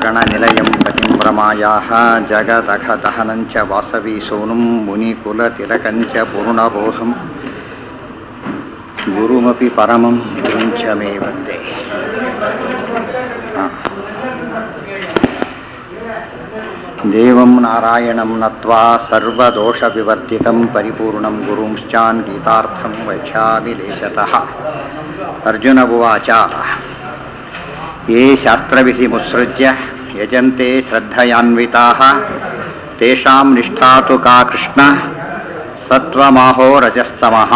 गणनिलयं पतिं रमायाः जगदघदहनञ्च वासवी सोनुं मुनिकुलतिलकञ्च पूर्णबोधं गुरुमपि परमं गुरुं च मे वन्दे हा. देवं नारायणं नत्वा सर्वदोषविवर्जितं परिपूर्णं गुरुंश्चान् गीतार्थं वक्ष्यामि लेशतः अर्जुन उवाच ये शास्त्रविधिमुत्सृज्य यजन्ते श्रद्धयान्विताः तेषां निष्ठा तु का कृष्ण सत्त्वमाहो रजस्तमः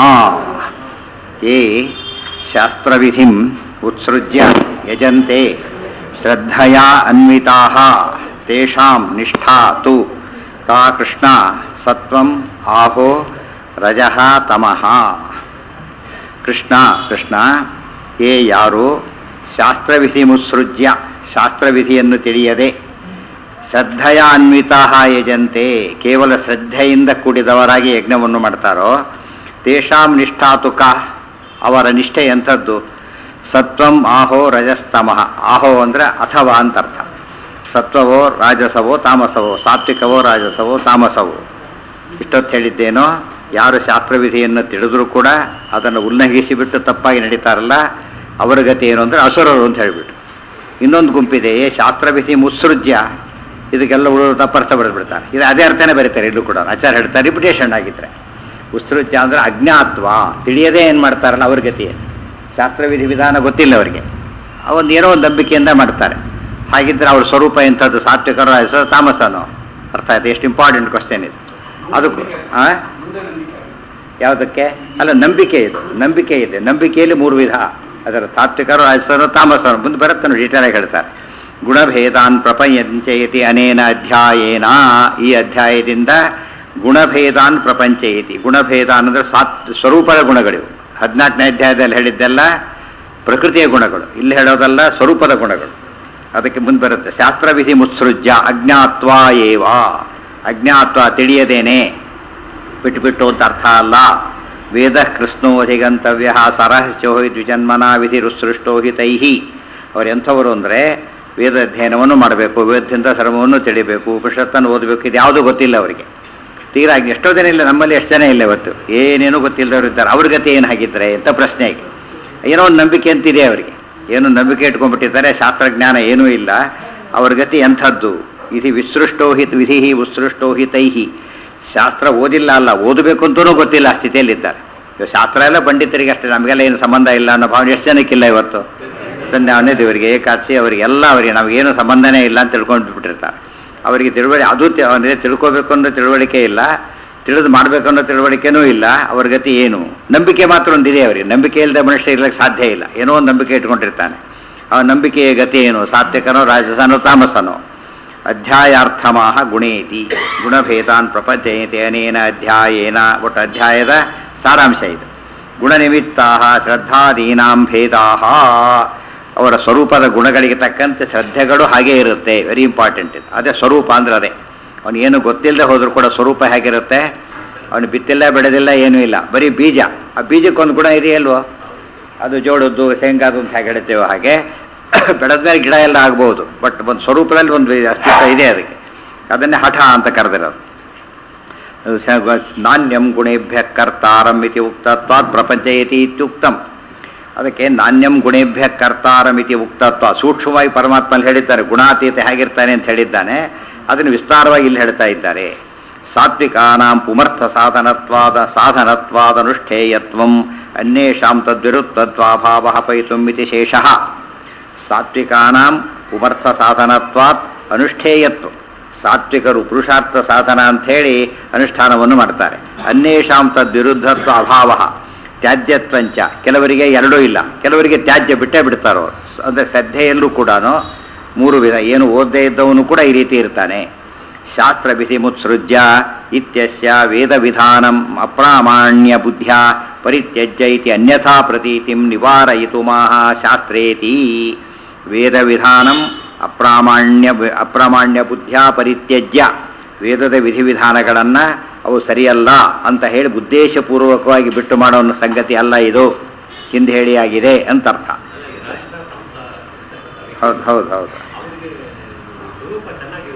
ये शास्त्रविधिम् उत्सृज्य यजन्ते श्रद्धया अन्विताः तेषां निष्ठा तु का कृष्ण सत्त्वम् आहो ರಜಃ ತಮಃ ಕೃಷ್ಣ ಕೃಷ್ಣ ಏ ಯಾರು ಶಾಸ್ತ್ರವಿಧಿ ಮುತ್ಸೃಜ್ಯ ಶಾಸ್ತ್ರವಿಧಿಯನ್ನು ತಿಳಿಯದೆ ಶ್ರದ್ಧೆಯ ಅನ್ವಿತಾ ಯಜಂತೆ ಕೇವಲ ಶ್ರದ್ಧೆಯಿಂದ ಕೂಡಿದವರಾಗಿ ಯಜ್ಞವನ್ನು ಮಾಡ್ತಾರೋ ತೇಷಾಂ ನಿಷ್ಠಾತುಕ ಅವರ ನಿಷ್ಠೆ ಎಂಥದ್ದು ಸತ್ವಂ ಆಹೋ ರಜಸ್ತಮಃ ಆಹೋ ಅಂದರೆ ಅಥವಾ ಅಂತರ್ಥ ಸತ್ವವೋ ರಾಜಸವೋ ತಾಮಸವೋ ಸಾತ್ವಿಕವೋ ರಾಜಸವೋ ತಾಮಸವೋ ಇಷ್ಟೊತ್ತು ಹೇಳಿದ್ದೇನೋ ಯಾರು ಶಾಸ್ತ್ರವಿಧಿಯನ್ನು ತಿಳಿದರೂ ಕೂಡ ಅದನ್ನು ಉಲ್ಲಂಘಿಸಿಬಿಟ್ಟು ತಪ್ಪಾಗಿ ನಡೀತಾರಲ್ಲ ಅವರ ಗತಿ ಏನು ಅಂದರೆ ಅಸುರರು ಅಂತ ಹೇಳಿಬಿಟ್ಟು ಇನ್ನೊಂದು ಗುಂಪಿದೆ ಏ ಶಾಸ್ತ್ರವಿಧಿ ಮುತ್ಸೃಜ್ಯ ಇದಕ್ಕೆಲ್ಲ ಉಳಿದು ತಪ್ಪರ್ಥ ಬರೆದ್ಬಿಡ್ತಾರೆ ಇದು ಅದೇ ಅರ್ಥನೇ ಬರೀತಾರೆ ಇಲ್ಲೂ ಕೂಡ ಆಚಾರ ಹೇಳ್ತಾರೆ ರಿಪಿಟೇಷನ್ ಆಗಿದ್ರೆ ಉತ್ಸೃಜ್ಯ ಅಂದರೆ ಅಜ್ಞಾತ್ವ ತಿಳಿಯದೇ ಏನು ಮಾಡ್ತಾರಲ್ಲ ಅವ್ರ ಗತಿ ಏನು ಶಾಸ್ತ್ರವಿಧಿ ವಿಧಾನ ಗೊತ್ತಿಲ್ಲ ಅವರಿಗೆ ಒಂದು ಏನೋ ಒಂದು ನಂಬಿಕೆಯಿಂದ ಮಾಡ್ತಾರೆ ಹಾಗಿದ್ರೆ ಅವ್ರ ಸ್ವರೂಪ ಎಂಥದ್ದು ಸಾತ್ವಿಕರ ಹೆಸರು ತಾಮಸನೋ ಅರ್ಥ ಆಯ್ತು ಎಷ್ಟು ಇಂಪಾರ್ಟೆಂಟ್ ಕ್ವಶನ್ ಇದು ಅದಕ್ಕೂ ಆ? ಯಾವುದಕ್ಕೆ ಅಲ್ಲ ನಂಬಿಕೆ ಇದು ನಂಬಿಕೆ ಇದೆ ನಂಬಿಕೆಯಲ್ಲಿ ಮೂರು ವಿಧ ಅದರ ತಾತ್ವಿಕರು ರಾಜಸರು ತಾಮಸರು ಮುಂದೆ ಬರುತ್ತೆ ನೋಡಿ ಡೀಟೇಲಾಗಿ ಹೇಳ್ತಾರೆ ಗುಣಭೇದಾನ್ ಪ್ರಪಂಚಯತಿ ಅನೇನ ಅಧ್ಯಾಯೇನ ಈ ಅಧ್ಯಾಯದಿಂದ ಗುಣಭೇದಾನ್ ಪ್ರಪಂಚಯತಿ ಗುಣಭೇದ ಅಂದರೆ ಸಾತ್ ಸ್ವರೂಪದ ಗುಣಗಳಿವು ಹದಿನಾಲ್ಕನೇ ಅಧ್ಯಾಯದಲ್ಲಿ ಹೇಳಿದ್ದೆಲ್ಲ ಪ್ರಕೃತಿಯ ಗುಣಗಳು ಇಲ್ಲಿ ಹೇಳೋದಲ್ಲ ಸ್ವರೂಪದ ಗುಣಗಳು ಅದಕ್ಕೆ ಮುಂದೆ ಬರುತ್ತೆ ಶಾಸ್ತ್ರವಿಧಿ ಮುತ್ಸೃಜ್ಯ ಅಜ್ಞಾತ್ವ ಏವ ಅಜ್ಞಾತ್ವ ತಿಳಿಯದೇನೆ ಬಿಟ್ಟುಬಿಟ್ಟು ಅಂತ ಅರ್ಥ ಅಲ್ಲ ವೇದ ಕೃಷ್ಣೋ ಅಧಿಗಂತವ್ಯ ಸರಹಸ್ಯೋ ಹಿ ದ್ವಿಜನ್ಮನ ವಿಧಿ ರುಸೃಷ್ಟೋ ಹಿ ತೈಹಿ ಅವ್ರು ಎಂಥವರು ಅಂದರೆ ವೇದ ಅಧ್ಯಯನವನ್ನು ಮಾಡಬೇಕು ವೇದದಿಂದ ಧರ್ಮವನ್ನು ತಿಳಿಬೇಕು ಉಪನಿಷತ್ತನ್ನು ಓದಬೇಕು ಇದು ಯಾವುದೂ ಗೊತ್ತಿಲ್ಲ ಅವರಿಗೆ ತೀರಾ ಎಷ್ಟೋ ಜನ ಇಲ್ಲ ನಮ್ಮಲ್ಲಿ ಎಷ್ಟು ಜನ ಇಲ್ಲ ಇವತ್ತು ಏನೇನೂ ಗೊತ್ತಿಲ್ಲದವ್ರು ಇದ್ದಾರೆ ಅವ್ರ ಗತಿ ಏನು ಹಾಗಿದ್ರೆ ಅಂತ ಪ್ರಶ್ನೆ ಆಗಿ ಏನೋ ಒಂದು ನಂಬಿಕೆ ಅಂತಿದೆ ಅವರಿಗೆ ಏನೋ ನಂಬಿಕೆ ಇಟ್ಕೊಂಡ್ಬಿಟ್ಟಿದ್ದಾರೆ ಶಾಸ್ತ್ರಜ್ಞಾನ ಏನೂ ಇಲ್ಲ ಅವ್ರ ಗತಿ ಎಂಥದ್ದು ಇದು ವಿಸೃಷ್ಟೋ ಹಿ ವಿಧಿ ಉತ್ಸೃಷ್ಟೋ ಹಿ ತೈಹಿ ಶಾಸ್ತ್ರ ಓದಿಲ್ಲ ಅಲ್ಲ ಓದಬೇಕು ಅಂತಲೂ ಗೊತ್ತಿಲ್ಲ ಆ ಸ್ಥಿತಿಯಲ್ಲಿದ್ದಾರೆ ಇವಾಗ ಶಾಸ್ತ್ರ ಎಲ್ಲ ಪಂಡಿತರಿಗೆ ಅಷ್ಟೇ ನಮಗೆಲ್ಲ ಏನು ಸಂಬಂಧ ಇಲ್ಲ ಅನ್ನೋ ಭಾವನೆ ಎಷ್ಟು ಜನಕ್ಕಿಲ್ಲ ಇವತ್ತು ಸಂಧ್ಯಾವನೆ ದೇವರಿಗೆ ಏಕಾದಶಿ ಅವರಿಗೆಲ್ಲ ಅವರಿಗೆ ನಮಗೇನು ಸಂಬಂಧನೇ ಇಲ್ಲ ಅಂತ ತಿಳ್ಕೊಂಡು ಬಿಟ್ಟಿರ್ತಾರೆ ಅವರಿಗೆ ತಿಳುವಳಿ ಅದು ತಿ- ಅಂದರೆ ತಿಳ್ಕೋಬೇಕು ಅನ್ನೋ ತಿಳುವಳಿಕೆ ಇಲ್ಲ ತಿಳಿದು ಮಾಡಬೇಕು ಅನ್ನೋ ತಿಳುವಳಿಕೆನೂ ಇಲ್ಲ ಅವ್ರ ಗತಿ ಏನು ನಂಬಿಕೆ ಮಾತ್ರ ಒಂದಿದೆ ಅವರಿಗೆ ನಂಬಿಕೆ ಇಲ್ಲದೆ ಮನುಷ್ಯ ಇರ್ಲಿಕ್ಕೆ ಸಾಧ್ಯ ಇಲ್ಲ ಏನೋ ಒಂದು ನಂಬಿಕೆ ಇಟ್ಕೊಂಡಿರ್ತಾನೆ ಆ ನಂಬಿಕೆಯ ಗತಿ ಏನು ಸಾತ್ವಿಕನೋ ರಾಜಸನೋ ತಾಮಸನೋ ಅಧ್ಯಾಯಾರ್ಥಮಾಹ ಗುಣೇತಿ ಗುಣಭೇದಾನ್ ಪ್ರಪಂಚಯತೆ ಅನೇನ ಅಧ್ಯಾಯೇನ ಒಟ್ಟು ಅಧ್ಯಾಯದ ಸಾರಾಂಶ ಇದು ಗುಣನಿಮಿತ್ತಾ ಶ್ರದ್ಧಾದೀನಾಂ ಭೇದಾ ಅವರ ಸ್ವರೂಪದ ಗುಣಗಳಿಗೆ ತಕ್ಕಂತೆ ಶ್ರದ್ಧೆಗಳು ಹಾಗೇ ಇರುತ್ತೆ ವೆರಿ ಇಂಪಾರ್ಟೆಂಟ್ ಇದು ಅದೇ ಸ್ವರೂಪ ಅಂದ್ರೆ ಅದೇ ಅವನು ಏನು ಗೊತ್ತಿಲ್ಲದೆ ಹೋದರೂ ಕೂಡ ಸ್ವರೂಪ ಹೇಗಿರುತ್ತೆ ಅವನು ಬಿತ್ತಿಲ್ಲ ಬೆಳೆದಿಲ್ಲ ಏನೂ ಇಲ್ಲ ಬರೀ ಬೀಜ ಆ ಬೀಜಕ್ಕೊಂದು ಗುಣ ಇದೆಯಲ್ವೋ ಅದು ಜೋಳದ್ದು ಶೇಂಗಾದು ಅಂತ ಹೇಗೆ ಹೇಳ್ತೇವೋ ಹಾಗೆ ಬೆಳೆದ್ಮೇಲೆ ಗಿಡ ಎಲ್ಲ ಆಗ್ಬೋದು ಬಟ್ ಒಂದು ಸ್ವರೂಪದಲ್ಲಿ ಒಂದು ಅಸ್ತಿತ್ವ ಇದೆ ಅದಕ್ಕೆ ಅದನ್ನೇ ಹಠ ಅಂತ ಕರೆದಿರೋದು ಅದು ಸ- ನಾಣ್ಯಂ ಗುಣೇಭ್ಯ ಕರ್ತಾರಂ ಇತಿ ಉಕ್ತತ್ವಾತ್ ಪ್ರಪಂಚಯತಿ ಇತ್ಯುಕ್ತಂ ಅದಕ್ಕೆ ನಾಣ್ಯಂ ಗುಣೇಭ್ಯ ಕರ್ತಾರಂ ಇತಿ ಉಕ್ತತ್ವ ಸೂಕ್ಷ್ಮವಾಗಿ ಪರಮಾತ್ಮಲ್ಲಿ ಹೇಳಿದ್ದಾರೆ ಗುಣಾತೀತ ಹೇಗಿರ್ತಾನೆ ಅಂತ ಹೇಳಿದ್ದಾನೆ ಅದನ್ನು ವಿಸ್ತಾರವಾಗಿ ಇಲ್ಲಿ ಹೇಳ್ತಾ ಇದ್ದಾರೆ ಸಾತ್ವಿಕಾನಾಂ ಪುಮರ್ಥ ಸಾಧನತ್ವಾದ ಸಾಧನತ್ವಾದನುಷ್ಠೇಯತ್ವಂ ಅನ್ಯೇಷಾಂ ತದ್ವಿರುತ್ತತ್ವಾಭಾವ ಪೈತುಂ ಇತಿ ಶೇಷಃ ಸಾತ್ವಿಕಾನಾಂ ಉಮರ್ಥ ಸಾಧನತ್ವಾತ್ ಅನುಷ್ಠೇಯತ್ವ ಸಾತ್ವಿಕರು ಪುರುಷಾರ್ಥ ಸಾಧನ ಅಂಥೇಳಿ ಅನುಷ್ಠಾನವನ್ನು ಮಾಡ್ತಾರೆ ಅನ್ಯೇಷಾಂ ತದ್ವಿರುದ್ಧತ್ವ ಅಭಾವ ತ್ಯಾಜ್ಯತ್ವಂಚ ಕೆಲವರಿಗೆ ಎರಡೂ ಇಲ್ಲ ಕೆಲವರಿಗೆ ತ್ಯಾಜ್ಯ ಬಿಟ್ಟೇ ಬಿಡ್ತಾರೋ ಅಂದರೆ ಶ್ರದ್ಧೆಯಲ್ಲೂ ಕೂಡ ಮೂರು ವಿಧ ಏನು ಓದದೇ ಇದ್ದವನು ಕೂಡ ಈ ರೀತಿ ಇರ್ತಾನೆ ಶಾಸ್ತ್ರ ವಿಧಿ ಮುತ್ಸೃಜ್ಯ ಇತ್ಯಸ್ಯ ವೇದ ವಿಧಾನಂ ಅಪ್ರಾಮಾಣ್ಯ ಬುದ್ಧ್ಯ ಪರಿತ್ಯಜ್ಯ ಇತಿ ಅನ್ಯಥಾ ಪ್ರತೀತಿಂ ನಿವಾರಯಿತು ಮಾಹ ಶಾಸ್ತ್ರೇತಿ ವೇದ ವಿಧಾನಂ ಅಪ್ರಾಮಾಣ್ಯ ಅಪ್ರಾಮಾಣ್ಯ ಬುದ್ಧ್ಯ ಪರಿತ್ಯಜ್ಯ ವೇದದ ವಿಧಿವಿಧಾನಗಳನ್ನು ಅವು ಸರಿಯಲ್ಲ ಅಂತ ಹೇಳಿ ಉದ್ದೇಶಪೂರ್ವಕವಾಗಿ ಬಿಟ್ಟು ಮಾಡೋ ಒಂದು ಸಂಗತಿ ಅಲ್ಲ ಇದು ಹಿಂದೆ ಹೇಳಿ ಆಗಿದೆ ಅಂತ ಅರ್ಥ ಹೌದು ಹೌದು ಹೌದು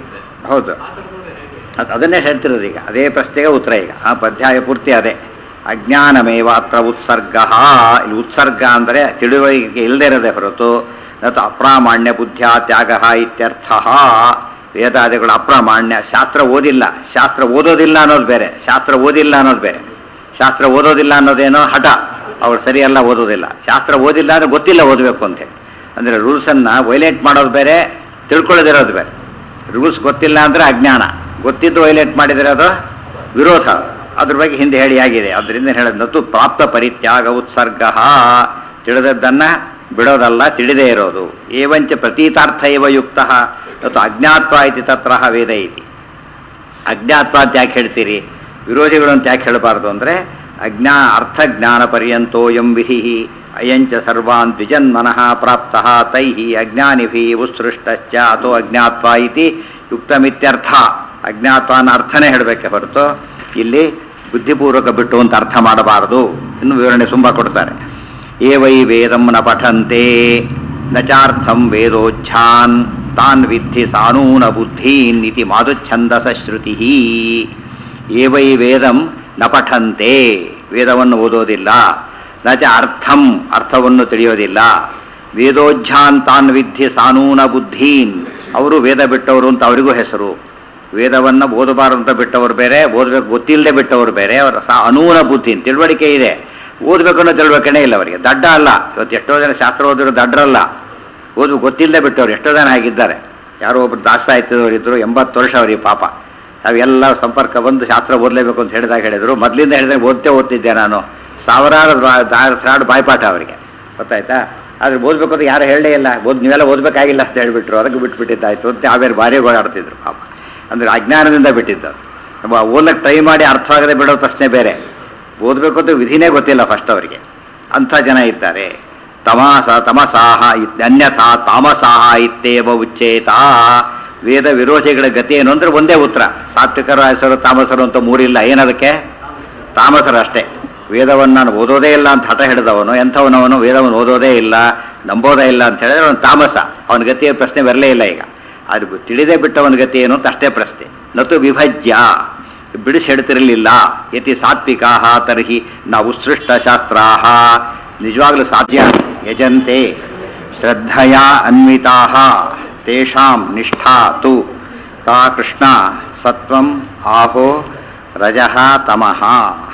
ಹೌದು ಅದು ಅದನ್ನೇ ಹೇಳ್ತಿರೋದು ಈಗ ಅದೇ ಪ್ರಶ್ನೆಗೆ ಉತ್ತರ ಈಗ ಆ ಪದ್ಯಾಯ ಪೂರ್ತಿ ಅದೇ ಅಜ್ಞಾನಮೇವ ಅತ್ರ ಉತ್ಸರ್ಗ ಇಲ್ಲಿ ಉತ್ಸರ್ಗ ಅಂದರೆ ತಿಳುವಳಿಕೆ ಇಲ್ಲದೆ ಇರೋದೇ ಹೊರತು ಮತ್ತು ಅಪ್ರಾಮಾಣ್ಯ ಬುದ್ಧಿಯ ತ್ಯಾಗ ಇತ್ಯರ್ಥ ವೇದಾದಿಗಳು ಅಪ್ರಾಮಾಣ್ಯ ಶಾಸ್ತ್ರ ಓದಿಲ್ಲ ಶಾಸ್ತ್ರ ಓದೋದಿಲ್ಲ ಅನ್ನೋದು ಬೇರೆ ಶಾಸ್ತ್ರ ಓದಿಲ್ಲ ಅನ್ನೋದು ಬೇರೆ ಶಾಸ್ತ್ರ ಓದೋದಿಲ್ಲ ಅನ್ನೋದೇನೋ ಹಠ ಅವ್ರು ಸರಿಯಲ್ಲ ಓದೋದಿಲ್ಲ ಶಾಸ್ತ್ರ ಓದಿಲ್ಲ ಅಂದರೆ ಗೊತ್ತಿಲ್ಲ ಓದಬೇಕು ಅಂತೇಳಿ ಅಂದರೆ ರೂಲ್ಸನ್ನು ವೈಲೇಟ್ ಮಾಡೋದು ಬೇರೆ ತಿಳ್ಕೊಳ್ಳೋದಿರೋದು ಬೇರೆ ರೂಲ್ಸ್ ಗೊತ್ತಿಲ್ಲ ಅಂದರೆ ಅಜ್ಞಾನ ಗೊತ್ತಿದ್ದು ವೈಲೇಟ್ ಮಾಡಿದರೆ ಅದು ವಿರೋಧ ಅದ್ರ ಬಗ್ಗೆ ಹಿಂದೆ ಹೇಳಿ ಆಗಿದೆ ಅದರಿಂದ ಹೇಳೋದು ನತು ಪ್ರಾಪ್ತ ಪರಿತ್ಯಾಗ ಉತ್ಸರ್ಗ ತಿಳಿದದ್ದನ್ನು ಬಿಡೋದಲ್ಲ ತಿಳಿದೇ ಇರೋದು ಏವಂಚ ಪ್ರತೀತಾರ್ಥ ಇವ ಯುಕ್ತ ಮತ್ತು ಅಜ್ಞಾತ್ವ ಇತಿ ತತ್ರ ವೇದ ಇತಿ ಅಜ್ಞಾತ್ವ ಅಂತ ಯಾಕೆ ಹೇಳ್ತೀರಿ ವಿರೋಧಿಗಳು ಅಂತ ಯಾಕೆ ಹೇಳಬಾರ್ದು ಅಂದರೆ ಅಜ್ಞಾ ಅರ್ಥಜ್ಞಾನ ಪರ್ಯಂತೋ ಎಂ ವಿಧಿ ಅಯಂಚ ಸರ್ವಾನ್ ದ್ವಿಜನ್ಮನಃ ಪ್ರಾಪ್ತ ತೈ ಅಜ್ಞಾನಿಭಿ ಉತ್ಸೃಷ್ಟಶ್ಚ ಅಥೋ ಅಜ್ಞಾತ್ವ ಇತಿ ಯುಕ್ತಮಿತ್ಯರ್ಥ ಅಜ್ಞಾತ್ವನ ಅರ್ಥನೇ ಹೇಳಬೇಕೆ ಹೊರತು ಇಲ್ಲಿ ಬುದ್ಧಿಪೂರ್ವಕ ಬಿಟ್ಟು ಅಂತ ಅರ್ಥ ಮಾಡಬಾರದು ಇನ್ನು ವಿವರಣೆ ತುಂಬ ಕೊಡ್ತಾರೆ ಏವೈ ವೇದಂ ನ ಪಠಂತೆ ನಚಾರ್ಥಂ ವೇದೋಚ್ಛಾನ್ ತಾನ್ ವಿದ್ಧಿ ಸಾನೂನ ಬುದ್ಧೀನ್ ಇತಿ ಮಾದುಚ್ಛಂದಸ ಶ್ರುತಿ ಏವೈ ವೇದಂ ನ ಪಠಂತೆ ವೇದವನ್ನು ಓದೋದಿಲ್ಲ ನ ಚ ಅರ್ಥಂ ಅರ್ಥವನ್ನು ತಿಳಿಯೋದಿಲ್ಲ ವೇದೋಜ್ಜಾನ್ ತಾನ್ ವಿದ್ಧಿ ಸಾನೂನ ಬುದ್ಧೀನ್ ಅವರು ವೇದ ಬಿಟ್ಟವರು ಅಂತ ಅವರಿಗೂ ಹೆಸರು ವೇದವನ್ನು ಓದಬಾರದು ಅಂತ ಬಿಟ್ಟವರು ಬೇರೆ ಓದಬೇಕು ಗೊತ್ತಿಲ್ಲದೆ ಬಿಟ್ಟವರು ಬೇರೆ ಅವರ ಸಾ ಅನೂನ ಬುದ್ಧಿ ತಿಳುವಳಿಕೆ ಇದೆ ಓದಬೇಕು ಅನ್ನೋ ತಿಳುವಳಿಕೆನೇ ಇಲ್ಲ ಅವರಿಗೆ ದಡ್ಡ ಅಲ್ಲ ಇವತ್ತು ಎಷ್ಟೋ ಜನ ಶಾಸ್ತ್ರ ಓದಿರೋ ದಡ್ಡರಲ್ಲ ಓದು ಗೊತ್ತಿಲ್ಲದೆ ಬಿಟ್ಟವ್ರು ಎಷ್ಟೋ ಜನ ಆಗಿದ್ದಾರೆ ಯಾರೋ ಒಬ್ರು ದಾಸ ಆಯ್ತಿದ್ದವ್ರು ಇದ್ರು ಎಂಬತ್ತು ವರ್ಷ ಅವ್ರಿಗೆ ಪಾಪ ನಾವೆಲ್ಲ ಸಂಪರ್ಕ ಬಂದು ಶಾಸ್ತ್ರ ಓದಲೇಬೇಕು ಅಂತ ಹೇಳಿದಾಗ ಹೇಳಿದರು ಮೊದಲಿಂದ ಹೇಳಿದ್ರೆ ಓದ್ತೇ ಓದ್ತಿದ್ದೆ ನಾನು ಸಾವಿರಾರು ಸಾವಿರಾರು ಬಾಯ್ಪಾಠ ಅವರಿಗೆ ಗೊತ್ತಾಯ್ತಾ ಆದರೆ ಓದಬೇಕು ಅಂತ ಯಾರು ಹೇಳಲೇ ಇಲ್ಲ ಓದ್ ನೀವೆಲ್ಲ ಓದಬೇಕಾಗಿಲ್ಲ ಅಂತ ಹೇಳಿಬಿಟ್ರು ಅದಕ್ಕೆ ಬಿಟ್ಬಿಟ್ಟಿದ್ದಾಯ್ತು ಅಂತ ಆಮೇಲೆ ಭಾರಿ ಓಡಾಡ್ತಿದ್ರು ಪಾಪ ಅಂದರೆ ಅಜ್ಞಾನದಿಂದ ಬಿಟ್ಟಿದ್ದು ಅದು ನಮ್ಮ ಓದಕ್ಕೆ ಟ್ರೈ ಮಾಡಿ ಅರ್ಥವಾಗದೆ ಬಿಡೋ ಪ್ರಶ್ನೆ ಬೇರೆ ಓದಬೇಕು ಅಂತ ವಿಧಿನೇ ಗೊತ್ತಿಲ್ಲ ಫಸ್ಟ್ ಅವರಿಗೆ ಅಂಥ ಜನ ಇದ್ದಾರೆ ತಮಾಸ ತಮಸಾಹ ಇತ್- ಅನ್ಯಥಾ ತಾಮಸಾಹ ಇತ್ತೇವ ಉಚ್ಚೇತ ವೇದ ವಿರೋಧಿಗಳ ಗತಿ ಏನು ಅಂದ್ರೆ ಒಂದೇ ಉತ್ತರ ಸಾತ್ವಿಕರು ರಾಜಸರು ತಾಮಸರು ಅಂತ ಮೂರಿಲ್ಲ ಏನದಕ್ಕೆ ತಾಮಸರು ಅಷ್ಟೇ ವೇದವನ್ನು ನಾನು ಓದೋದೇ ಇಲ್ಲ ಅಂತ ಹಠ ಹಿಡಿದವನು ಎಂಥವನವನು ವೇದವನ್ನು ಓದೋದೇ ಇಲ್ಲ ನಂಬೋದೇ ಇಲ್ಲ ಅಂತ ಹೇಳಿದ್ರೆ ಅವನು ತಾಮಸ ಅವನ ಗತಿಯ ಪ್ರಶ್ನೆ ಬರಲೇ ಇಲ್ಲ ಈಗ ಅದು ತಿಳಿದೇ ಬಿಟ್ಟವನ ಗತಿ ಏನು ಅಂತ ಅಷ್ಟೇ ಪ್ರಶ್ನೆ ನತು ವಿಭಜ್ಯ ಬಿಡಿಸಿ ಹೇಳ್ತಿರಲಿಲ್ಲ ಯತಿ ಸಾತ್ವಿಕಾ ತರ್ಹಿ ನಾವು ಉತ್ಸೃಷ್ಟ ಶಾಸ್ತ್ರಾ ನಿಜವಾಗ್ಲೂ ಸಾಧ್ಯ ಯಜಂತೆ ಶ್ರದ್ಧೆಯ ಅನ್ವಿತಾ ತೇಷಾಂ ನಿಷ್ಠಾ ತು ಕಾ ಕೃಷ್ಣ ಸತ್ವಂ ಆಹೋ ರಜಃ ತಮಃ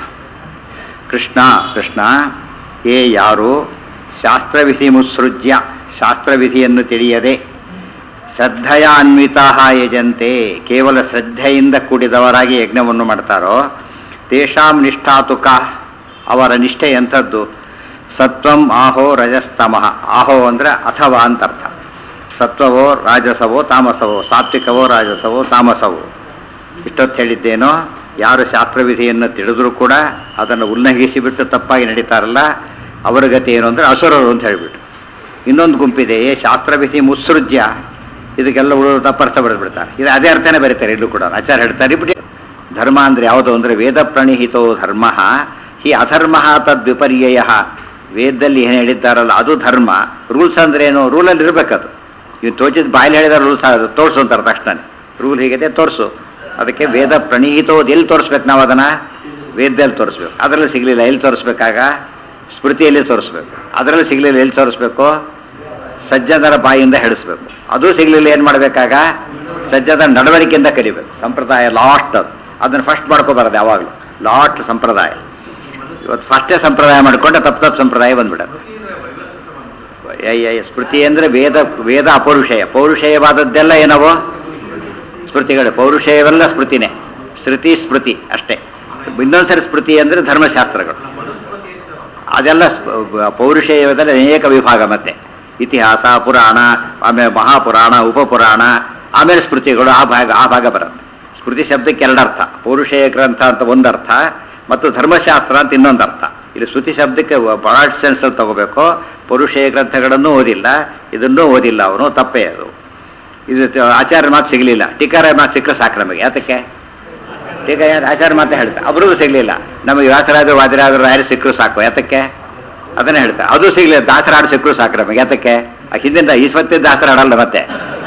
ಕೃಷ್ಣ ಕೃಷ್ಣ ಏ ಯಾರು ಶಾಸ್ತ್ರವಿಧಿ ಮುತ್ಸೃಜ್ಯ ಶಾಸ್ತ್ರವಿಧಿಯನ್ನು ತಿಳಿಯದೆ ಶ್ರದ್ಧೆಯ ಅನ್ವಿತಾ ಯಜಂತೆ ಕೇವಲ ಶ್ರದ್ಧೆಯಿಂದ ಕೂಡಿದವರಾಗಿ ಯಜ್ಞವನ್ನು ಮಾಡ್ತಾರೋ ತೇಷಾಂ ನಿಷ್ಠಾತುಕ ಅವರ ನಿಷ್ಠೆ ಎಂಥದ್ದು ಸತ್ವಂ ಆಹೋ ರಜಸ್ತಮಃ ಆಹೋ ಅಂದರೆ ಅಥವಾ ಅಂತ ಅರ್ಥ ಸತ್ವವೋ ರಾಜಸವೋ ತಾಮಸವೋ ಸಾತ್ವಿಕವೋ ರಾಜಸವೋ ತಾಮಸವೋ ಇಷ್ಟೊತ್ತು ಹೇಳಿದ್ದೇನೋ ಯಾರು ಶಾಸ್ತ್ರವಿಧಿಯನ್ನು ತಿಳಿದ್ರೂ ಕೂಡ ಅದನ್ನು ಉಲ್ಲಂಘಿಸಿಬಿಟ್ಟು ತಪ್ಪಾಗಿ ನಡೀತಾರಲ್ಲ ಅವರ ಗತಿ ಏನು ಅಂದರೆ ಅಸುರರು ಅಂತ ಹೇಳಿಬಿಟ್ಟು ಇನ್ನೊಂದು ಗುಂಪಿದೆ ಏ ಶಾಸ್ತ್ರವಿಧಿ ಮುತ್ಸೃಜ್ಯ ಇದಕ್ಕೆಲ್ಲ ಉಳಿದು ತಪ್ಪರ್ಥ ಬರೆದ್ಬಿಡ್ತಾರೆ ಇದು ಅದೇ ಅರ್ಥನೇ ಬರೀತಾರೆ ಇಲ್ಲೂ ಕೂಡ ಆಚಾರ್ಯ ಹೇಳ್ತಾರೆ ಬಿಡಿ ಧರ್ಮ ಅಂದರೆ ಯಾವುದು ಅಂದರೆ ವೇದ ಪ್ರಣೀಹಿತೋ ಧರ್ಮ ಹಿ ಅಧರ್ಮ ತದ್ ವಿಪರ್ಯಯ ವೇದದಲ್ಲಿ ಏನು ಹೇಳಿದ್ದಾರಲ್ಲ ಅದು ಧರ್ಮ ರೂಲ್ಸ್ ಅಂದ್ರೆ ಏನು ರೂಲಲ್ಲಿ ಇರಬೇಕದು ಇವು ತೋಚಿದ ಬಾಯಲ್ಲಿ ಹೇಳಿದ ರೂಲ್ಸ್ ಅದು ತೋರಿಸು ಅಂತಾರೆ ತಕ್ಷಣ ರೂಲ್ ಹೀಗಿದೆ ತೋರಿಸು ಅದಕ್ಕೆ ವೇದ ಪ್ರಣೀಹಿತೋದು ಎಲ್ಲಿ ತೋರಿಸ್ಬೇಕು ನಾವು ಅದನ್ನು ವೇದದಲ್ಲಿ ತೋರಿಸ್ಬೇಕು ಅದರಲ್ಲಿ ಸಿಗಲಿಲ್ಲ ಎಲ್ಲಿ ತೋರಿಸ್ಬೇಕಾಗ ಸ್ಮೃತಿಯಲ್ಲಿ ತೋರಿಸ್ಬೇಕು ಅದರಲ್ಲಿ ಸಿಗಲಿಲ್ಲ ಎಲ್ಲಿ ತೋರಿಸ್ಬೇಕು ಸಜ್ಜನರ ಬಾಯಿಂದ ಹೇಳಿಸ್ಬೇಕು ಅದು ಸಿಗಲಿಲ್ಲ ಏನು ಮಾಡಬೇಕಾಗ ಸಜ್ಜನರ ನಡವಳಿಕೆಯಿಂದ ಕಲಿಬೇಕು ಸಂಪ್ರದಾಯ ಲಾಸ್ಟ್ ಅದು ಅದನ್ನು ಫಸ್ಟ್ ಮಾಡ್ಕೋಬಾರದು ಯಾವಾಗಲೂ ಲಾಸ್ಟ್ ಸಂಪ್ರದಾಯ ಇವತ್ತು ಫಸ್ಟೇ ಸಂಪ್ರದಾಯ ಮಾಡಿಕೊಂಡ್ರೆ ತಪ್ಪು ತಪ್ಪು ಸಂಪ್ರದಾಯ ಬಂದ್ಬಿಡತ್ತೆ ಯ- ಯ- ಸ್ಮೃತಿ ಅಂದರೆ ವೇದ ವೇದ ಅಪೌರುಷೇಯ ಪೌರುಷೇಯವಾದದ್ದೆಲ್ಲ ಏನವೋ ಸ್ಮೃತಿಗಳು ಪೌರುಷೇಯವೆಲ್ಲ ಸ್ಮೃತಿನೇ ಶ್ರುತಿ ಸ್ಮೃತಿ ಅಷ್ಟೇ ಇನ್ನೊಂದ್ಸರಿ ಸ್ಮೃತಿ ಅಂದರೆ ಧರ್ಮಶಾಸ್ತ್ರಗಳು ಅದೆಲ್ಲ ಸ್ಪ- ಪೌರುಷೇಯದಲ್ಲಿ ಅನೇಕ ವಿಭಾಗ ಮತ್ತೆ ಇತಿಹಾಸ ಪುರಾಣ ಆಮೇಲೆ ಮಹಾಪುರಾಣ ಉಪಪುರಾಣ ಆಮೇಲೆ ಸ್ಮೃತಿಗಳು ಆ ಭಾಗ ಆ ಭಾಗ ಬರುತ್ತೆ ಸ್ಮೃತಿ ಶಬ್ದಕ್ಕೆ ಎರಡರ್ಥ ಪೌರುಷೇಯ ಗ್ರಂಥ ಅಂತ ಒಂದರ್ಥ ಮತ್ತು ಧರ್ಮಶಾಸ್ತ್ರ ಅಂತ ಇನ್ನೊಂದು ಅರ್ಥ ಇಲ್ಲಿ ಶ್ರುತಿ ಶಬ್ದಕ್ಕೆ ಬ್ರಾಡ್ ಸೆನ್ಸಲ್ಲಿ ತಗೋಬೇಕು ಪೌರುಷೇಯ ಗ್ರಂಥಗಳನ್ನು ಓದಿಲ್ಲ ಇದನ್ನೂ ಓದಿಲ್ಲ ಅವನು ತಪ್ಪೇ ಅದು ಇದು ತ- ಆಚಾರ್ಯ ಮಾತು ಸಿಗಲಿಲ್ಲ ಟೀಕಾರ ಮಾತು ಸಿಕ್ಕರೆ ಸಾಕು ನಮಗೆ ಯಾತಕ್ಕೆ ಈಗ ಆಚಾರ್ಯ ಮಾತು ಹೇಳ್ತಾರೆ ಅವ್ರಿಗೂ ಸಿಗಲಿಲ್ಲ ನಮಗೆ ವ್ಯಾಸರಾಜರು ವಾದಿರಾಜರು ಯಾರು ಸಿಕ್ಕರು ಸಾಕು ಯಾತಕ್ಕೆ ಅದನ್ನೇ ಹೇಳ್ತಾರೆ ಅದು ಸಿಗಲಿಲ್ಲ ದಾಸರಾಡು ಸಿಕ್ಕರು ಸಾಕು ನಮಗೆ ಯಾತಕ್ಕೆ ಆ ಹಿಂದಿನ ಈಶ್ವತ್ತಿನ ದಾಸರ ಆಡಲ್ಲ ಮತ್ತೆ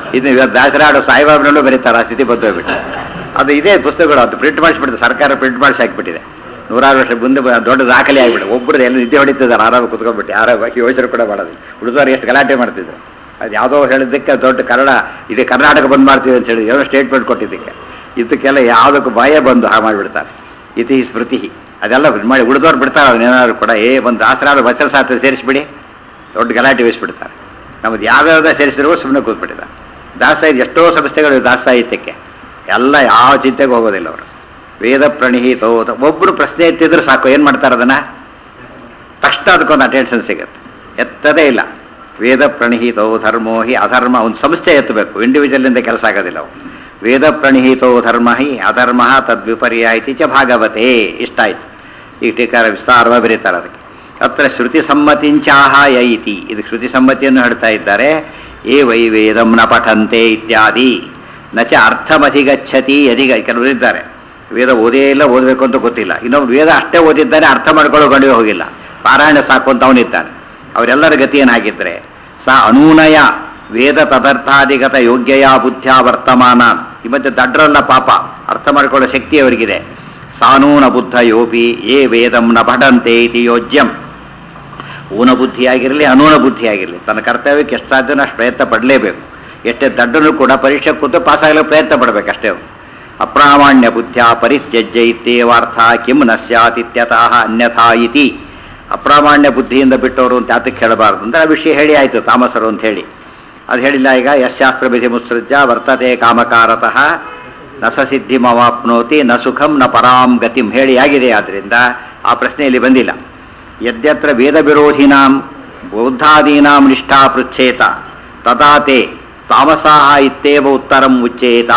ಇದು ಇವತ್ತು ದಾಸರಾಡು ಸಾಯಿಬಾಬನಲ್ಲೂ ಬರೀತಾರೆ ಆ ಸ್ಥಿತಿ ಬಂದು ಹೋಗ್ಬಿಟ್ಟು ಅದು ಇದೇ ಪುಸ್ತಕಗಳು ಅದು ಪ್ರಿಂಟ್ ಮಾಡಿಸ್ಬಿಟ್ಟಿದೆ ಸರ್ಕಾರ ಪ್ರಿಂಟ್ ಮಾಡಿಸಿ ಹಾಕ್ಬಿಟ್ಟಿದೆ ನೂರಾರು ವರ್ಷ ಮುಂದೆ ಬ- ದೊಡ್ಡ ದಾಖಲೆ ಆಗಿಬಿಟ್ಟು ಒಬ್ಬರು ಎಲ್ಲ ನಿದ್ದೆ ಹೊಡಿತಿದ್ದಾರೆ ಆರಾಮ ಕುತ್ಕೊಂಡ್ಬಿಟ್ಟು ಯಾರೋ ಯೋಚನೆ ಕೂಡ ಮಾಡೋದು ಹುಡುಗರು ಎಷ್ಟು ಗಲಾಟೆ ಮಾಡ್ತಿದ್ರು ಅದು ಯಾವುದೋ ಹೇಳಿದ್ದಕ್ಕೆ ದೊಡ್ಡ ಕನ್ನಡ ಇಡೀ ಕರ್ನಾಟಕ ಬಂದ್ ಮಾಡ್ತೀವಿ ಅಂತ ಹೇಳಿ ಏನೋ ಸ್ಟೇಟ್ಮೆಂಟ್ ಕೊಟ್ಟಿದ್ದಕ್ಕೆ ಇದಕ್ಕೆಲ್ಲ ಯಾವುದಕ್ಕೂ ಭಯ ಬಂದು ಹಾ ಮಾಡಿಬಿಡ್ತಾರೆ ಇತಿ ಸ್ಮೃತಿ ಅದೆಲ್ಲ ಇದ್ ಮಾಡಿ ಉಳಿದವ್ರು ಬಿಡ್ತಾರೆ ಅದನ್ನೇನಾದ್ರು ಕೂಡ ಏ ಒಂದು ದಾಸರಾದ್ರು ವಚನ ಸಾತ್ರ ಸೇರಿಸ್ಬಿಡಿ ದೊಡ್ಡ ಗಲಾಟೆ ವಹಿಸ್ಬಿಡ್ತಾರೆ ನಮ್ಮದು ಯಾವ್ಯಾವ್ದ ಸೇರಿಸಿದ್ರು ಸುಮ್ಮನೆ ಕೂತ್ಬಿಟ್ಟಿದ್ದಾರೆ ದಾಸಾಹಿತ್ಯ ಎಷ್ಟೋ ಸಂಸ್ಥೆಗಳು ದಾಸ ಸಾಹಿತ್ಯಕ್ಕೆ ಎಲ್ಲ ಯಾವ ಚಿಂತೆಗೂ ಹೋಗೋದಿಲ್ಲ ಅವರು ವೇದ ಪ್ರಣೀತೋ ಒಬ್ಬರು ಪ್ರಶ್ನೆ ಎತ್ತಿದ್ರೆ ಸಾಕು ಏನು ಮಾಡ್ತಾರೆ ಅದನ್ನು ತಕ್ಷಣ ಅದಕ್ಕೊಂದು ಅಟೆನ್ಷನ್ ಸಿಗುತ್ತೆ ಎತ್ತದೇ ಇಲ್ಲ ವೇದ ಪ್ರಣೀತೋ ಧರ್ಮೋ ಹಿ ಅಧರ್ಮ ಒಂದು ಸಂಸ್ಥೆ ಎತ್ತಬೇಕು ಇಂಡಿವಿಜುವಲಿಂದ ಕೆಲಸ ಆಗೋದಿಲ್ಲ ಅವು ವೇದ ಪ್ರಣೀತೋ ಧರ್ಮ ಹಿ ಅಧರ್ಮ ತದ್ವಿಪರ್ಯ ಇತಿ ಚ ಭಾಗವತೆ ಇಷ್ಟ ಆಯ್ತು ಈ ಟೀಕಾರ ವಿಸ್ತಾರವಾಗಿ ಬರೀತಾರೆ ಅದಕ್ಕೆ ಅತ್ರ ಶ್ರುತಿ ಸಮ್ಮತಿಂಚಾಹ ಯ ಇತಿ ಇದು ಶ್ರುತಿ ಸಮ್ಮತಿಯನ್ನು ಹೇಳ್ತಾ ಇದ್ದಾರೆ ಏ ವೈ ವೇದಂ ನ ಪಠಂತೆ ಇತ್ಯಾದಿ ನಚ ಅರ್ಥಮಧಿಗಚ್ಚತಿ ಯದಿಗ ಕೆಲವರು ಇದ್ದಾರೆ ವೇದ ಓದೇ ಇಲ್ಲ ಓದಬೇಕು ಅಂತ ಗೊತ್ತಿಲ್ಲ ಇನ್ನೊಬ್ರು ವೇದ ಅಷ್ಟೇ ಓದಿದ್ದಾನೆ ಅರ್ಥ ಮಾಡ್ಕೊಳ್ಳೋ ಗಂಡಿಗೆ ಹೋಗಿಲ್ಲ ಪಾರಾಯಣ ಸಾಕು ಅಂತ ಅವನಿದ್ದಾನೆ ಅವರೆಲ್ಲರ ಗತಿ ಏನಾಗಿದ್ರೆ ಸ ಅನೂನಯ ವೇದ ತದರ್ಥಾಧಿಗತ ಯೋಗ್ಯಯ ಬುದ್ಧ್ಯ ವರ್ತಮಾನ ಈ ಮಧ್ಯೆ ದಡ್ರಲ್ಲ ಪಾಪ ಅರ್ಥ ಮಾಡಿಕೊಳ್ಳೋ ಶಕ್ತಿ ಅವರಿಗಿದೆ ಸಾನೂನ ಬುದ್ಧ ಯೋಪಿ ಏ ವೇದಂ ನ ಪಠಂತೆ ಇತಿ ಯೋಜ್ಯಂ ಊನ ಬುದ್ಧಿಯಾಗಿರಲಿ ಅನೂನ ಬುದ್ಧಿಯಾಗಿರಲಿ ತನ್ನ ಕರ್ತವ್ಯಕ್ಕೆ ಎಷ್ಟು ಸಾಧ್ಯನೋ ಅಷ್ಟು ಪ್ರಯತ್ನ ಪಡಲೇಬೇಕು ಎಷ್ಟೇ ದಡ್ಡನು ಕೂಡ ಪರೀಕ್ಷೆ ಕೂತು ಪಾಸ್ ಆಗಲು ಪ್ರಯತ್ನ ಪಡಬೇಕು ಅಷ್ಟೇ ಅವ್ನು. ಅಪ್ರಾಮಾಣ್ಯ ಬುದ್ಧ್ಯ ಪರಿತ್ಯಜ್ಯ ಇತ್ಯೇವಾರ್ಥ ಕಿಂ ನ ಸ್ಯಾತ್ ಇತ್ಯತಃ ಅನ್ಯಥಾ ಇತಿ ಅಪ್ರಾಮಾಣ್ಯ ಬುದ್ಧಿಯಿಂದ ಬಿಟ್ಟವರು ಅಂತ ಯಾತಕ್ಕೆ ಹೇಳಬಾರ್ದು ಅಂದರೆ ಆ ವಿಷಯ ಹೇಳಿ ಆಯಿತು ತಾಮಸರು ಅಂತ ಹೇಳಿ ಅದು ಹೇಳಿಲ್ಲ ಈಗ ಯಶಾಸ್ತ್ರ ವಿಧಿ ಮುತ್ಸೃಜ್ಯ ವರ್ತತೆ ಕಾಮಕಾರತಃ ನ ಸ ಸಿದ್ಧಿಮವಾಪ್ನೋತಿ ನ ಸುಖಂ ನ ಪರಾಂ ಗತಿಂ ಹೇಳಿ ಆಗಿದೆ ಆದ್ದರಿಂದ ಆ ಪ್ರಶ್ನೆಯಲ್ಲಿ ಬಂದಿಲ್ಲ ಯದ್ಯತ್ರ ವೇದ ವಿರೋಧಿನಾಂ ಬೌದ್ಧಾದೀನಾಂ ನಿಷ್ಠಾ ಪೃಚ್ಛೇತ ತದಾ ತೇ ತಾಮಸಾಹ ಇತ್ತೇವ ಉತ್ತರಂ ಉಚ್ಚೇತ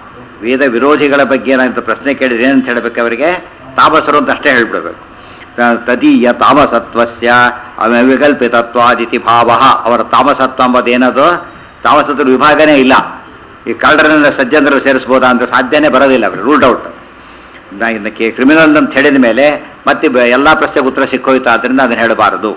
ವೇದ ವಿರೋಧಿಗಳ ಬಗ್ಗೆ ಏನಾಯ್ತು ಪ್ರಶ್ನೆ ಕೇಳಿದ್ರೆ ಏನಂತ ಹೇಳಬೇಕು ಅವರಿಗೆ ತಾಮಸರು ಅಂತ ಅಷ್ಟೇ ಹೇಳ್ಬಿಡ್ಬೇಕು ತ- ತದೀಯ ತಾಮಸತ್ವಸ್ಯ ಅವಿಕಲ್ಪಿತತ್ವಾದಿತಿ ಭಾವ ಅವರ ತಾಮಸತ್ವ ಎಂಬುದೇನದು ತಾಮಸತ್ವ ವಿಭಾಗನೇ ಇಲ್ಲ ಈ ಕಳ್ಳರನ್ನ ಸಜ್ಜನರ ಸೇರಿಸ್ಬೋದಾ ಅಂತ ಸಾಧ್ಯನೇ ಬರೋದಿಲ್ಲ ಅವ್ರಿಗೆ ರೂಲ್ಡ್ ಔಟ್ ನಾ ಇದಕ್ಕೆ ಕ್ರಿಮಿನಲ್ ಅಂತ ಹೇಳಿದ ಮೇಲೆ ಮತ್ತೆ ಬ- ಎಲ್ಲ ಪ್ರಶ್ನೆಗೆ ಉತ್ತರ ಸಿಕ್ಕೋಯ್ತು ಆದ್ದರಿಂದ ಅದನ್ನು ಹೇಳಬಾರದು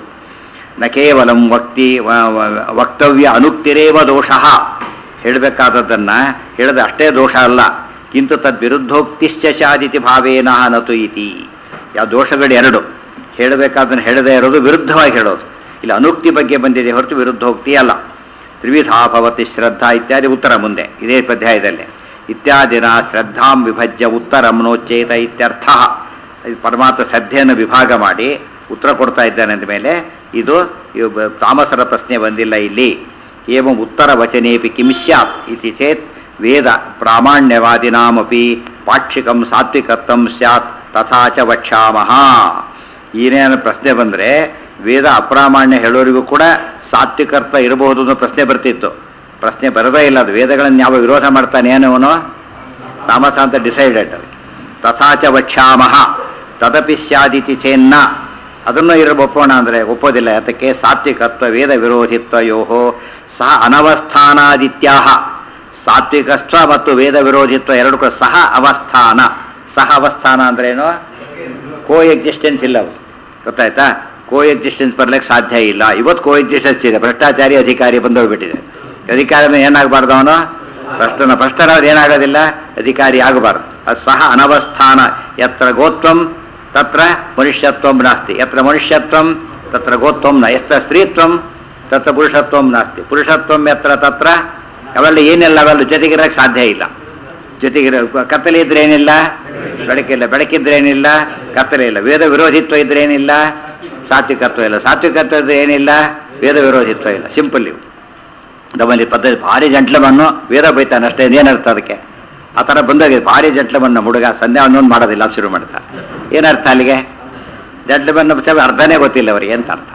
ನ ಕೇವಲ ವಕ್ತಿ ವ- ವ- ವಕ್ತವ್ಯ ಅನುಕ್ತಿರೇವ ದೋಷ ಹೇಳಬೇಕಾದದ್ದನ್ನು ಹೇಳಿದ ಅಷ್ಟೇ ದೋಷ ಅಲ್ಲ ಕಿಂತು ತದ್ ವಿರುದ್ಧೋಕ್ತಿಶ್ಚ ಚಾದಿತಿ ಭಾವೇನ ನತು ಇತಿ ಯಾವ ದೋಷಗಳು ಎರಡು ಹೇಳಬೇಕಾದನ್ನು ಹೇಳದೇ ಇರೋದು ವಿರುದ್ಧವಾಗಿ ಹೇಳೋದು ಇಲ್ಲಿ ಅನುಕ್ತಿ ಬಗ್ಗೆ ಬಂದಿದೆ ಹೊರತು ವಿರುದ್ಧೋಕ್ತಿ ಅಲ್ಲ ತ್ರಿವಿಧಾ ಭವತಿ ಶ್ರದ್ಧಾ ಇತ್ಯಾದಿ ಉತ್ತರ ಮುಂದೆ ಇದೇ ಅಧ್ಯಾಯದಲ್ಲಿ ಇತ್ಯಾದಿನ ಶ್ರದ್ಧಾಂ ವಿಭಜ್ಯ ಉತ್ತರಂ ನೋಚೇತ ಇತ್ಯರ್ಥ ಇದು ಪರಮಾತ್ಮ ಶ್ರದ್ಧೆಯನ್ನು ವಿಭಾಗ ಮಾಡಿ ಉತ್ತರ ಕೊಡ್ತಾ ಇದ್ದಾನೆ ಅಂದಮೇಲೆ ಇದು ಇವು ಬ- ತಾಮಸರ ಪ್ರಶ್ನೆ ಬಂದಿಲ್ಲ ಇಲ್ಲಿ ಏವಂ ಉತ್ತರ ವಚನೇಪಿ ಕಿಂ ಸ್ಯಾತ್ ಇತಿ ಚೇತ್ ವೇದ ಪ್ರಾಮಾಣ್ಯವಾದಿನಾಮಪಿ ಪಾಕ್ಷಿಕಂ ಸಾತ್ವಿಕತ್ವಂ ಸ್ಯಾತ್ ತಥಾ ಚ ವಕ್ಷ್ಯಾಮಃ ಏನೇನು ಪ್ರಶ್ನೆ ಬಂದರೆ ವೇದ ಅಪ್ರಾಮಾಣ್ಯ ಹೇಳೋರಿಗೂ ಕೂಡ ಸಾತ್ವಿಕರ್ಥ ಇರಬಹುದು ಅನ್ನೋ ಪ್ರಶ್ನೆ ಬರ್ತಿತ್ತು ಪ್ರಶ್ನೆ ಬರದೇ ಇಲ್ಲ ಅದು ವೇದಗಳನ್ನು ಯಾವ ವಿರೋಧ ಮಾಡ್ತಾನೆ ಏನವನು ತಾಮಸ ಅಂತ ಡಿಸೈಡೆಡ್ ತಥಾಚ ವಕ್ಷ್ಯಾಮಃ ತದಪಿ ಸ್ಯಾದಿತಿ ಚೇನ್ನ ಅದನ್ನು ಇರ ಒಪ್ಪೋಣ ಅಂದರೆ ಒಪ್ಪೋದಿಲ್ಲ ಯಾತಕ್ಕೆ ಸಾತ್ವಿಕತ್ವ ವೇದ ವಿರೋಧಿತ್ವಯೋ ಸಹ ಅನವಸ್ಥಾನಾದಿತ್ಯಾಹ ಸಾತ್ವಿಕಸ್ತ್ವ ಮತ್ತು ವೇದ ವಿರೋಧಿತ್ವ ಎರಡು ಕೂಡ ಸಹ ಅವಸ್ಥಾನ ಸಹ ಅವಸ್ಥಾನ ಅಂದ್ರೇನು ಕೋ ಎಕ್ಸಿಸ್ಟೆನ್ಸ್ ಇಲ್ಲ ಅವು ಗೊತ್ತಾಯ್ತಾ ಕೋ ಎಕ್ಸಿಸ್ಟೆನ್ಸ್ ಬರ್ಲಿಕ್ಕೆ ಸಾಧ್ಯ ಇಲ್ಲ ಇವತ್ತು ಕೋ ಎಕ್ಸಿಸ್ಟೆನ್ಸ್ ಇದೆ ಭ್ರಷ್ಟಾಚಾರಿ ಅಧಿಕಾರಿ ಬಂದೋಗ್ಬಿಟ್ಟಿದೆ ಅಧಿಕಾರಿ ಏನಾಗಬಾರ್ದು ಅವನು ಭ್ರಷ್ಟನ ಭ್ರಷ್ಟನಾದ್ರೆ ಏನಾಗೋದಿಲ್ಲ ಅಧಿಕಾರಿ ಆಗಬಾರ್ದು ಅದು ಸಹ ಅನವಸ್ಥಾನ ಯತ್ರ ಗೋತ್ವಂ ತತ್ರ ಮನುಷ್ಯತ್ವಂ ನಾಸ್ತಿ ಯತ್ರ ಮನುಷ್ಯತ್ವಂ ತತ್ರ ಗೋತ್ವಂ ನ ಯತ್ರ ಸ್ತ್ರೀತ್ವಂ ತತ್ರ ಪುರುಷತ್ವಂ ನಾಸ್ತಿ ಪುರುಷತ್ವಂ ಯತ್ರ ತತ್ರ ಅವೆಲ್ಲ ಏನೆಲ್ಲ ಅವೆಲ್ಲ ಜೊತೆಗಿರಕ್ಕೆ ಸಾಧ್ಯ ಇಲ್ಲ ಜೊತೆಗೆ ಕತ್ತಲೆ ಇದ್ರೆ ಏನಿಲ್ಲ ಬೆಳಕಿಲ್ಲ ಬೆಳಕಿದ್ರೆ ಏನಿಲ್ಲ ಕತ್ತಲೆ ಇಲ್ಲ ವೇದ ವಿರೋಧಿತ್ವ ಇದ್ರೆ ಏನಿಲ್ಲ ಸಾತ್ವಿಕತ್ವ ಇಲ್ಲ ಸಾತ್ವಿಕತ್ವ ಇದ್ರೆ ಏನಿಲ್ಲ ವೇದ ವಿರೋಧಿತ್ವ ಇಲ್ಲ ಸಿಂಪಲ್ ಇವು ನಮ್ಮಲ್ಲಿ ಪದ್ಧತಿ ಭಾರಿ ಜಂಟ್ಲಮನ್ನು ವೇದ ಬೈತಾನೆ ಅಷ್ಟೇ ಏನರ್ಥ ಅದಕ್ಕೆ ಆ ಥರ ಬಂದೋಗಿದೆ ಭಾರಿ ಜಂಟ್ಲಮನ್ನ ಹುಡುಗ ಸಂಧ್ಯಾ ಒಂದೊಂದು ಮಾಡೋದಿಲ್ಲ ಅಂತ ಶುರು ಮಾಡ್ತಾರೆ ಏನರ್ಥ ಅಲ್ಲಿಗೆ ಜಂಟ್ಲಮನ್ನ ಅರ್ಥನೇ ಗೊತ್ತಿಲ್ಲ ಅವರಿಗೆ ಅಂತ ಅರ್ಥ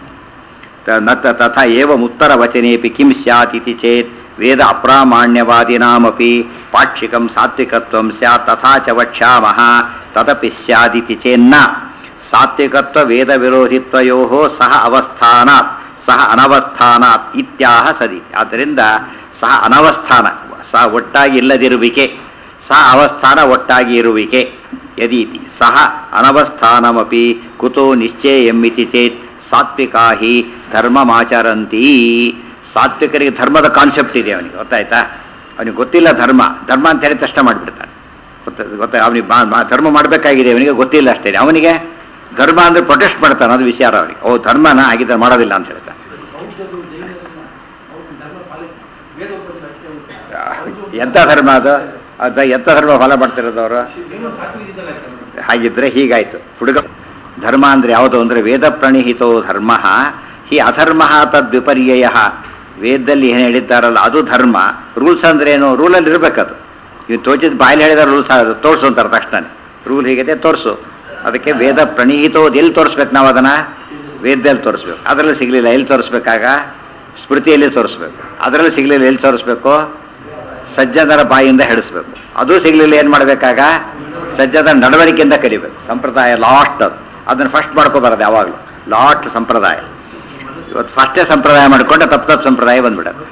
ತ- ನತ ತಥಾ ಏವಂ ಉತ್ತರ ವಚನೇಪಿ ಕಿಂ ಸ್ಯಾತ್ ಇತಿ ಚೇತ್ ವೇದ ಅಪ್ರಾಮಾಣ್ಯವಾದಿನಾಮಪಿ ಪಾಕ್ಷಿಕಂ ಸಾತ್ವಿಕತ್ವಂ ಸ್ಯಾತ್ ತಥಾ ಚ ವಕ್ಷ್ಯಾಮಃ ತದಪಿ ಸ್ಯಾದಿತಿ ಚೇನ್ನ ಸಾತ್ವಿಕತ್ವ ವೇದ ವಿರೋಧಿತ್ವಯೋ ಸಹ ಅವಸ್ಥಾನಾತ್ ಸಹ ಅನವಸ್ಥಾನಾತ್ ಇತ್ಯಾಹ ಸದಿ ಆದ್ದರಿಂದ ಸಹ ಅನವಸ್ಥಾನ ಸಹ ಒಟ್ಟಾಗಿ ಇಲ್ಲದಿರುವಿಕೆ ಸಹ ಅವಸ್ಥಾನ ಒಟ್ಟಾಗಿ ಇರುವಿಕೆ ಯದೀತಿ ಸಹ ಅನವಸ್ಥಾನಮಪಿ ಕುತೋ ನಿಶ್ಚಯಮಿತಿ ಚೇತ್ ಸಾತ್ವಿಕಾ ಹಿ ಧರ್ಮಮಾಚರಂತಿ ಸಾತ್ವಿಕರಿಗೆ ಧರ್ಮದ ಕಾನ್ಸೆಪ್ಟ್ ಇದೆ ಅವನಿಗೆ ಗೊತ್ತಾಯ್ತಾ ಅವನಿಗೆ ಗೊತ್ತಿಲ್ಲ ಧರ್ಮ ಧರ್ಮ ಅಂತ ಹೇಳಿ ತಕ್ಷಣ ಮಾಡಿಬಿಡ್ತಾನೆ ಗೊತ್ತ ಗೊತ್ತ ಅವನಿಗೆ ಧರ್ಮ ಮಾಡಬೇಕಾಗಿದೆ ಅವನಿಗೆ ಗೊತ್ತಿಲ್ಲ ಅಷ್ಟೇ ಅವನಿಗೆ ಧರ್ಮ ಅಂದರೆ ಪ್ರೊಟೆಸ್ಟ್ ಮಾಡ್ತಾನೆ ಅದು ವಿಚಾರ ಅವನಿಗೆ ಓ ಧರ್ಮನ ಹಾಗಿದ್ರೆ ಮಾಡೋದಿಲ್ಲ ಅಂತ ಹೇಳ್ತಾನೆ ಬೌದ್ಧರು ಜೈನರನ್ನ ಅವ್ರ ಧರ್ಮ ಪಾಲಿಸಿ ವೇದೋಪದ ಅಷ್ಟೇ ಉಂಟು. ಎಂಥ ಧರ್ಮ ಅದು ಅದು ಎಂಥ ಧರ್ಮ ಫಾಲೋ ಮಾಡ್ತಿರೋದು ಅವರು ಏನೋ ಸಾತ್ವಿಕ ಇದಲ್ಲ ಸರ್ ಹಾಗಿದ್ರೆ ಹೀಗಾಯ್ತು ಹುಡುಗ ಧರ್ಮ ಅಂದರೆ ಯಾವುದು ಅಂದರೆ ವೇದ ಪ್ರಣೀಹಿತೋ ಧರ್ಮ ಹಿ ಅಧರ್ಮ ತದ್ವಿಪರ್ಯಯ ವೇದದಲ್ಲಿ ಏನು ಹೇಳಿದ್ದಾರಲ್ಲ ಅದು ಧರ್ಮ ರೂಲ್ಸ್ ಅಂದ್ರೆ ಏನು ರೂಲಲ್ಲಿ ಇರಬೇಕದು ನೀವು ತೋಚಿದ ಬಾಯಲ್ಲಿ ಹೇಳಿದ ರೂಲ್ಸ್ ತೋರಿಸು ಅಂತಾರೆ ತಕ್ಷಣ ರೂಲ್ ಹೀಗಿದೆ ತೋರಿಸು ಅದಕ್ಕೆ ವೇದ ಪ್ರಣೀಹಿತೋ ಎಲ್ಲಿ ತೋರಿಸ್ಬೇಕು ನಾವು ಅದನ್ನು ವೇದದಲ್ಲಿ ತೋರಿಸ್ಬೇಕು ಅದರಲ್ಲಿ ಸಿಗಲಿಲ್ಲ ಎಲ್ಲಿ ತೋರಿಸ್ಬೇಕಾಗ ಸ್ಮೃತಿಯಲ್ಲಿ ತೋರಿಸ್ಬೇಕು ಅದರಲ್ಲಿ ಸಿಗಲಿಲ್ಲ ಎಲ್ಲಿ ತೋರಿಸ್ಬೇಕು ಸಜ್ಜನರ ಬಾಯಿಂದ ಹೇಳಿಸ್ಬೇಕು ಅದು ಸಿಗಲಿಲ್ಲ ಏನು ಮಾಡಬೇಕಾಗ ಸಜ್ಜನರ ನಡವಳಿಕೆಯಿಂದ ಕಲಿಬೇಕು ಸಂಪ್ರದಾಯ ಲಾಸ್ಟ್ ಅದು ಅದನ್ನು ಫಸ್ಟ್ ಮಾಡ್ಕೋಬಾರದು ಯಾವಾಗಲೂ ಲಾಸ್ಟ್ ಸಂಪ್ರದಾಯ ಇವತ್ತು ಫಸ್ಟೇ ಸಂಪ್ರದಾಯ ಮಾಡಿಕೊಂಡ್ರೆ ತಪ್ಪು ತಪ್ಪು ಸಂಪ್ರದಾಯ ಬಂದ್ಬಿಡತ್ತೆ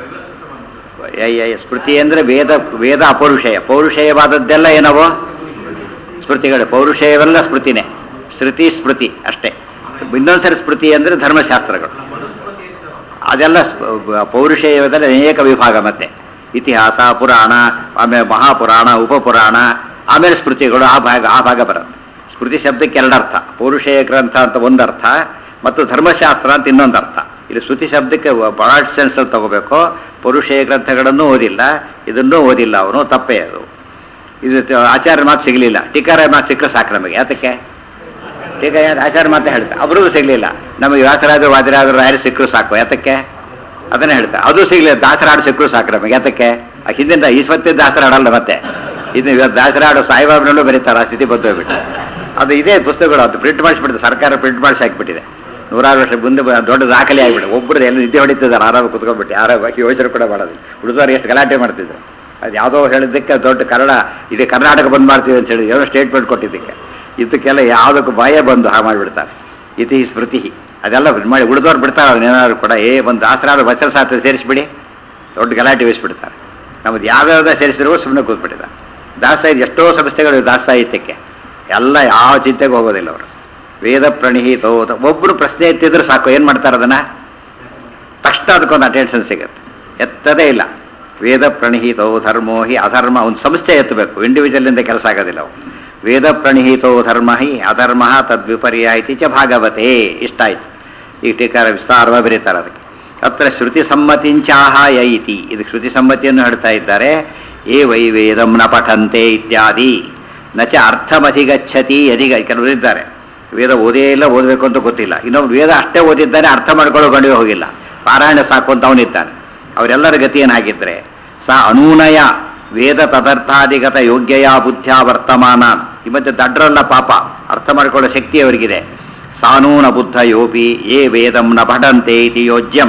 ಯ- ಯ- ಸ್ಮೃತಿ ಅಂದರೆ ವೇದ ವೇದ ಅಪೌರುಷೇಯ ಪೌರುಷೇಯವಾದದ್ದೆಲ್ಲ ಏನವೋ ಸ್ಮೃತಿಗಳು ಪೌರುಷೇಯವೆಲ್ಲ ಸ್ಮೃತಿನೇ ಶ್ರುತಿ ಸ್ಮೃತಿ ಅಷ್ಟೇ ಇನ್ನೊಂದ್ಸರಿ ಸ್ಮೃತಿ ಅಂದರೆ ಧರ್ಮಶಾಸ್ತ್ರಗಳು ಅದೆಲ್ಲ ಸ್ಪ- ಪೌರುಷೇಯದಲ್ಲಿ ಅನೇಕ ವಿಭಾಗ ಮತ್ತೆ ಇತಿಹಾಸ ಪುರಾಣ ಆಮೇಲೆ ಮಹಾಪುರಾಣ ಉಪಪುರಾಣ ಆಮೇಲೆ ಸ್ಮೃತಿಗಳು ಆ ಭಾಗ ಆ ಭಾಗ ಬರುತ್ತೆ ಸ್ಮೃತಿ ಶಬ್ದಕ್ಕೆ ಎರಡರ್ಥ ಪೌರುಷೇಯ ಗ್ರಂಥ ಅಂತ ಒಂದರ್ಥ ಮತ್ತು ಧರ್ಮಶಾಸ್ತ್ರ ಅಂತ ಇನ್ನೊಂದು ಅರ್ಥ ಇಲ್ಲಿ ಶ್ರುತಿ ಶಬ್ದಕ್ಕೆ ಬ್ರಾಡ್ ಸೆನ್ಸಲ್ಲಿ ತಗೋಬೇಕು ಪೌರುಷೇಯ ಗ್ರಂಥಗಳನ್ನು ಓದಿಲ್ಲ ಇದನ್ನೂ ಓದಿಲ್ಲ ಅವನು ತಪ್ಪೇ ಅದು ಇದು ತ- ಆಚಾರ್ಯ ಮಾತು ಸಿಗಲಿಲ್ಲ ಟೀಕಾರ ಮಾತು ಸಿಕ್ಕರೆ ಸಾಕು ನಮಗೆ ಯಾತಕ್ಕೆ ಟೀಕ ಆಚಾರ್ಯ ಮಾತು ಹೇಳ್ತಾ ಅವ್ರಿಗೂ ಸಿಗಲಿಲ್ಲ ನಮಗೆ ವ್ಯಾಸರಾಜರು ವಾದಿರಾಜರು ಯಾರು ಸಿಕ್ಕರು ಸಾಕು ಯಾತಕ್ಕೆ ಅದನ್ನೇ ಹೇಳ್ತಾ ಅದು ಸಿಗಲಿಲ್ಲ ದಾಸರಾಡು ಸಿಕ್ಕರು ಸಾಕು ನಮಗೆ ಯಾತಕ್ಕೆ ಆ ಹಿಂದಿನ ಈಶ್ವತ್ತಿನ ದಾಸರಾಡಲ್ಲ ಮತ್ತೆ ಇದು ಇವತ್ತು ದಾಸರಾಡು ಸಾಯಿಬಾಬನಲ್ಲೂ ಬರೀತಾರೆ ಆ ಸ್ಥಿತಿ ಬಂದು ಹೋಗ್ಬಿಟ್ಟು ಅದು ಇದೇ ಪುಸ್ತಕಗಳು ಅದು ಪ್ರಿಂಟ್ ಮಾಡಿಸ್ಬಿಟ್ಟಿದೆ ಸರ್ಕಾರ ಪ್ರಿಂಟ್ ಮಾಡಿಸಿ ಹಾಕಿಬಿಟ್ಟಿದೆ ನೂರಾರು ವರ್ಷ ಮುಂದೆ ಬ- ದೊಡ್ಡ ದಾಖಲೆ ಆಗಿಬಿಟ್ಟು ಒಬ್ಬರು ಎಲ್ಲ ನಿದ್ದೆ ಹೊಡಿತಿದ್ದಾರೆ ಆರಾಮ ಕುತ್ಕೊಂಡ್ಬಿಟ್ಟು ಆರಾಮಾಗಿ ಯೋಚನೆ ಕೂಡ ಮಾಡೋದು ಹುಡುಗರು ಎಷ್ಟು ಗಲಾಟೆ ಮಾಡ್ತಿದ್ರು ಅದು ಯಾವುದೋ ಹೇಳಿದ್ದಕ್ಕೆ ದೊಡ್ಡ ಕನ್ನಡ ಇಡೀ ಕರ್ನಾಟಕ ಬಂದ್ ಮಾಡ್ತೀವಿ ಅಂತ ಹೇಳಿ ಏನೋ ಸ್ಟೇಟ್ಮೆಂಟ್ ಕೊಟ್ಟಿದ್ದಕ್ಕೆ ಇದಕ್ಕೆಲ್ಲ ಯಾವುದಕ್ಕೂ ಭಯ ಬಂದು ಹಾಗೆ ಮಾಡಿಬಿಡ್ತಾರೆ ಇತಿ ಸ್ಮೃತಿ ಅದೆಲ್ಲ ಇದ್ ಮಾಡಿ ಉಳಿದವ್ರು ಬಿಡ್ತಾರೆ ಅದನ್ನೇನಾದ್ರು ಕೂಡ ಏ ಒಂದು ಆಸರಾರು ವಚನ ಸಾತ್ರ ಸೇರಿಸ್ಬಿಡಿ ದೊಡ್ಡ ಗಲಾಟೆ ವಹಿಸ್ಬಿಡ್ತಾರೆ ನಮ್ಮದು ಯಾವ್ಯಾವ್ದ ಸೇರಿಸಿದ್ರು ಸುಮ್ಮನೆ ಕೂತ್ಬಿಟ್ಟಿದ್ದಾರೆ ದಾಸಾಹಿತ್ಯ ಎಷ್ಟೋ ಸಂಸ್ಥೆಗಳು ದಾಸ ಸಾಹಿತ್ಯಕ್ಕೆ ಎಲ್ಲ ಯಾವ ಚಿಂತೆಗೂ ಹೋಗೋದಿಲ್ಲ ಅವರು ವೇದ ಪ್ರಣೀಹಿತೋ ಒಬ್ಬರು ಪ್ರಶ್ನೆ ಎತ್ತಿದ್ರೆ ಸಾಕು ಏನು ಮಾಡ್ತಾರೆ ಅದನ್ನು ತಕ್ಷಣ ಅದಕ್ಕೊಂದು ಅಟೆನ್ಷನ್ ಸಿಗುತ್ತೆ ಎತ್ತದೇ ಇಲ್ಲ ವೇದ ಪ್ರಣೀಹಿತೋ ಧರ್ಮೋ ಹಿ ಅಧರ್ಮ ಒಂದು ಸಂಸ್ಥೆ ಎತ್ತಬೇಕು ಇಂಡಿವಿಜುವಲಿಂದ ಕೆಲಸ ಆಗೋದಿಲ್ಲ ಅವು ವೇದ ಪ್ರಣೀಹಿತೋ ಧರ್ಮ ಹಿ ಅಧರ್ಮ ತದ್ವಿಪರ್ಯ ಇತಿ ಚ ಭಾಗವತೆ ಇಷ್ಟ ಆಯ್ತು ಈ ಟೀಕಾರ ವಿಸ್ತಾರವಾಗಿ ಬರೀತಾರೆ ಅದಕ್ಕೆ ಅತ್ರ ಶ್ರುತಿ ಸಮ್ಮತಿಂಚಾಹ ಯ ಇತಿ ಇದು ಶ್ರುತಿ ಸಮ್ಮತಿಯನ್ನು ಹೇಳ್ತಾ ಇದ್ದಾರೆ ಏ ವೈ ವೇದಂ ನ ಪಠಂತೆ ಇತ್ಯಾದಿ ನಚ ಅರ್ಥಮಧಿಗಚ್ಚತಿ ಅಧಿಗ ಕೆಲವರು ಇದ್ದಾರೆ ವೇದ ಓದೇ ಇಲ್ಲ ಓದಬೇಕು ಅಂತ ಗೊತ್ತಿಲ್ಲ ಇನ್ನೊಬ್ರು ವೇದ ಅಷ್ಟೇ ಓದಿದ್ದಾನೆ ಅರ್ಥ ಮಾಡ್ಕೊಳ್ಳೋ ಗಂಡಿಗೆ ಹೋಗಿಲ್ಲ ಪಾರಾಯಣ ಸಾಕು ಅಂತ ಅವನಿದ್ದಾನೆ ಅವರೆಲ್ಲರ ಗತಿ ಏನಾಗಿದ್ರೆ ಸ ಅನೂನಯ ವೇದ ತದರ್ಥಾಧಿಗತ ಯೋಗ್ಯಯ ಬುದ್ಧ್ಯ ವರ್ತಮಾನ ಈ ಮಧ್ಯೆ ದಡ್ರಲ್ಲ ಪಾಪ ಅರ್ಥ ಮಾಡ್ಕೊಳ್ಳೋ ಶಕ್ತಿ ಅವರಿಗಿದೆ ಸಾನೂನ ಬುದ್ಧ ಯೋಪಿ ಏ ವೇದಂ ನ ಪಠಂತೆ ಇತಿ ಯೋಜ್ಯಂ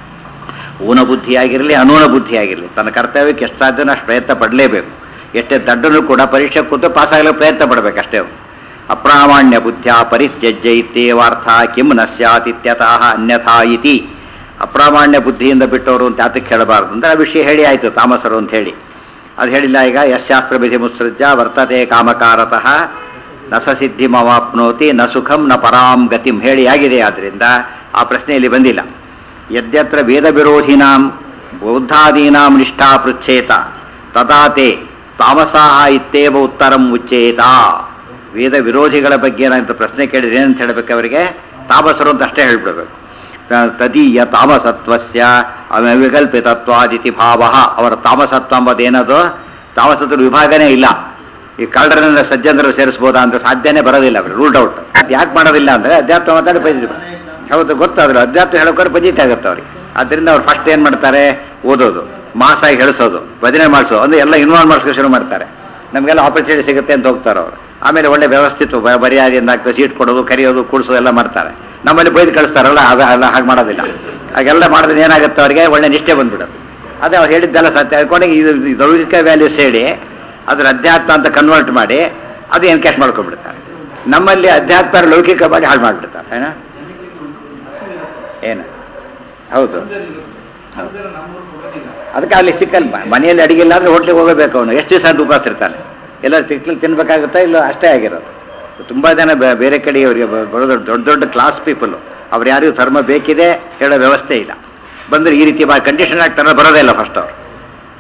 ಊನ ಬುದ್ಧಿಯಾಗಿರಲಿ ಅನೂನ ಬುದ್ಧಿಯಾಗಿರಲಿ ತನ್ನ ಕರ್ತವ್ಯಕ್ಕೆ ಎಷ್ಟು ಸಾಧ್ಯನೋ ಅಷ್ಟು ಪ್ರಯತ್ನ ಪಡಲೇಬೇಕು ಎಷ್ಟೇ ದಡ್ಡನು ಕೂಡ ಪರೀಕ್ಷೆ ಕೂತು ಪಾಸ್ ಆಗಲು ಪ್ರಯತ್ನ ಪಡಬೇಕು ಅಷ್ಟೇ ಅವ್ನು. ಅಪ್ರಾಮಾಣ್ಯ ಬುದ್ಧ್ಯ ಪರಿತ್ಯಜ್ಯ ಇತ್ಯೇವಾರ್ಥ ಕಿಂ ನ ಸ್ಯಾತ್ ಇತ್ಯತಃ ಅನ್ಯಥಾ ಇತಿ ಅಪ್ರಾಮಾಣ್ಯ ಬುದ್ಧಿಯಿಂದ ಬಿಟ್ಟವರು ಅಂತ ಯಾತಕ್ಕೆ ಹೇಳಬಾರ್ದು ಅಂದರೆ ಆ ವಿಷಯ ಹೇಳಿ ಆಯಿತು ತಾಮಸರು ಅಂತ ಹೇಳಿ ಅದು ಹೇಳಿಲ್ಲ ಈಗ ಯಶಾಸ್ತ್ರ ವಿಧಿ ಮುತ್ಸೃಜ್ಯ ವರ್ತತೆ ಕಾಮಕಾರತಃ ನ ಸ ಸಿದ್ಧಿಮವಾಪ್ನೋತಿ ನ ಸುಖಂ ನ ಪರಾಂ ಗತಿಂ ಹೇಳಿ ಆಗಿದೆ ಆದ್ದರಿಂದ ಆ ಪ್ರಶ್ನೆಯಲ್ಲಿ ಬಂದಿಲ್ಲ ಯದ್ಯತ್ರ ವೇದ ವಿರೋಧಿನಾಂ ಬೌದ್ಧಾದೀನಾಂ ನಿಷ್ಠಾ ಪೃಚ್ಛೇತ ತದಾ ತೇ ತಾಮಸಾಹ ಇತ್ತೇವ ಉತ್ತರಂ ಉಚ್ಚೇತ ವೇದ ವಿರೋಧಿಗಳ ಬಗ್ಗೆ ಏನಾಯ್ತು ಪ್ರಶ್ನೆ ಕೇಳಿದ್ರೆ ಏನಂತ ಹೇಳಬೇಕು ಅವರಿಗೆ ತಾಮಸರು ಅಂತ ಅಷ್ಟೇ ಹೇಳ್ಬಿಡ್ಬೇಕು ತ- ತದೀಯ ತಾಮಸತ್ವಸ್ಯ ವಿಕಲ್ಪಿತತ್ವಾದಿತಿ ಭಾವ ಅವರ ತಾಮಸತ್ವ ಎಂಬುದೇನದು ತಾಮಸತ್ವ ವಿಭಾಗನೇ ಇಲ್ಲ ಈ ಕಳ್ಳರನ್ನ ಸಜ್ಜನರು ಸೇರಿಸ್ಬೋದಾ ಅಂತ ಸಾಧ್ಯನೇ ಬರೋದಿಲ್ಲ ಅವ್ರಿಗೆ ರೂಲ್ಡ್ ಔಟ್ ಅದು ಯಾಕೆ ಮಾಡೋದಿಲ್ಲ ಅಂದರೆ ಅಧ್ಯಾತ್ಮ ಮಾತಾಡಿ ಪಂಜಿತ ಹೌದು ಗೊತ್ತಾದ್ರು ಅಧ್ಯಾತ್ಮ ಹೇಳೋಕ್ರೆ ಪಂಜಿತ ಆಗುತ್ತೆ ಅವ್ರಿಗೆ ಆದ್ದರಿಂದ ಅವ್ರು ಫಸ್ಟ್ ಏನು ಮಾಡ್ತಾರೆ ಓದೋದು ಮಾಸಾಗಿ ಹೇಳಿಸೋದು ಭಜನೆ ಮಾಡಿಸೋದು ಅಂದರೆ ಎಲ್ಲ ಇನ್ವಾಲ್ವ್ ಮಾಡಿಸ್ಕೊಂಡು ಶುರು ಮಾಡ್ತಾರೆ ನಮಗೆಲ್ಲ ಆಪರ್ಚುನಿಟಿ ಸಿಗುತ್ತೆ ಅಂತ ಹೋಗ್ತಾರೆ ಅವರು ಆಮೇಲೆ ಒಳ್ಳೆ ವ್ಯವಸ್ಥಿತ ಬ- ಮರ್ಯಾದೆಯಿಂದ ಆಗ್ತದೆ ಸೀಟ್ ಕೊಡೋದು ಕರೆಯೋದು ಕೂಡಿಸೋದು ಎಲ್ಲ ಮಾಡ್ತಾರೆ ನಮ್ಮಲ್ಲಿ ಬೈದು ಕಳಿಸ್ತಾರಲ್ಲ ಅದು ಎಲ್ಲ ಹಾಗೆ ಮಾಡೋದಿಲ್ಲ ಹಾಗೆಲ್ಲ ಮಾಡಿದ್ರೆ ಏನಾಗುತ್ತೆ ಅವರಿಗೆ ಒಳ್ಳೆ ನಿಷ್ಠೆ ಬಂದ್ಬಿಡೋದು ಅದೇ ಅವ್ರು ಹೇಳಿದ್ದೆಲ್ಲ ಸತ್ಯ ಕೊನೆಗೆ ಇದು ಇದು ಲೌಕಿಕ ವ್ಯಾಲ್ಯೂಸ್ ಹೇಳಿ ಅದ್ರ ಅಧ್ಯಾತ್ಮ ಅಂತ ಕನ್ವರ್ಟ್ ಮಾಡಿ ಅದು ಎನ್ಕ್ಯಾಶ್ ಮಾಡ್ಕೊಂಡ್ಬಿಡ್ತಾರೆ ನಮ್ಮಲ್ಲಿ ಅಧ್ಯಾತ್ಮ ಲೌಕಿಕ ಮಾಡಿ ಹಾಳು ಮಾಡಿಬಿಡ್ತಾರೆ ಏನ ಏನು ಹೌದು ಅದರ ನಮ್ಮೂರು ಕೊಡೋದಿಲ್ಲ ಅದಕ್ಕೆ ಅಲ್ಲಿ ಸಿಕ್ಕಲ್ಲ ಮ- ಮನೆಯಲ್ಲಿ ಅಡಿಗೆ ಇಲ್ಲ ಅಂದರೆ ಹೋಟ್ಲಿಗೆ ಹೋಗಬೇಕು ಅವನು ಎಷ್ಟು ದಿವಸ ಅಂತ ಉಪವಾಸ ಇರ್ತಾನೆ ಎಲ್ಲರೂ ತಿಕ್ಲಿ ತಿನ್ಬೇಕಾಗುತ್ತಾ ಇಲ್ಲ ಅಷ್ಟೇ ಆಗಿರೋದು ತುಂಬ ಜನ ಬೇ- ಬೇರೆ ಕಡೆಯವರಿಗೆ ಬ- ಬರೋದು ದೊಡ್ಡ ದೊಡ್ಡ ಕ್ಲಾಸ್ ಪೀಪಲು ಅವ್ರು ಯಾರಿಗೂ ಧರ್ಮ ಬೇಕಿದೆ ಹೇಳೋ ವ್ಯವಸ್ಥೆ ಇಲ್ಲ ಬಂದರೆ ಈ ರೀತಿ ಬಾ ಕಂಡೀಷನ್ ಆಗ್ತಾರೆ ಬರೋದೇ ಇಲ್ಲ ಫಸ್ಟ್ ಅವರು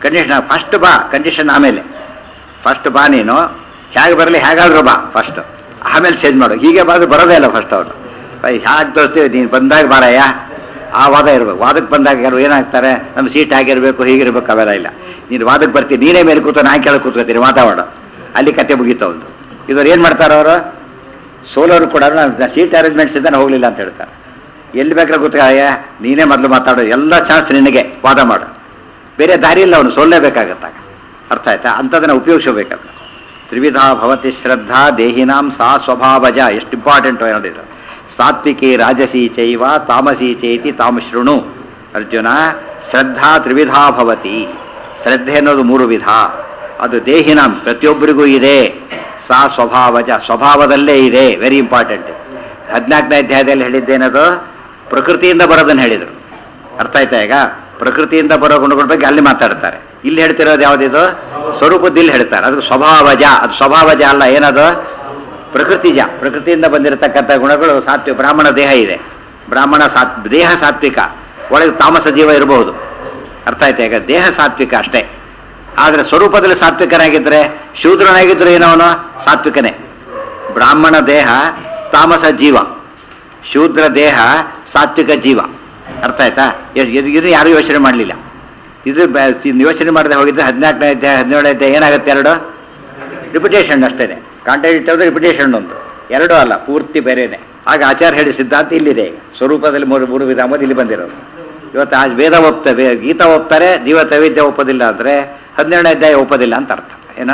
ಕಂಡೀಷನ್ ಫಸ್ಟ್ ಬಾ ಕಂಡೀಷನ್ ಆಮೇಲೆ ಫಸ್ಟ್ ಬಾ ನೀನು ಹೇಗೆ ಬರಲಿ ಹೇಗಾದ್ರೂ ಬಾ ಫಸ್ಟ್ ಆಮೇಲೆ ಚೇಂಜ್ ಮಾಡು ಹೀಗೆ ಬಾದ್ರೆ ಬರೋದೇ ಇಲ್ಲ ಫಸ್ಟ್ ಅವನು ಹೇಗೆ ತೋರಿಸ್ತೀವಿ ನೀನು ಬಂದಾಗ ಬಾರಯ್ಯ ಆ ವಾದ ಇರ್ಬೇಕು ವಾದಕ್ಕೆ ಬಂದಾಗ ಯಾರು ಏನಾಗ್ತಾರೆ ನಮ್ಮ ಸೀಟ್ ಆಗಿರ್ಬೇಕು ಹೀಗಿರ್ಬೇಕು ಅವೆಲ್ಲ ಇಲ್ಲ ನೀನು ವಾದಕ್ಕೆ ಬರ್ತೀನಿ ನೀನೇ ಮೇಲೆ ಕೂತು ನಾ ಕೆಳಗೆ ಕೂತ್ಕೋತೀನಿ ಮಾತಾಡೋ ಅಲ್ಲಿ ಕತೆ ಮುಗೀತು ಅವ್ನು ಇವ್ರು ಏನು ಮಾಡ್ತಾರೆ ಅವರು ಸೋಲೋರು ಕೂಡ ಸೀಟ್ ಅರೇಂಜ್ಮೆಂಟ್ಸ್ ಇದ್ದಾನೆ ಹೋಗಲಿಲ್ಲ ಅಂತ ಹೇಳ್ತಾರೆ ಎಲ್ಲಿ ಬೇಕಾದ್ರೆ ಗೊತ್ತಾಯ ನೀನೇ ಮೊದಲು ಮಾತಾಡೋ ಎಲ್ಲ ಚಾನ್ಸ್ ನಿನಗೆ ವಾದ ಮಾಡು ಬೇರೆ ದಾರಿ ಇಲ್ಲ ಅವನು ಸೋಲ್ಲೇಬೇಕಾಗತ್ತಾಗ ಅರ್ಥ ಆಯ್ತಾ ಅಂಥದನ್ನು ಉಪಯೋಗಿಸಬೇಕಾದ್ರೆ ತ್ರಿವಿಧ ಭವತಿ ಶ್ರದ್ಧಾ ದೇಹಿನಾಂ ಸಾ ಸ್ವಭಾವಜ ಎಷ್ಟು ಇಂಪಾರ್ಟೆಂಟ್ ನೋಡಿದ್ರು ಸಾತ್ವಿಕಿ ರಾಜಸಿ ಚೈವ ತಾಮಸಿ ಚೇತಿ ತಾಮ ಶೃಣು ಅರ್ಜುನ ಶ್ರದ್ಧಾ ತ್ರಿವಿಧಾ ಭವತಿ ಶ್ರದ್ಧೆ ಅನ್ನೋದು ಮೂರು ವಿಧ ಅದು ದೇಹಿನಾಂ ಪ್ರತಿಯೊಬ್ಬರಿಗೂ ಇದೆ ಸಾ ಸ್ವಭಾವಜ ಸ್ವಭಾವದಲ್ಲೇ ಇದೆ ವೆರಿ ಇಂಪಾರ್ಟೆಂಟ್ ಹದಿನಾಲ್ಕನೇ ಅಧ್ಯಾಯದಲ್ಲಿ ಹೇಳಿದ್ದೇನದು ಪ್ರಕೃತಿಯಿಂದ ಬರೋದನ್ನು ಹೇಳಿದರು ಅರ್ಥ ಆಯ್ತಾ ಈಗ ಪ್ರಕೃತಿಯಿಂದ ಬರೋ ಗುಣಗಳ ಬಗ್ಗೆ ಅಲ್ಲಿ ಮಾತಾಡ್ತಾರೆ ಇಲ್ಲಿ ಹೇಳ್ತಿರೋದು ಯಾವುದಿದು ಸ್ವರೂಪದಲ್ಲಿ ಹೇಳ್ತಾರೆ ಅದು ಸ್ವಭಾವಜ ಅದು ಸ್ವಭಾವಜ ಅಲ್ಲ ಏನದು ಪ್ರಕೃತಿಜ ಪ್ರಕೃತಿಯಿಂದ ಬಂದಿರತಕ್ಕಂಥ ಗುಣಗಳು ಸಾತ್ವಿಕ ಬ್ರಾಹ್ಮಣ ದೇಹ ಇದೆ ಬ್ರಾಹ್ಮಣ ಸಾತ್ ದೇಹ ಸಾತ್ವಿಕ ಒಳಗೆ ತಾಮಸ ಜೀವ ಇರಬಹುದು ಅರ್ಥ ಆಯ್ತಾ ಈಗ ದೇಹ ಸಾತ್ವಿಕ ಅಷ್ಟೇ ಆದರೆ ಸ್ವರೂಪದಲ್ಲಿ ಸಾತ್ವಿಕನಾಗಿದ್ದರೆ ಶೂದ್ರನಾಗಿದ್ದರೆ ಏನವನು ಸಾತ್ವಿಕನೇ ಬ್ರಾಹ್ಮಣ ದೇಹ ತಾಮಸ ಜೀವ ಶೂದ್ರ ದೇಹ ಸಾತ್ವಿಕ ಜೀವ ಅರ್ಥ ಆಯ್ತಾ ಎ- ಇದು ಇದು ಯಾರೂ ಯೋಚನೆ ಮಾಡಲಿಲ್ಲ ಇದು ಬ- ಇದ್ ಯೋಚನೆ ಮಾಡದೆ ಹೋಗಿದ್ರೆ ಹದಿನಾಲ್ಕನೇ ಅಧ್ಯಾಯ ಹದಿನೇಳನೇ ಅಧ್ಯಾಯ ಏನಾಗುತ್ತೆ ಎರಡು ರಿಪಿಟೇಷನ್ ಅಷ್ಟೇ ಕಾಂಟ್ರಾಕ್ಟ್ ಅಂದರೆ ರಿಪಿಟೇಷನ್ ಒಂದು ಎರಡೂ ಅಲ್ಲ ಪೂರ್ತಿ ಬೇರೆನೆ ಆಗ ಆಚಾರ ಹೇಳಿ ಸಿದ್ಧಾಂತ ಇಲ್ಲಿದೆ ಈಗ ಸ್ವರೂಪದಲ್ಲಿ ಮೂರು ಮೂರು ವಿಧ ಅಂಬೋದು ಇಲ್ಲಿ ಬಂದಿರೋದು ಇವತ್ತು ಆ ವೇದ ಒಪ್ತವೆ ಗೀತಾ ಒಪ್ತಾರೆ ಜೀವ ತೈವಿದ್ಯ ಒಪ್ಪೋದಿಲ್ಲ ಅಂದರೆ ಹದಿನೇಳನೇ ಅಧ್ಯಾಯ ಒಪ್ಪೋದಿಲ್ಲ ಅಂತ ಅರ್ಥ ಏನ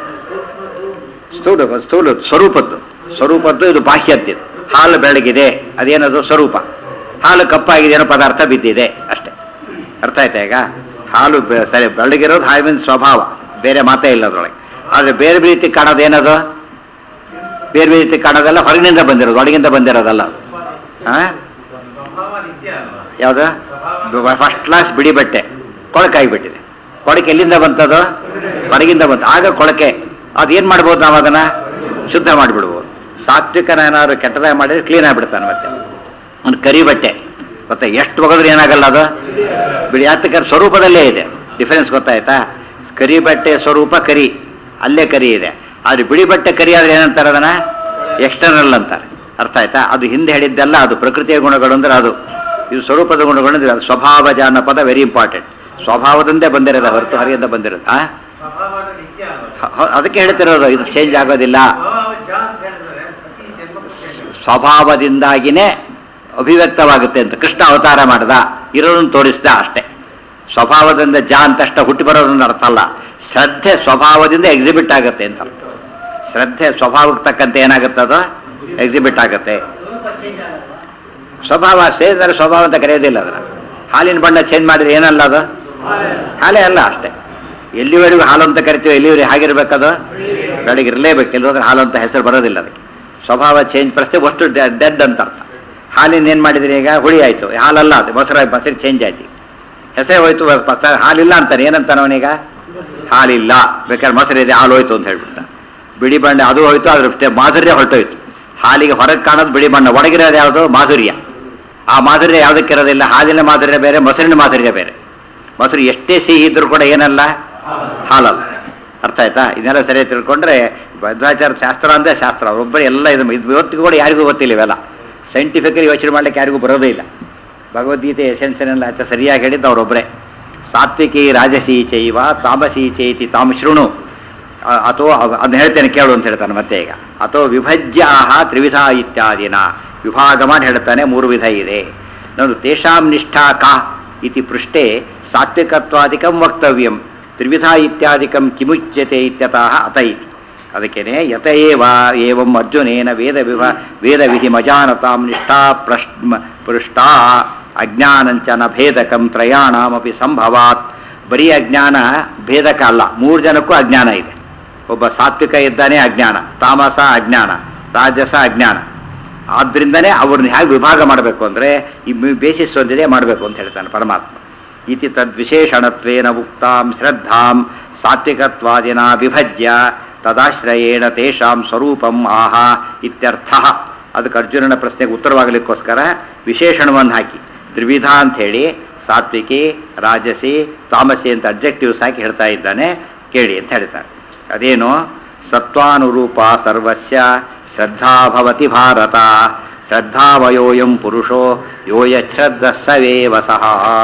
ಸ್ಥೂಲ ಸ್ಥೂಲ ಸ್ವರೂಪದ್ದು ಸ್ವರೂಪದ್ದು ಇದು ಬಾಹ್ಯದ್ದಿದು ಹಾಲು ಬೆಳಗಿದೆ ಅದೇನದು ಸ್ವರೂಪ ಹಾಲು ಕಪ್ಪಾಗಿದೆ ಏನೋ ಪದಾರ್ಥ ಬಿದ್ದಿದೆ ಅಷ್ಟೇ ಅರ್ಥ ಆಯ್ತಾ ಈಗ ಹಾಲು ಬೆ- ಸರಿ ಬೆಳಗಿರೋದು ಹಾವಿನ ಸ್ವಭಾವ ಬೇರೆ ಮಾತೇ ಇಲ್ಲ ಅದರೊಳಗೆ ಆದರೆ ಬೇರೆ ರೀತಿ ಕಾಣೋದು ಏನದು ಬೇರೆ ಬೇರೆ ರೀತಿ ಕಾಣೋದೆಲ್ಲ ಹೊರಗಿನಿಂದ ಬಂದಿರೋದು ಒಳಗಿಂದ ಬಂದಿರೋದಲ್ಲ ಅದು ಹಾಂ ಸ್ವಭಾವ ನಿತ್ಯ ಅಲ್ವಾ ಯಾವುದು ಫಸ್ಟ್ ಕ್ಲಾಸ್ ಬಿಡಿ ಬಟ್ಟೆ ಕೊಳಕಾಗಿಬಿಟ್ಟಿದೆ ಕೊಳಕೆ ಎಲ್ಲಿಂದ ಬಂತದು ಹೊರಗಿಂದ ಬಂತು ಆಗ ಕೊಳಕೆ ಅದೇನು ಮಾಡ್ಬೋದು ನಾವು ಅದನ್ನು ಶುದ್ಧ ಮಾಡಿಬಿಡ್ಬೋದು ಸಾತ್ವಿಕನ ಏನಾದ್ರು ಕೆಟ್ಟದಾಗಿ ಮಾಡಿದ್ರೆ ಕ್ಲೀನ್ ಆಗಿಬಿಡ್ತಾನೆ ಮತ್ತೆ ಒಂದು ಕರಿ ಬಟ್ಟೆ ಮತ್ತೆ ಎಷ್ಟು ಒಗೆದ್ರೆ ಏನಾಗಲ್ಲ ಅದು ಬಿಡಿ ಯಾತಕ್ಕೆ ಸ್ವರೂಪದಲ್ಲೇ ಇದೆ ಡಿಫರೆನ್ಸ್ ಗೊತ್ತಾಯ್ತಾ ಕರಿ ಬಟ್ಟೆ ಸ್ವರೂಪ ಕರಿ ಅಲ್ಲೇ ಕರಿ ಇದೆ ಆದರೆ ಬಿಳಿ ಬಟ್ಟೆ ಕರಿ ಆದರೆ ಏನಂತಾರೆ ಅದನ್ನು ಎಕ್ಸ್ಟರ್ನಲ್ ಅಂತಾರೆ ಅರ್ಥ ಆಯ್ತಾ ಅದು ಹಿಂದೆ ಹೇಳಿದ್ದೆಲ್ಲ ಅದು ಪ್ರಕೃತಿಯ ಗುಣಗಳು ಅಂದ್ರೆ ಅದು ಇದು ಸ್ವರೂಪದ ಗುಣಗಳು ಅಂದ್ರೆ ಅದು ಸ್ವಭಾವಜ ಅನ್ನೋ ಪದ ವೆರಿ ಇಂಪಾರ್ಟೆಂಟ್ ಸ್ವಭಾವದಿಂದೇ ಬಂದಿರೋದು ಹೊರತು ಹೊರಗಿಂದ ಬಂದಿರೋದು ಆ ಸ್ವಭಾವ ನಿತ್ಯ ಅಲ್ವಾ ಹ- ಹ- ಅದಕ್ಕೆ ಹೇಳ್ತಿರೋದು ಇದು ಚೇಂಜ್ ಆಗೋದಿಲ್ಲ ಸ್ವಭಾವ ಜ ಅಂತ ಹೇಳಿದ್ರೆ ಪ್ರತಿ ಜನ್ಮಕ್ಕೂ change. ಸ್ವಭಾವದಿಂದಾಗಿನೇ ಅಭಿವ್ಯಕ್ತವಾಗುತ್ತೆ ಅಂತ ಕೃಷ್ಣ ಅವತಾರ ಮಾಡ್ದ ಇರೋದನ್ನು ತೋರಿಸ್ದ ಅಷ್ಟೇ ಸ್ವಭಾವದಿಂದ ಜ ಅಂತಷ್ಟ ಹುಟ್ಟಿ ಬರೋದನ್ನ ಅರ್ಥ ಅಲ್ಲ ಶ್ರದ್ಧೆ ಸ್ವಭಾವದಿಂದ ಎಕ್ಸಿಬಿಟ್ ಆಗುತ್ತೆ ಅಂತ ಅರ್ಥ ಶ್ರದ್ಧೆ ಸ್ವಭಾವಕ್ಕೆ ತಕ್ಕಂತೆ ಏನಾಗುತ್ತೆ ಅದು ಎಕ್ಸಿಬಿಟ್ ಆಗುತ್ತೆ ಸ್ವಭಾವ ಸೇರಿದರೆ ಸ್ವಭಾವ ಅಂತ ಕರೆಯೋದಿಲ್ಲ ಅದನ್ನು ಹಾಲಿನ ಬಣ್ಣ ಚೇಂಜ್ ಮಾಡಿದ್ರೆ ಏನಲ್ಲ ಅದು ಹಾಲೇ ಅಲ್ಲ ಅಷ್ಟೇ ಎಲ್ಲಿವರೆಗೂ ಹಾಲು ಅಂತ ಕರಿತೀವಿ ಎಲ್ಲಿವರೆಗೂ ಹಾಗಿರ್ಬೇಕದು ಬೆಳಗ್ಗೆ ಇರಲೇಬೇಕು ಎಲ್ಲೋದ್ರೆ ಹಾಲು ಅಂತ ಹೆಸರು ಬರೋದಿಲ್ಲ ಅದಕ್ಕೆ ಸ್ವಭಾವ ಚೇಂಜ್ ಪ್ರಶ್ನೆ ವಸ್ತು ಡೆಡ್ ಅಂತ ಅರ್ಥ ಹಾಲಿನ ಏನು ಮಾಡಿದ್ರಿ ಈಗ ಹುಳಿ ಆಯಿತು ಹಾಲಲ್ಲ ಅದು ಮೊಸರು ಮೊಸರು ಚೇಂಜ್ ಆಯ್ತು ಹೆಸರೇ ಹೋಯ್ತು ಬಸ್ ಹಾಲಿಲ್ಲ ಅಂತಾನೆ ಏನಂತಾನೆ ಅವನೀಗ ಹಾಲಿಲ್ಲ ಬೇಕಾದ್ರೆ ಮೊಸರು ಇದೆ ಹಾಲು ಹೋಯ್ತು ಅಂತ ಹೇಳ್ಬಿಡ್ತಾನೆ ಬಿಳಿ ಬಣ್ಣ ಅದು ಹೋಯ್ತು ಅದ್ರ ಸ್ಟೆ- ಮಾಧುರ್ಯ ಹೊರಟೋಯ್ತು ಹಾಲಿಗೆ ಹೊರಗೆ ಕಾಣೋದು ಬಿಳಿ ಬಣ್ಣ ಒಳಗಿರೋದು ಯಾವುದು ಮಾಧುರ್ಯ ಆ ಮಾಧುರ್ಯ ಯಾವುದಕ್ಕೆ ಇರೋದಿಲ್ಲ ಹಾಲಿನ ಮಾಧುರ್ಯ ಬೇರೆ ಮೊಸರಿನ ಮಾಧುರ್ಯ ಬೇರೆ ಮೊಸರು ಎಷ್ಟೇ ಸಿಹಿ ಇದ್ರೂ ಕೂಡ ಏನಲ್ಲ ಹಾಲಲ್ಲ ಅರ್ಥ ಆಯ್ತಾ ಇದನ್ನೆಲ್ಲ ಸರಿಯಾಗಿ ತಿಳ್ಕೊಂಡ್ರೆ ಭದ್ರಾಚಾರ ಶಾಸ್ತ್ರ ಅಂದರೆ ಶಾಸ್ತ್ರ ಅವರೊಬ್ಬರು ಎಲ್ಲ ಇದು ಇದು ಇವತ್ತಿಗೂ ಕೂಡ ಯಾರಿಗೂ ಗೊತ್ತಿಲ್ಲ ಇವೆಲ್ಲ ಸೈಂಟಿಫಿಕಲಿ ಯೋಚನೆ ಮಾಡ್ಲಿಕ್ಕೆ ಯಾರಿಗೂ ಬರೋದೇ ಇಲ್ಲ ಭಗವದ್ಗೀತೆ ಎಸೆನ್ಸನ್ನೆಲ್ಲ ಆಯ್ತಾ ಸರಿಯಾಗಿ ಹೇಳಿದ್ದು ಅವರೊಬ್ಬರೇ ಸಾತ್ವಿಕಿ ರಾಜಸಿ ಚೈವ ತಾಮಸಿ ಚೈತಿ ತಾಮ ಶೃಣು ಅ- ಅಥವಾ ಅದನ್ನ ಹೇಳ್ತೇನೆ ಕೇಳು ಅಂತ ಹೇಳ್ತಾನೆ ಮತ್ತೆ ಈಗ ಅಥವಾ ವಿಭಜ್ಯ ಆಹ ತ್ರಿವಿಧ ಇತ್ಯಾದಿನ ವಿಭಾಗ ಮಾಡಿ ಹೇಳ್ತಾನೆ ಮೂರು ವಿಧ ಇದೆ ನಾನು ತೇಷಾಂ ನಿಷ್ಠಾ ಕಾ ಇತಿ ಪೃಷ್ಠೆ ಸಾತ್ವಿಕತ್ವಾದಿಕಂ ವಕ್ತವ್ಯಂ ತ್ರಿವಿಧ ಇತ್ಯಾದಿಕಂ ಕಿಮುಚ್ಯತೆ ಇತ್ಯತಃ ಅತ ಇತಿ ಅದಕ್ಕೇನೆ ಯತ ಏವ ಏವಂ ಅರ್ಜುನೇನ ವೇದ ವಿಭ ವೇದ ವಿಧಿ ಮಜಾನತಾಂ ನಿಷ್ಠಾ ಪ್ರಶ್ ಪೃಷ್ಟಾ ಅಜ್ಞಾನಂಚ ನ ಭೇದಕಂ ತ್ರಯಾಣಮಪಿ ಸಂಭವಾತ್ ಬರೀ ಅಜ್ಞಾನ ಭೇದಕ ಅಲ್ಲ ಮೂರು ಜನಕ್ಕೂ ಅಜ್ಞಾನ ಇದೆ ಒಬ್ಬ ಸಾತ್ವಿಕ ಇದ್ದಾನೆ ಅಜ್ಞಾನ ತಾಮಸ ಅಜ್ಞಾನ ರಾಜಸ ಅಜ್ಞಾನ ಆದ್ರಿಂದನೇ ಅವ್ರನ್ನ ಹೇಗೆ ವಿಭಾಗ ಮಾಡಬೇಕು ಅಂದರೆ ಈ ಬೇಸಿಸ್ ಒಂದಿದೆ ಮಾಡಬೇಕು ಅಂತ ಹೇಳ್ತಾನೆ ಪರಮಾತ್ಮ ಇತಿ ತದ್ವಿಶೇಷಣತ್ವೇನ ಉಕ್ತಾಂ ಶ್ರದ್ಧಾಂ ಸಾತ್ವಿಕತ್ವಾದಿನ ವಿಭಜ್ಯ ತದಾಶ್ರಯೇಣ ತೇಷಾಂ ಸ್ವರೂಪಂ ಆಹ ಇತ್ಯರ್ಥ ಅದಕ್ಕೆ ಅರ್ಜುನನ ಪ್ರಶ್ನೆಗೆ ಉತ್ತರವಾಗಲಿಕ್ಕೋಸ್ಕರ ವಿಶೇಷಣವನ್ನು ಹಾಕಿ ತ್ರಿವಿಧ ಅಂಥೇಳಿ ಸಾತ್ವಿಕಿ ರಾಜಸಿ ತಾಮಸಿ ಅಂತ ಅಬ್ಜೆಕ್ಟಿವ್ಸ್ ಹಾಕಿ ಹೇಳ್ತಾ ಇದ್ದಾನೆ ಕೇಳಿ ಅಂತ ಹೇಳ್ತಾರೆ ಅದೇನು ಸತ್ವಾನುರೂಪ ಸರ್ವಸ್ಯ ಶ್ರದ್ಧಾ ಭವತಿ ಭಾರತ ಶ್ರದ್ಧಾವಯೋಯಂ ಪುರುಷೋ ಯೋ ಯಚ್ಛ್ರದ್ಧ ಸವೇವ ಸಹ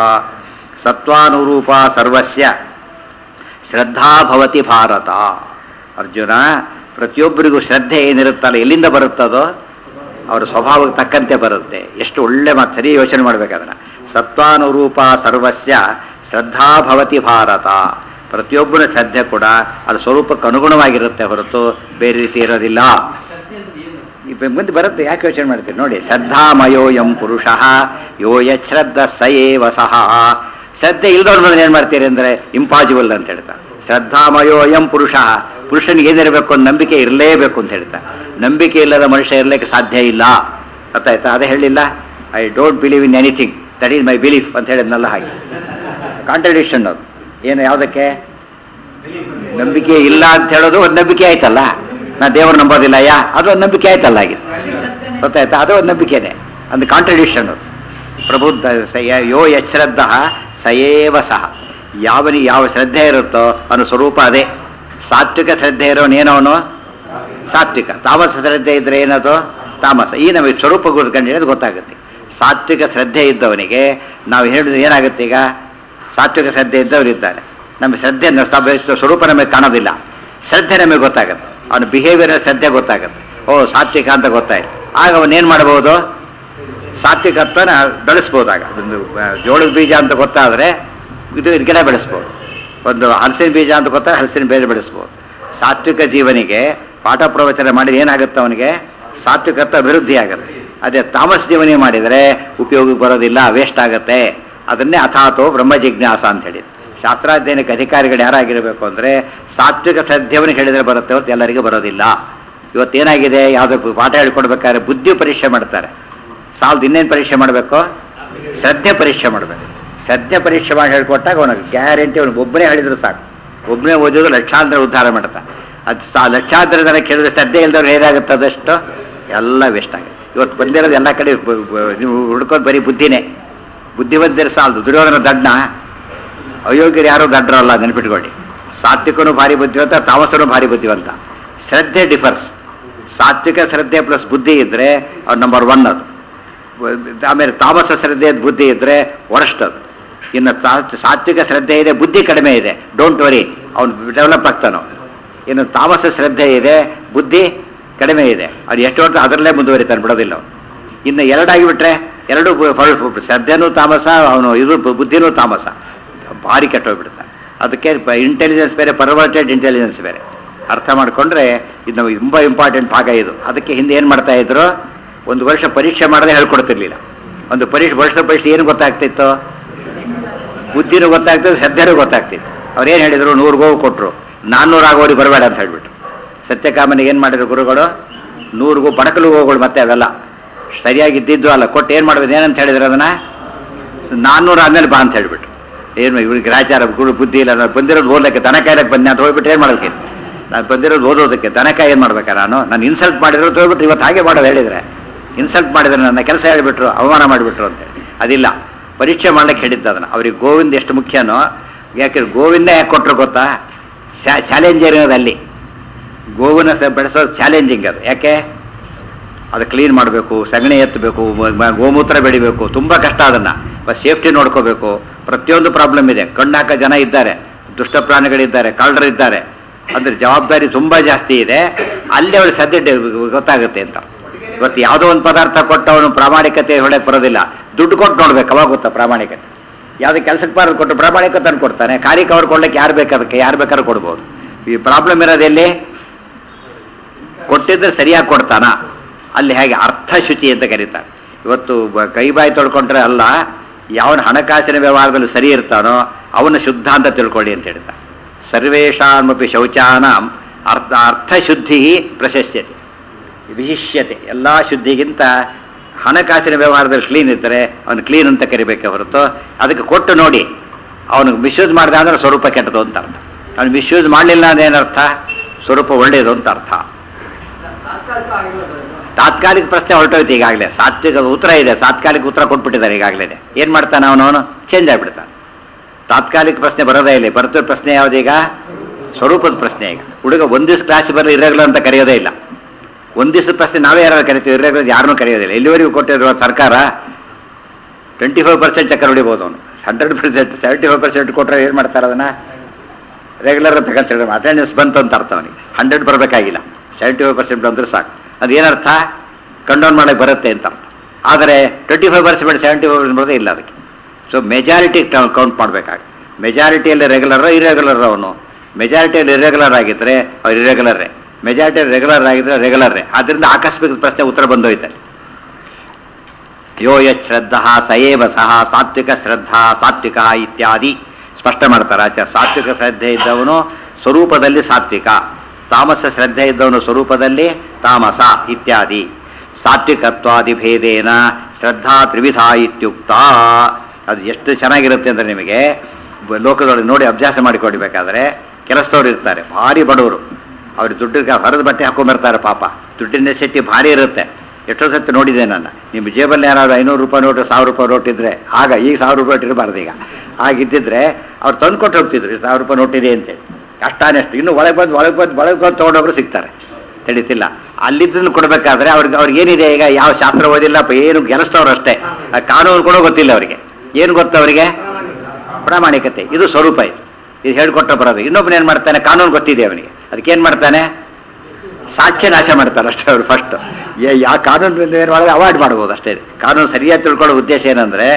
ಸತ್ವಾನುರೂಪ ಸರ್ವಸ್ಯ ಶ್ರದ್ಧಾ ಭವತಿ ಭಾರತ ಅರ್ಜುನ ಪ್ರತಿಯೊಬ್ಬರಿಗೂ ಶ್ರದ್ಧೆ ಏನಿರುತ್ತಲ್ಲ ಎಲ್ಲಿಂದ ಬರುತ್ತದೋ ಅವರ ಸ್ವಭಾವಕ್ಕೆ ತಕ್ಕಂತೆ ಬರುತ್ತೆ ಎಷ್ಟು ಒಳ್ಳೆ ಮಾತು ಸರಿ ಯೋಚನೆ ಮಾಡ್ಬೇಕು ಅದನ್ನು ಸತ್ವಾನುರೂಪ ಸರ್ವಸ್ಯ ಶ್ರದ್ಧಾ ಭವತಿ ಭಾರತ ಪ್ರತಿಯೊಬ್ಬನ ಶ್ರದ್ಧೆ ಕೂಡ ಅದು ಸ್ವರೂಪಕ್ಕೆ ಅನುಗುಣವಾಗಿರುತ್ತೆ ಹೊರತು ಬೇರೆ ರೀತಿ ಇರೋದಿಲ್ಲ ಶ್ರದ್ಧೆ ಅಂದ್ರೆ ಏನು ಈ ಬ- ಮುಂದೆ ಬರುತ್ತೆ ಯಾಕೆ ಯೋಚನೆ ಮಾಡ್ತೀರಿ ನೋಡಿ ಶ್ರದ್ಧಾಮಯೋ ಯಂ ಪುರುಷ ಯೋ ಯಶ್ರದ್ಧ ಸ ಏವ ಸಹ ಶ್ರದ್ಧೆ ಇಲ್ದವ್ರ ಮೇಲೆ ಏನು ಮಾಡ್ತೀರಿ ಅಂದರೆ ಇಂಪಾಸಿಬಲ್ ಅಂತ ಹೇಳ್ತಾರೆ ಶ್ರದ್ಧಾಮಯೋ ಯಂ ಪುರುಷ ಪುರುಷನಿಗೆ ಏನಿರಬೇಕು ಅಂತ ನಂಬಿಕೆ ಇರಲೇಬೇಕು ಅಂತ ಹೇಳ್ತಾರೆ ನಂಬಿಕೆ ಇಲ್ಲದ ಮನುಷ್ಯ ಇರಲಿಕ್ಕೆ ಸಾಧ್ಯ ಇಲ್ಲ ಗೊತ್ತಾಯ್ತಾ ಅದೇ ಹೇಳಿಲ್ಲ I don't believe in anything that is my belief ಅಂತ ಹೇಳಿದ್ನಲ್ಲ ಹಾಗೆ ಕಾಂಟ್ರಡಿಕ್ಷನ್ ಅದು ಏನು ಯಾವುದಕ್ಕೆ ನಂಬಿಕೆ ಇಲ್ಲ ಅಂತ ಹೇಳೋದು ಒಂದು ನಂಬಿಕೆ ಆಯ್ತಲ್ಲ ನಾ ದೇವರು ನಂಬೋದಿಲ್ಲ ಯಾ ಅದು ಒಂದು ನಂಬಿಕೆ ಆಯ್ತಲ್ಲ ಹಾಗೆ ಗೊತ್ತಾಯ್ತಾ ಅದು ಒಂದು ನಂಬಿಕೆನೆ ಒಂದು ಕಾಂಟ್ರಡಿಕ್ಷನ್ ಅದು ಪ್ರಬುದ್ಧ ಸ ಯ- ಯೋ ಯಶ್ರದ್ಧ ಸಯೇವ ಸಹ ಯಾವನಿಗೆ ಯಾವ ಶ್ರದ್ಧೆ ಇರುತ್ತೋ ಅವನ ಸ್ವರೂಪ ಅದೇ ಸಾತ್ವಿಕ ಶ್ರದ್ಧೆ ಇರೋನೇನವನು ಸಾತ್ವಿಕ ತಾಮಸ ಶ್ರದ್ಧೆ ಇದ್ರೆ ಏನದು ತಾಮಸ ಈ ನಮಗೆ ಸ್ವರೂಪ ಗುರುಕಂಡು ಗೊತ್ತಾಗುತ್ತೆ ಸಾತ್ವಿಕ ಶ್ರದ್ಧೆ ಇದ್ದವನಿಗೆ ನಾವು ಹೇಳಿದ್ರೆ ಏನಾಗುತ್ತೆ ಈಗ ಸಾತ್ವಿಕ ಶ್ರದ್ಧೆ ಇದ್ದವರಿದ್ದಾರೆ ನಮ್ಮ ಶ್ರದ್ಧೆ ನ- ಸ್ತಂಭ- ಸ್ವರೂಪ ನಮಗೆ ಕಾಣೋದಿಲ್ಲ ಶ್ರದ್ಧೆ ನಮಗೆ ಗೊತ್ತಾಗುತ್ತೆ ಅವನ ಬಿಹೇವಿಯರ್ ಶ್ರದ್ಧೆ ಗೊತ್ತಾಗುತ್ತೆ ಓ ಸಾತ್ವಿಕ ಅಂತ ಗೊತ್ತಾಯ್ತು ಆಗ ಅವನೇನು ಮಾಡ್ಬೋದು ಸಾತ್ವಿಕತ್ವನ ಬೆಳೆಸ್ಬೋದಾಗ ಒಂದು ಆ, ಜೋಳದ ಬೀಜ ಅಂತ ಗೊತ್ತಾದರೆ ಇದು ಗಿಡ ಬೆಳೆಸ್ಬೋದು ಒಂದು ಹಲಸಿನ ಬೀಜ ಅಂತ ಗೊತ್ತಾದ್ರೆ ಹಲಸಿನ ಬೇರೆ ಬೆಳೆಸ್ಬೋದು ಸಾತ್ವಿಕ ಜೀವನಿಗೆ ಪಾಠ ಪ್ರವಚನ ಮಾಡಿದ್ರೆ ಏನಾಗುತ್ತೆ ಅವನಿಗೆ ಸಾತ್ವಿಕತ್ವ ಅಭಿವೃದ್ಧಿ ಆಗುತ್ತೆ ಅದೇ ತಾಮಸ್ ಜೀವನಿ ಮಾಡಿದರೆ ಉಪಯೋಗಕ್ಕೆ ಬರೋದಿಲ್ಲ ವೇಸ್ಟ್ ಆಗುತ್ತೆ ಅದನ್ನೇ ಅಥಾತೋ ಬ್ರಹ್ಮ ಜಿಜ್ಞಾಸ ಅಂತ ಹೇಳಿದ್ರು ಶಾಸ್ತ್ರಾಧ್ಯಯನಕ್ಕೆ ಅಧಿಕಾರಿಗಳು ಯಾರಾಗಿರಬೇಕು ಅಂದರೆ ಸಾತ್ವಿಕ ಶ್ರದ್ಧೆಯವನಿಗೆ ಹೇಳಿದರೆ ಬರುತ್ತೆ ಹೊರತು ಎಲ್ಲರಿಗೂ ಬರೋದಿಲ್ಲ ಇವತ್ತೇನಾಗಿದೆ ಯಾವುದೋ ಪಾಠ ಹೇಳ್ಕೊಡ್ಬೇಕಾದ್ರೆ ಬುದ್ಧಿ ಪರೀಕ್ಷೆ ಮಾಡ್ತಾರೆ ಸಾಲದು ಇನ್ನೇನು ಪರೀಕ್ಷೆ ಮಾಡಬೇಕು ಶ್ರದ್ಧೆ ಪರೀಕ್ಷೆ ಮಾಡಬೇಕು ಶ್ರದ್ಧೆ ಪರೀಕ್ಷೆ ಮಾಡಿ ಹೇಳ್ಕೊಟ್ಟಾಗ ಅವನಿಗೆ ಗ್ಯಾರಂಟಿ ಅವನು ಒಬ್ಬನೇ ಹೇಳಿದ್ರು ಸಾಕು ಒಬ್ಬನೇ ಓದಿದ್ರು ಲಕ್ಷಾಂತರ ಉದ್ಧಾರ ಮಾಡ್ತಾನೆ ಅದು ಸಾ ಲಕ್ಷಾಂತರ ಜನ ಕೇಳಿದ್ರೆ ಶ್ರದ್ಧೆ ಇಲ್ದವ್ರು ಹೇಗಾಗುತ್ತೆ ಅದಷ್ಟು ಎಲ್ಲ ವೇಸ್ಟ್ ಆಗುತ್ತೆ ಇವತ್ತು ಬಂದಿರೋದು ಎಲ್ಲ ಕಡೆ ಬ- ಬ- ನೀವು ಹುಡ್ಕೋದು ಬರೀ ಬುದ್ಧಿನೇ ಬುದ್ಧಿವಂತರ ಸಾಲದು ದುರ್ಯೋಧನ ದಡ್ಡ ಅಯೋಗ್ಯರು ಯಾರೂ ದಡ್ಡರಲ್ಲ ನೆನಪಿಟ್ಕೊಳ್ಳಿ ಸಾತ್ವಿಕನು ಭಾರಿ ಬುದ್ಧಿವಂತ ತಾಮಸನು ಭಾರಿ ಬುದ್ಧಿವಂತ ಶ್ರದ್ಧೆ ಡಿಫರ್ಸ್ ಸಾತ್ವಿಕ ಶ್ರದ್ಧೆ ಪ್ಲಸ್ ಬುದ್ಧಿ ಇದ್ದರೆ ಅವ್ರು ನಂಬರ್ ಒನ್ ಅದು ಆಮೇಲೆ ತಾಮಸ ಶ್ರದ್ಧೆ ಬುದ್ಧಿ ಇದ್ದರೆ ವರ್ಸ್ಟ್ ಅದು ಇನ್ನು ಸಾ- ಸಾತ್ವಿಕ ಶ್ರದ್ಧೆ ಇದೆ ಬುದ್ಧಿ ಕಡಿಮೆ ಇದೆ ಡೋಂಟ್ ವರಿ ಅವನು ಡೆವಲಪ್ ಆಗ್ತಾನೋ ಇನ್ನು ತಾಮಸ ಶ್ರದ್ಧೆ ಇದೆ ಬುದ್ಧಿ ಕಡಿಮೆ ಇದೆ ಅವ್ನು ಎಷ್ಟು ಹೊತ್ತು ಅದರಲ್ಲೇ ಮುಂದುವರಿತಾನೆ ಬಿಡೋದಿಲ್ಲ ಅವನು ಇನ್ನು ಎರಡಾಗಿ ಬಿಟ್ರೆ ಎರಡು ಬ- ಫ- ಶ್ರದ್ಧೆನೂ ತಾಮಸ ಅವನು ಇದು ಬು- ಬುದ್ಧಿನೂ ತಾಮಸ ಭಾರಿ ಕೆಟ್ಟೋಗ್ಬಿಡ್ತಾನೆ ಅದಕ್ಕೆ ಇಂಟೆಲಿಜೆನ್ಸ್ ಬೇರೆ ಪರ್ವರ್ಟೆಡ್ ಇಂಟೆಲಿಜೆನ್ಸ್ ಬೇರೆ ಅರ್ಥ ಮಾಡಿಕೊಂಡ್ರೆ ಇದು ನಮಗೆ ತುಂಬ ಇಂಪಾರ್ಟೆಂಟ್ ಭಾಗ ಇದು ಅದಕ್ಕೆ ಹಿಂದೆ ಏನು ಮಾಡ್ತಾ ಇದ್ರು ಒಂದು ವರ್ಷ ಪರೀಕ್ಷೆ ಮಾಡದೆ ಹೇಳ್ಕೊಡ್ತಿರ್ಲಿಲ್ಲ ಒಂದು ಪರೀಕ್ಷೆ ವರ್ಷ ಪರೀಕ್ಷೆ ಏನು ಗೊತ್ತಾಗ್ತಿತ್ತು ಬುದ್ಧಿನೂ ಗೊತ್ತಾಗ್ತದೆ ಶ್ರದ್ಧೆನೂ ಗೊತ್ತಾಗ್ತಿತ್ತು ಅವ್ರು ಏನು ಹೇಳಿದರು ನೂರು ಗೋವು ಕೊಟ್ಟರು ನಾನ್ನೂರು ಆಗೋರಿಗೆ ಬರಬೇಡ ಅಂತ ಹೇಳ್ಬಿಟ್ರು ಸತ್ಯಕಾಮನಿಗೆ ಏನು ಮಾಡಿದ್ರು ಗುರುಗಳು ನೂರು ಗೋ ಬಡಕಲು ಗೋಗಳು ಮತ್ತೆ ಅವೆಲ್ಲ ಸರಿಯಾಗಿ ಇದ್ದಿದ್ದು ಅಲ್ಲ ಕೊಟ್ಟು ಏನು ಮಾಡ್ಬೇಕು ಏನಂತ ಹೇಳಿದ್ರು ಅದನ್ನು ನಾನ್ನೂರು ಆದಮೇಲೆ ಬಾ ಅಂತ ಹೇಳ್ಬಿಟ್ರು ಏನು ಇವ್ರಿಗೆ ಗ್ರಾಚಾರ ಗುರು ಬುದ್ಧಿ ಇಲ್ಲ ನಾನು ಬಂದಿರೋದು ಓದಕ್ಕೆ ದನ ಕಾಯಕ್ಕೆ ಬಂದೆ ಅಂತ ಹೋಗ್ಬಿಟ್ರೆ ಏನು ಮಾಡ್ಬೇಕಿತ್ತು ನಾನು ಬಂದಿರೋದು ಓದೋದಕ್ಕೆ ದನ ಕಾಯಿ ಏನು ಮಾಡ್ಬೇಕಾ ನಾನು ನಾನು ಇನ್ಸಲ್ಟ್ ಮಾಡಿದ್ರು ಅಂತ ಹೋಗ್ಬಿಟ್ರು ಇವತ್ತು ಹಾಗೆ ಮಾಡೋದು ಹೇಳಿದರೆ ಇನ್ಸಲ್ಟ್ ಮಾಡಿದ್ರೆ ನನ್ನ ಕೆಲಸ ಹೇಳಿಬಿಟ್ರು ಅವಮಾನ ಮಾಡಿಬಿಟ್ರು ಅಂತೇಳಿ ಅದಿಲ್ಲ ಪರೀಕ್ಷೆ ಮಾಡ್ಲಿಕ್ಕೆ ಹೇಳಿದ್ದು ಅದನ್ನು ಅವ್ರಿಗೆ ಗೋವಿಂದ ಎಷ್ಟು ಮುಖ್ಯನೋ ಯಾಕೆ ಗೋವಿಂದ ಯಾಕೆ ಕೊಟ್ಟರು ಗೊತ್ತಾ ಚಾಲೆಂಜರ್ ಇರೋದು ಅಲ್ಲಿ ಗೋವಿನ ಸ- ಬೆಳೆಸೋದು ಚಾಲೆಂಜಿಂಗ್ ಅದು ಯಾಕೆ ಅದು ಕ್ಲೀನ್ ಮಾಡಬೇಕು ಸಗಣಿ ಎತ್ತಬೇಕು ಮ- ಮ- ಗೋಮೂತ್ರ ಬೆಳಿಬೇಕು ತುಂಬ ಕಷ್ಟ ಅದನ್ನು ಸೇಫ್ಟಿ ನೋಡ್ಕೋಬೇಕು ಪ್ರತಿಯೊಂದು ಪ್ರಾಬ್ಲಮ್ ಇದೆ ಕಣ್ಣಾಕ ಜನ ಇದ್ದಾರೆ ದುಷ್ಟ ಪ್ರಾಣಿಗಳಿದ್ದಾರೆ ಕಳ್ಳರಿದ್ದಾರೆ ಅಂದರೆ ಜವಾಬ್ದಾರಿ ತುಂಬ ಜಾಸ್ತಿ ಇದೆ ಅಲ್ಲಿ ಅವ್ರಿಗೆ ಸದ್ಯ ಡೆ- ಗೊತ್ತಾಗುತ್ತೆ ಅಂತ ಇವತ್ತು ಯಾವುದೋ ಒಂದು ಪದಾರ್ಥ ಕೊಟ್ಟು ಅವನು ಪ್ರಾಮಾಣಿಕತೆ ಹೊಳಕ್ಕೆ ಬರೋದಿಲ್ಲ ದುಡ್ಡು ಕೊಟ್ಟು ನೋಡ್ಬೇಕು ಅವಾಗ ಗೊತ್ತಾ ಪ್ರಾಮಾಣಿಕತೆ ಯಾವುದೇ ಕೆಲಸಕ್ಕೆ ಬಾರದು ಕೊಟ್ಟು ಪ್ರಾಮಾಣಿಕತೆ ತಂದು ಕೊಡ್ತಾನೆ ಕಾರ್ಯಕ್ಕೆ ಅವ್ರು ಕೊಡ್ಲಿಕ್ಕೆ ಯಾರು ಬೇಕು ಅದಕ್ಕೆ ಯಾರು ಬೇಕಾದ್ರೂ ಕೊಡ್ಬೋದು ಈ ಪ್ರಾಬ್ಲಮ್ ಇರೋದೆಲ್ಲಿ ಕೊಟ್ಟಿದ್ರೆ ಸರಿಯಾಗಿ ಕೊಡ್ತಾನ ಅಲ್ಲಿ ಹೇಗೆ ಅರ್ಥಶುಚಿ ಅಂತ ಕರೀತಾರೆ ಇವತ್ತು ಬ- ಕೈ ಬಾಯಿ ತೊಳ್ಕೊಂಡ್ರೆ ಅಲ್ಲ ಯಾವನ ಹಣಕಾಸಿನ ವ್ಯವಹಾರದಲ್ಲಿ ಸರಿ ಇರ್ತಾನೋ ಅವನು ಶುದ್ಧ ಅಂತ ತಿಳ್ಕೊಳ್ಳಿ ಅಂತ ಹೇಳ್ತಾರೆ ಸರ್ವೇಷಾಮಪಿ ಶೌಚಾನಾಂ ಅರ್ಥ ಅರ್ಥಶುದ್ಧಿ ಪ್ರಶಸ್ಯತೆ ವಿಶಿಷ್ಯತೆ ಎಲ್ಲ ಶುದ್ಧಿಗಿಂತ ಹಣಕಾಸಿನ ವ್ಯವಹಾರದಲ್ಲಿ ಕ್ಲೀನ್ ಇರ್ತಾರೆ ಅವನು ಕ್ಲೀನ್ ಅಂತ ಕರಿಬೇಕೆ ಹೊರತು ಅದಕ್ಕೆ ಕೊಟ್ಟು ನೋಡಿ ಅವನಿಗೆ ಮಿಸ್ಯೂಸ್ ಮಾಡಿದ ಅಂದ್ರೆ ಸ್ವರೂಪ ಕೆಟ್ಟದು ಅಂತ ಅರ್ಥ ಅವ್ನು ಮಿಸ್ಯೂಸ್ ಮಾಡಲಿಲ್ಲ ಅಂದ್ರೆ ಏನರ್ಥ ಸ್ವರೂಪ ಒಳ್ಳೆಯದು ಅಂತ ಅರ್ಥ ತಾತ್ಕಾಲಿಕ ಆಗಿಲ್ಲ ಅದು. ತಾತ್ಕಾಲಿಕ ಪ್ರಶ್ನೆ ಹೊರಟೋಯ್ತು ಈಗಾಗಲೇ ಸಾತ್ವಿಕ ಉತ್ತರ ಇದೆ ತಾತ್ಕಾಲಿಕ ಉತ್ತರ ಕೊಟ್ಬಿಟ್ಟಿದ್ದಾರೆ ಈಗಾಗಲೇ ಏನು ಮಾಡ್ತಾನೆ ಅವನು ಅವನು ಎಕ್ಸ್ಚೇಂಜ್ ಆಗಿಬಿಡ್ತಾನೆ ತಾತ್ಕಾಲಿಕ ಪ್ರಶ್ನೆ ಬರೋದೇ ಇಲ್ಲ ಬರ್ತಿರೋ ಪ್ರಶ್ನೆ ಯಾವುದೀಗ ಸ್ವರೂಪದ ಪ್ರಶ್ನೆ ಈಗ ಹುಡುಗ ಒಂದು ದಿವಸ ಕ್ಲಾಸ್ ಬರಲಿ ಇರೆಗ್ಯುಲರ್ ಅಂತ ಕರೆಯೋದೇ ಇಲ್ಲ ಒಂದು ದಿವಸದ ಪ್ರಶ್ನೆ ನಾವೇ ಯಾರು ಕರಿತೀವಿ ಇರೆಗ್ಯುಲರ್ ಯಾರನ್ನೂ ಕರೆಯೋದಿಲ್ಲ ಎಲ್ಲಿವರೆಗೂ ಕೊಟ್ಟಿರುವ ಸರ್ಕಾರ ಟ್ವೆಂಟಿ ಫೈವ್ ಪರ್ಸೆಂಟ್ ಚಕ್ಕರ್ ಹೊಡಿಬೋದು ಅವನು hundred percent seventy five percent ಕೊಟ್ಟರೆ ಏನು ಮಾಡ್ತಾರೆ ಅದನ್ನು ರೆಗ್ಯುಲರ್ ಅಂತ ಕನ್ಸಿಡರ್ ಅಟೆಂಡೆನ್ಸ್ ಬಂತು ಅಂತ ಅರ್ಥ ಅವನಿಗೆ ಹಂಡ್ರೆಡ್ ಬರಬೇಕಾಗಿಲ್ಲ ಸೆವೆಂಟಿ ಫೈವ್ ಪರ್ಸೆಂಟ್ ಬಂದರೆ ಸಾಕು ಅದು ಏನರ್ಥ ಕಂಡೌನ್ ಮಾಡಕ್ಕೆ ಬರುತ್ತೆ ಅಂತ ಅರ್ಥ ಆದರೆ twenty five percent seventy five percent ಬರೋದೇ ಇಲ್ಲ ಅದಕ್ಕೆ ಸೊ ಮೆಜಾರಿಟಿ ಕೌಂಟ್ ಮಾಡಬೇಕಾಗ ಮೆಜಾರಿಟಿಯಲ್ಲಿ ರೆಗ್ಯುಲರ್ ಇರೆಗ್ಯುಲರ್ ಅವನು ಮೆಜಾರಿಟಿಯಲ್ಲಿ ಇರೆಗ್ಯುಲರ್ ಆಗಿದ್ದರೆ ಅವ್ರು ಇರೆಗ್ಯುಲರೇ ಮೆಜಾರಿಟಿಯಲ್ಲಿ ರೆಗ್ಯುಲರ್ ಆಗಿದ್ರೆ ರೆಗ್ಯುಲರೇ ಆದ್ದರಿಂದ ಆಕಸ್ಮಿಕ ಪ್ರಶ್ನೆ ಉತ್ತರ ಬಂದೋಯ್ತಾರೆ ಯೋ ಯತ್ ಶ್ರದ್ಧಾ ಸಯೇವ ಸಹ ಸಾತ್ವಿಕ ಶ್ರದ್ಧಾ ಸಾತ್ವಿಕ ಇತ್ಯಾದಿ ಸ್ಪಷ್ಟ ಮಾಡ್ತಾರೆ ಆಚಾರ್ಯ ಸಾತ್ವಿಕ ಶ್ರದ್ಧೆ ಇದ್ದವನು ಸ್ವರೂಪದಲ್ಲಿ ಸಾತ್ವಿಕ ತಾಮಸ ಶ್ರದ್ಧೆ ಇದ್ದವನು ಸ್ವರೂಪದಲ್ಲಿ ತಾಮಸ ಇತ್ಯಾದಿ ಸಾತ್ವಿಕತ್ವಾದಿ ಭೇದೇನ ಶ್ರದ್ಧಾ ತ್ರಿವಿಧ ಇತ್ಯುಕ್ತ ಅದು ಎಷ್ಟು ಚೆನ್ನಾಗಿರುತ್ತೆ ಅಂದರೆ ನಿಮಗೆ ಬ- ಲೋಕದೊಳಗೆ ನೋಡಿ ಅಭ್ಯಾಸ ಮಾಡಿಕೊಡ್ಬೇಕಾದ್ರೆ ಕೆಲಸದವ್ರು ಇರ್ತಾರೆ ಭಾರಿ ಬಡವರು ಅವ್ರಿಗೆ ದುಡ್ಡಿಗೆ ಹೊರದ ಬಟ್ಟೆ ಹಾಕೊಂಬರ್ತಾರೆ ಪಾಪ ದುಡ್ಡಿನ ನೆಸೆಟಿ ಭಾರಿ ಇರುತ್ತೆ ಎಷ್ಟೋ ಸತ್ತು ನೋಡಿದೆ ನಾನು ನಿಮ್ಮ ಜೇಬಲ್ಲಿ ಏನಾದ್ರು ಐನೂರು ರೂಪಾಯಿ ನೋಟು ಸಾವಿರ ರೂಪಾಯಿ ನೋಟ್ ಇದ್ದರೆ ಆಗ ಈಗ ಸಾವಿರ ರೂಪಾಯಿ ಇರಬಾರ್ದು ಈಗ ಆಗಿದ್ದಿದ್ರೆ ಅವ್ರು ತಂದು ಕೊಟ್ಟು ಹೋಗ್ತಿದ್ರು ಈ ಸಾವಿರ ರೂಪಾಯಿ ನೋಟಿದೆ ಅಂತೇಳಿ ಅಷ್ಟಾನೆಷ್ಟು ಇನ್ನು ಒಳಗೆ ಬಂದು ಒಳಗೆ ಬಂದು ಒಳಗೆ ಬಂದು ತೊಗೊಂಡೋಗ್ರು ಸಿಗ್ತಾರೆ ತಿಳಿತಿಲ್ಲ ಅಲ್ಲಿದ್ದನ್ನು ಕೊಡಬೇಕಾದ್ರೆ ಅವ್ರಿಗೆ ಅವ್ರಿಗೆ ಏನಿದೆ ಈಗ ಯಾವ ಶಾಸ್ತ್ರ ಓದಿಲ್ಲ ಪ- ಏನು ಕೆಲಸದವ್ರು ಅಷ್ಟೇ ಆ ಕಾನೂನು ಕೂಡ ಗೊತ್ತಿಲ್ಲ ಅವರಿಗೆ ಏನು ಗೊತ್ತು ಅವರಿಗೆ ಪ್ರಾಮಾಣಿಕತೆ ಇದು ಸ್ವರೂಪ ಇದು ಇದು ಹೇಳ್ಕೊಟ್ಟ ಬರೋದು ಇನ್ನೊಬ್ಬನ ಏನು ಮಾಡ್ತಾನೆ ಕಾನೂನು ಗೊತ್ತಿದೆ ಅವನಿಗೆ ಅದಕ್ಕೇನು ಮಾಡ್ತಾನೆ ಸಾಕ್ಷ್ಯ ನಾಶ ಮಾಡ್ತಾರೆ ಅಷ್ಟೇ ಅವ್ರು ಫಸ್ಟ್ ಯಾವ ಕಾನೂನು ಏನು ಮಾಡೋದು ಅವಾಯ್ಡ್ ಮಾಡ್ಬೋದು ಅಷ್ಟೇ ಕಾನೂನು ಸರಿಯಾಗಿ ತಿಳ್ಕೊಳ್ಳೋ ಉದ್ದೇಶ ಏನಂದರೆ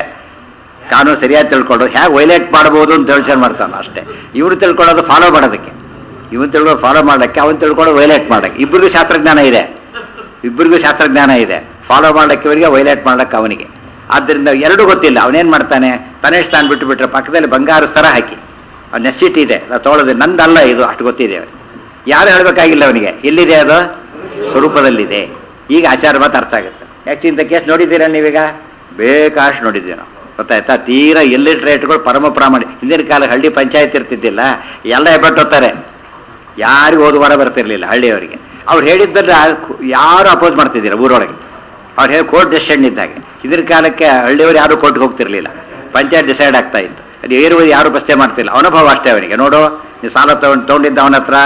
ಕಾನೂನು ಸರಿಯಾಗಿ ತಿಳ್ಕೊಂಡು ಹೇಗೆ ವೈಲೇಟ್ ಮಾಡ್ಬೋದು ಅಂತ ಯೋಚನೆ ಮಾಡ್ತಾನೆ ಅಷ್ಟೇ ಇವ್ರು ತಿಳ್ಕೊಳ್ಳೋದು ಫಾಲೋ ಮಾಡೋದಕ್ಕೆ ಇವನು ತಿಳ್ಕೊಳ್ಳೋದು ಫಾಲೋ ಮಾಡೋಕ್ಕೆ ಅವನು ತಿಳ್ಕೊಳ್ಳೋದು ವೈಲೇಟ್ ಮಾಡೋಕ್ಕೆ ಇಬ್ಬರಿಗೂ ಶಾಸ್ತ್ರಜ್ಞಾನ ಇದೆ ಇಬ್ಬರಿಗೂ ಶಾಸ್ತ್ರಜ್ಞಾನ ಇದೆ ಫಾಲೋ ಮಾಡಕ್ಕೆ ಇವರಿಗೆ ವೈಲೇಟ್ ಮಾಡಕ್ಕೆ ಅವನಿಗೆ ಆದ್ದರಿಂದ ಎರಡೂ ಗೊತ್ತಿಲ್ಲ ಅವನೇನು ಮಾಡ್ತಾನೆ ತನೇ ಸ್ಥಾನ ಬಿಟ್ಟು ಬಿಟ್ರೆ ಪಕ್ಕದಲ್ಲಿ ಬಂಗಾರ ಸರ ಹಾಕಿ ಅವ್ನು ನೆಸಿಟಿ ಇದೆ ಅದು ತೊಗೊಳೋದು ನಂದಲ್ಲ ಇದು ಅಷ್ಟು ಗೊತ್ತಿದೆ ಅವನಿಗೆ ಯಾರು ಹೇಳಬೇಕಾಗಿಲ್ಲ ಅವನಿಗೆ ಎಲ್ಲಿದೆ ಅದು ಸ್ವರೂಪದಲ್ಲಿದೆ ಈಗ ಆಚಾರ ಮಾತು ಅರ್ಥ ಆಗುತ್ತೆ ಯಾಕೆ ಇಂಥ ಕೇಸ್ ನೋಡಿದ್ದೀರಾ ನೀವೀಗ ಬೇಕಾಷ್ಟು ನೋಡಿದ್ದೀವಿ ನಾವು ಗೊತ್ತಾಯ್ತಾ ತೀರಾ ರೇಟ್ಗಳು ಪರಮ ಪ್ರಾಮಾಣಿ ಹಿಂದಿನ ಕಾಲ ಹಳ್ಳಿ ಪಂಚಾಯತ್ ಇರ್ತಿದ್ದಿಲ್ಲ ಎಲ್ಲ ಹೆಬ್ಬಟ್ಟು ಹೋಗ್ತಾರೆ ಯಾರಿಗೂ ಓದುವಾರ ಬರ್ತಿರ್ಲಿಲ್ಲ ಹಳ್ಳಿಯವರಿಗೆ ಅವ್ರು ಹೇಳಿದ್ದಲ್ಲ ಯಾರು ಅಪೋಸ್ ಮಾಡ್ತಿದ್ದೀರ ಊರೊಳಗೆ ಅವ್ರು ಹೇಳಿ ಕೋರ್ಟ್ ಡೆಸಿಷನ್ ಇದ್ದಾಗೆ ಹಿಂದಿನ ಕಾಲಕ್ಕೆ ಹಳ್ಳಿಯವರು ಯಾರು ಕೋರ್ಟ್ಗೆ ಹೋಗ್ತಿರ್ಲಿಲ್ಲ ಪಂಚಾಯತ್ ಡಿಸೈಡ್ ಆಗ್ತಾ ಇತ್ತು ಅದು ಏರುವ ಯಾರು ಪ್ರಶ್ನೆ ಮಾಡ್ತಿಲ್ಲ ಅನುಭವ ಅಷ್ಟೇ ಅವನಿಗೆ ನೋಡು ನೀವು ಸಾಲ ತಗೊಂಡು ತೊಗೊಂಡಿದ್ದ ಅವನ ಹತ್ರ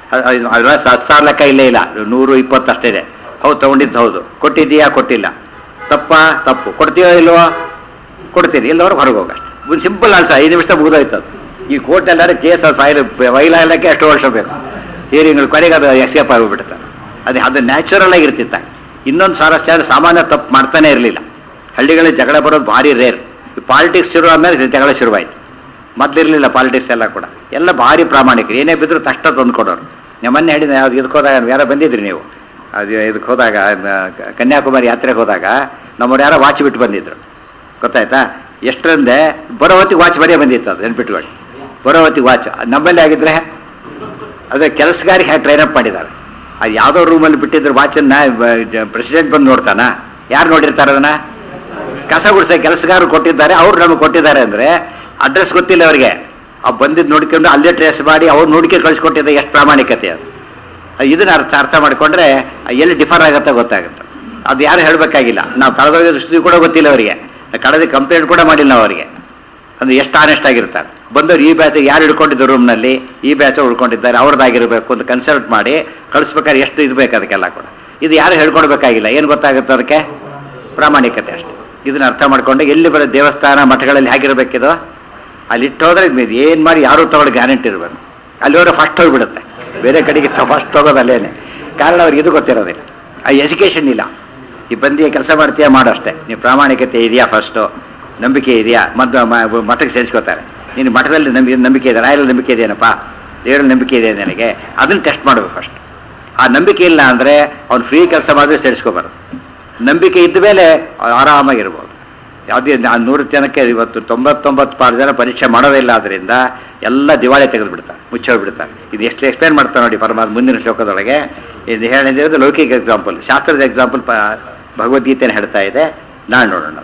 ಅದರ ಹತ್ತು ಸಾವಿರ ಲೆಕ್ಕ ಇಲ್ಲೇ ಇಲ್ಲ ನೂರು ಇಪ್ಪತ್ತು ಅಷ್ಟೇ ಇದೆ ಹೌದು ತೊಗೊಂಡಿದ್ದು ಹೌದು ಕೊಟ್ಟಿದ್ದೀಯಾ ಕೊಟ್ಟಿಲ್ಲ ತಪ್ಪ ತಪ್ಪು ಕೊಡ್ತೀಯೋ ಇಲ್ವೋ ಕೊಡ್ತೀನಿ ಎಲ್ಲವರು ಹೊರಗೆ ಹೋಗ ಒಂದು ಸಿಂಪಲ್ ಆನ್ಸರ್ ಐದು ನಿಮಿಷ ಮುಗಿದೋಯ್ತು ಅದು ಈ ಕೋರ್ಟ್ ಎಲ್ಲರೂ ಕೇಸ್ ಫೈಲ್ ಫೈಲ್ ಆಗಲಿಕ್ಕೆ ಎಷ್ಟು ವರ್ಷ ಬೇಕು ಹಿಯರಿಂಗ್ಗಳು ಕೊನೆಗೆ ಅದು ಎಸ್ಕೇಪ್ ಆಗಿಬಿಡುತ್ತೆ ಅದು ಅದು ನ್ಯಾಚುರಲ್ ಆಗಿರ್ತಿತ್ತ ಇನ್ನೊಂದು ಸ್ವಾರಸ್ಯ ಅಂದ್ರೆ ಸಾಮಾನ್ಯ ತಪ್ಪು ಮಾಡ್ತಾನೆ ಇರಲಿಲ್ಲ ಹಳ್ಳಿಗಳಲ್ಲಿ ಜಗಳ ಬರೋದು ಭಾರಿ ರೇರ್ ಪಾಲಿಟಿಕ್ಸ್ ಶುರು ಆದಮೇಲೆ ಇದು ಜಗಳ ಶುರುವಾಯಿತು ಮೊದಲಿರಲಿಲ್ಲ ಪಾಲಿಟಿಕ್ಸ್ ಎಲ್ಲ ಕೂಡ ಎಲ್ಲ ಭಾರಿ ಪ್ರಾಮಾಣಿಕರು ಏನೇ ಬಿದ್ದರೂ ತಕ್ಷಣ ತಂದು ಕೊಡೋರು ನಾನು ಮೊನ್ನೆ ಹೇಳಿದ ಯಾವ್ದು ಇದಕ್ಕೆ ಹೋದಾಗ ಯಾರೋ ಬಂದಿದ್ರಿ ನೀವು ಅದು ಇದಕ್ಕೆ ಹೋದಾಗ ಆ, ಕನ್ಯಾಕುಮಾರಿ ಯಾತ್ರೆಗೆ ಹೋದಾಗ ನಮ್ಮವ್ರು ಯಾರೋ ವಾಚ್ ಬಿಟ್ಟು ಬಂದಿದ್ರು ಗೊತ್ತಾಯ್ತಾ ಎಷ್ಟರಂದೆ ಬರೋ ಹೊತ್ತಿಗೆ ವಾಚ್ ಬರೀ ಬಂದಿತ್ತು ಅದು ನೆನ್ಪಿಟ್ಕೊಳ್ಳಿ ಬರೋ ಹೊತ್ತಿಗೆ ವಾಚ್ ನಮ್ಮಲ್ಲಿ ಆಗಿದ್ರೆ ಅದೇ ಕೆಲಸಗಾರಿಗೆ ಹ್ಯಾಗೆ ಟ್ರೈನ್ ಅಪ್ ಮಾಡಿದ್ದಾರೆ ಅದು ಯಾವುದೋ ರೂಮಲ್ಲಿ ಬಿಟ್ಟಿದ್ರು ವಾಚನ್ನ ಪ್ರೆಸಿಡೆಂಟ್ ಬಂದು ನೋಡ್ತಾನ ಯಾರು ನೋಡಿರ್ತಾರೆ ಅದನ್ನ ಕಸ ಗುಡಿಸೋ ಕೆಲಸಗಾರರು ಕೊಟ್ಟಿದ್ದಾರೆ ಅವ್ರು ನಮಗೆ ಕೊಟ್ಟಿದ್ದಾರೆ ಅಂದರೆ ಅಡ್ರೆಸ್ ಗೊತ್ತಿಲ್ಲ ಅವರಿಗೆ ಆ ಬಂದಿದ್ದು ನೋಡ್ಕೊಂಡು ಅಲ್ಲೇ ಟ್ರೇಸ್ ಮಾಡಿ ಅವ್ರು ನೋಡ್ಕೊಂಡು ಕಳಿಸ್ಕೊಟ್ಟಿದ್ದೆ ಎಷ್ಟು ಪ್ರಾಮಾಣಿಕತೆ ಅದು ಅದು ಇದನ್ನ ಅರ್ಥ ಅರ್ಥ ಮಾಡಿಕೊಂಡ್ರೆ ಎಲ್ಲಿ ಡಿಫರ್ ಆಗುತ್ತೆ ಗೊತ್ತಾಗುತ್ತೆ ಅದು ಯಾರು ಹೇಳಬೇಕಾಗಿಲ್ಲ ನಾವು ಕಳೆದೋಗಿದ ಸುದ್ದಿ ಕೂಡ ಗೊತ್ತಿಲ್ಲ ಅವರಿಗೆ ಕಳೆದ ಕಂಪ್ಲೇಂಟ್ ಕೂಡ ಮಾಡಿಲ್ಲ ನಾವು ಅವರಿಗೆ ಅದು ಎಷ್ಟು ಆನೆಸ್ಟ್ ಆಗಿರ್ತಾರೆ ಬಂದವರು ಈ ಬ್ಯಾಚ್ ಯಾರು ಹಿಡ್ಕೊಂಡಿದ್ದು ರೂಮ್ನಲ್ಲಿ ಈ ಬ್ಯಾಚ್ ಉಳ್ಕೊಂಡಿದ್ದಾರೆ ಅವ್ರದ್ದಾಗಿರಬೇಕು ಅಂತ ಕನ್ಸಲ್ಟ್ ಮಾಡಿ ಕಳಿಸ್ಬೇಕಾದ್ರೆ ಎಷ್ಟು ಇದು ಬೇಕು ಅದಕ್ಕೆಲ್ಲ ಕೂಡ ಇದು ಯಾರು ಹೇಳ್ಕೊಡ್ಬೇಕಾಗಿಲ್ಲ ಏನು ಗೊತ್ತಾಗುತ್ತೆ ಅದಕ್ಕೆ ಪ್ರಾಮಾಣಿಕತೆ ಅಷ್ಟೆ ಇದನ್ನ ಅರ್ಥ ಮಾಡ್ಕೊಂಡು ಎಲ್ಲಿ ಬರೋ ದೇವಸ್ಥಾನ ಮಠಗಳಲ್ಲಿ ಹೇಗಿರಬೇಕಿದು ಅಲ್ಲಿ ಇಟ್ಟೋದ್ರೆ ಏನು ಮಾಡಿ ಯಾರು ತಗೊಳ್ಳೋ ಗ್ಯಾರಂಟಿ ಇರಬೇಕು ಅಲ್ಲಿ ಹೋದ್ರೆ ಫಸ್ಟ್ ಹೋಗ್ಬಿಡುತ್ತೆ ಬೇರೆ ಕಡೆಗೆ ಫಸ್ಟ್ ಹೋಗೋದು ಅಲ್ಲೇನೆ ಕಾರಣ ಅವ್ರಿಗೆ ಇದು ಗೊತ್ತಿರೋದಿಲ್ಲ ಆ ಎಜುಕೇಷನ್ ಇಲ್ಲ ಈ ಬಂದಿ ಕೆಲಸ ಮಾಡ್ತೀಯಾ ಮಾಡೋ ಅಷ್ಟೇ ನೀವು ಪ್ರಾಮಾಣಿಕತೆ ಇದೆಯಾ ಫಸ್ಟು ನಂಬಿಕೆ ಇದೆಯಾ ಮತ್ತು ಮ- ಮಠಕ್ಕೆ ಸೇರಿಸ್ಕೋತಾರೆ ನೀನು ಮಠದಲ್ಲಿ ನಂಬಿ ನಂಬಿಕೆ ಇದೆ ರಾಯರಲ್ಲಿ ನಂಬಿಕೆ ಇದೆಯೇನಪ್ಪ ದೇವರಲ್ಲಿ ನಂಬಿಕೆ ಇದೆ ನನಗೆ ಅದನ್ನು ಟೆಸ್ಟ್ ಮಾಡಬೇಕು ಫಸ್ಟ್ ಆ ನಂಬಿಕೆ ಇಲ್ಲ ಅಂದರೆ ಅವ್ನು ಫ್ರೀ ಕೆಲಸ ಮಾಡಿದ್ರೆ ಸೇರಿಸ್ಕೋಬಾರ್ದು ನಂಬಿಕೆ ಇದ್ದ ಮೇಲೆ ಆರಾಮಾಗಿರ್ಬೋದು ಯಾವುದೇ ಆ ನೂರು ಜನಕ್ಕೆ ಇವತ್ತು ತೊಂಬತ್ತೊಂಬತ್ತು ಪಾರು ಜನ ಪರೀಕ್ಷೆ ಮಾಡೋದಿಲ್ಲ ಆದ್ದರಿಂದ ಎಲ್ಲ ದಿವಾಳಿ ತೆಗೆದು ಬಿಡ್ತಾರೆ ಮುಚ್ಚೋಗ್ಬಿಡ್ತಾರೆ ಇದು ಎಷ್ಟು ಎಕ್ಸ್ಪ್ಲೇನ್ ಮಾಡ್ತಾರೆ ನೋಡಿ ಪರಮಾತ್ಮ ಮುಂದಿನ ಶ್ಲೋಕದೊಳಗೆ ಇದು ಹೇಳಿದ್ರೆ ಲೌಕಿಕ ಎಕ್ಸಾಂಪಲ್ ಶಾಸ್ತ್ರದ ಎಕ್ಸಾಂಪಲ್ ಪ ಭಗವದ್ಗೀತೆನ ಹೇಳ್ತಾ ಇದೆ ನಾಳೆ ನೋಡೋಣ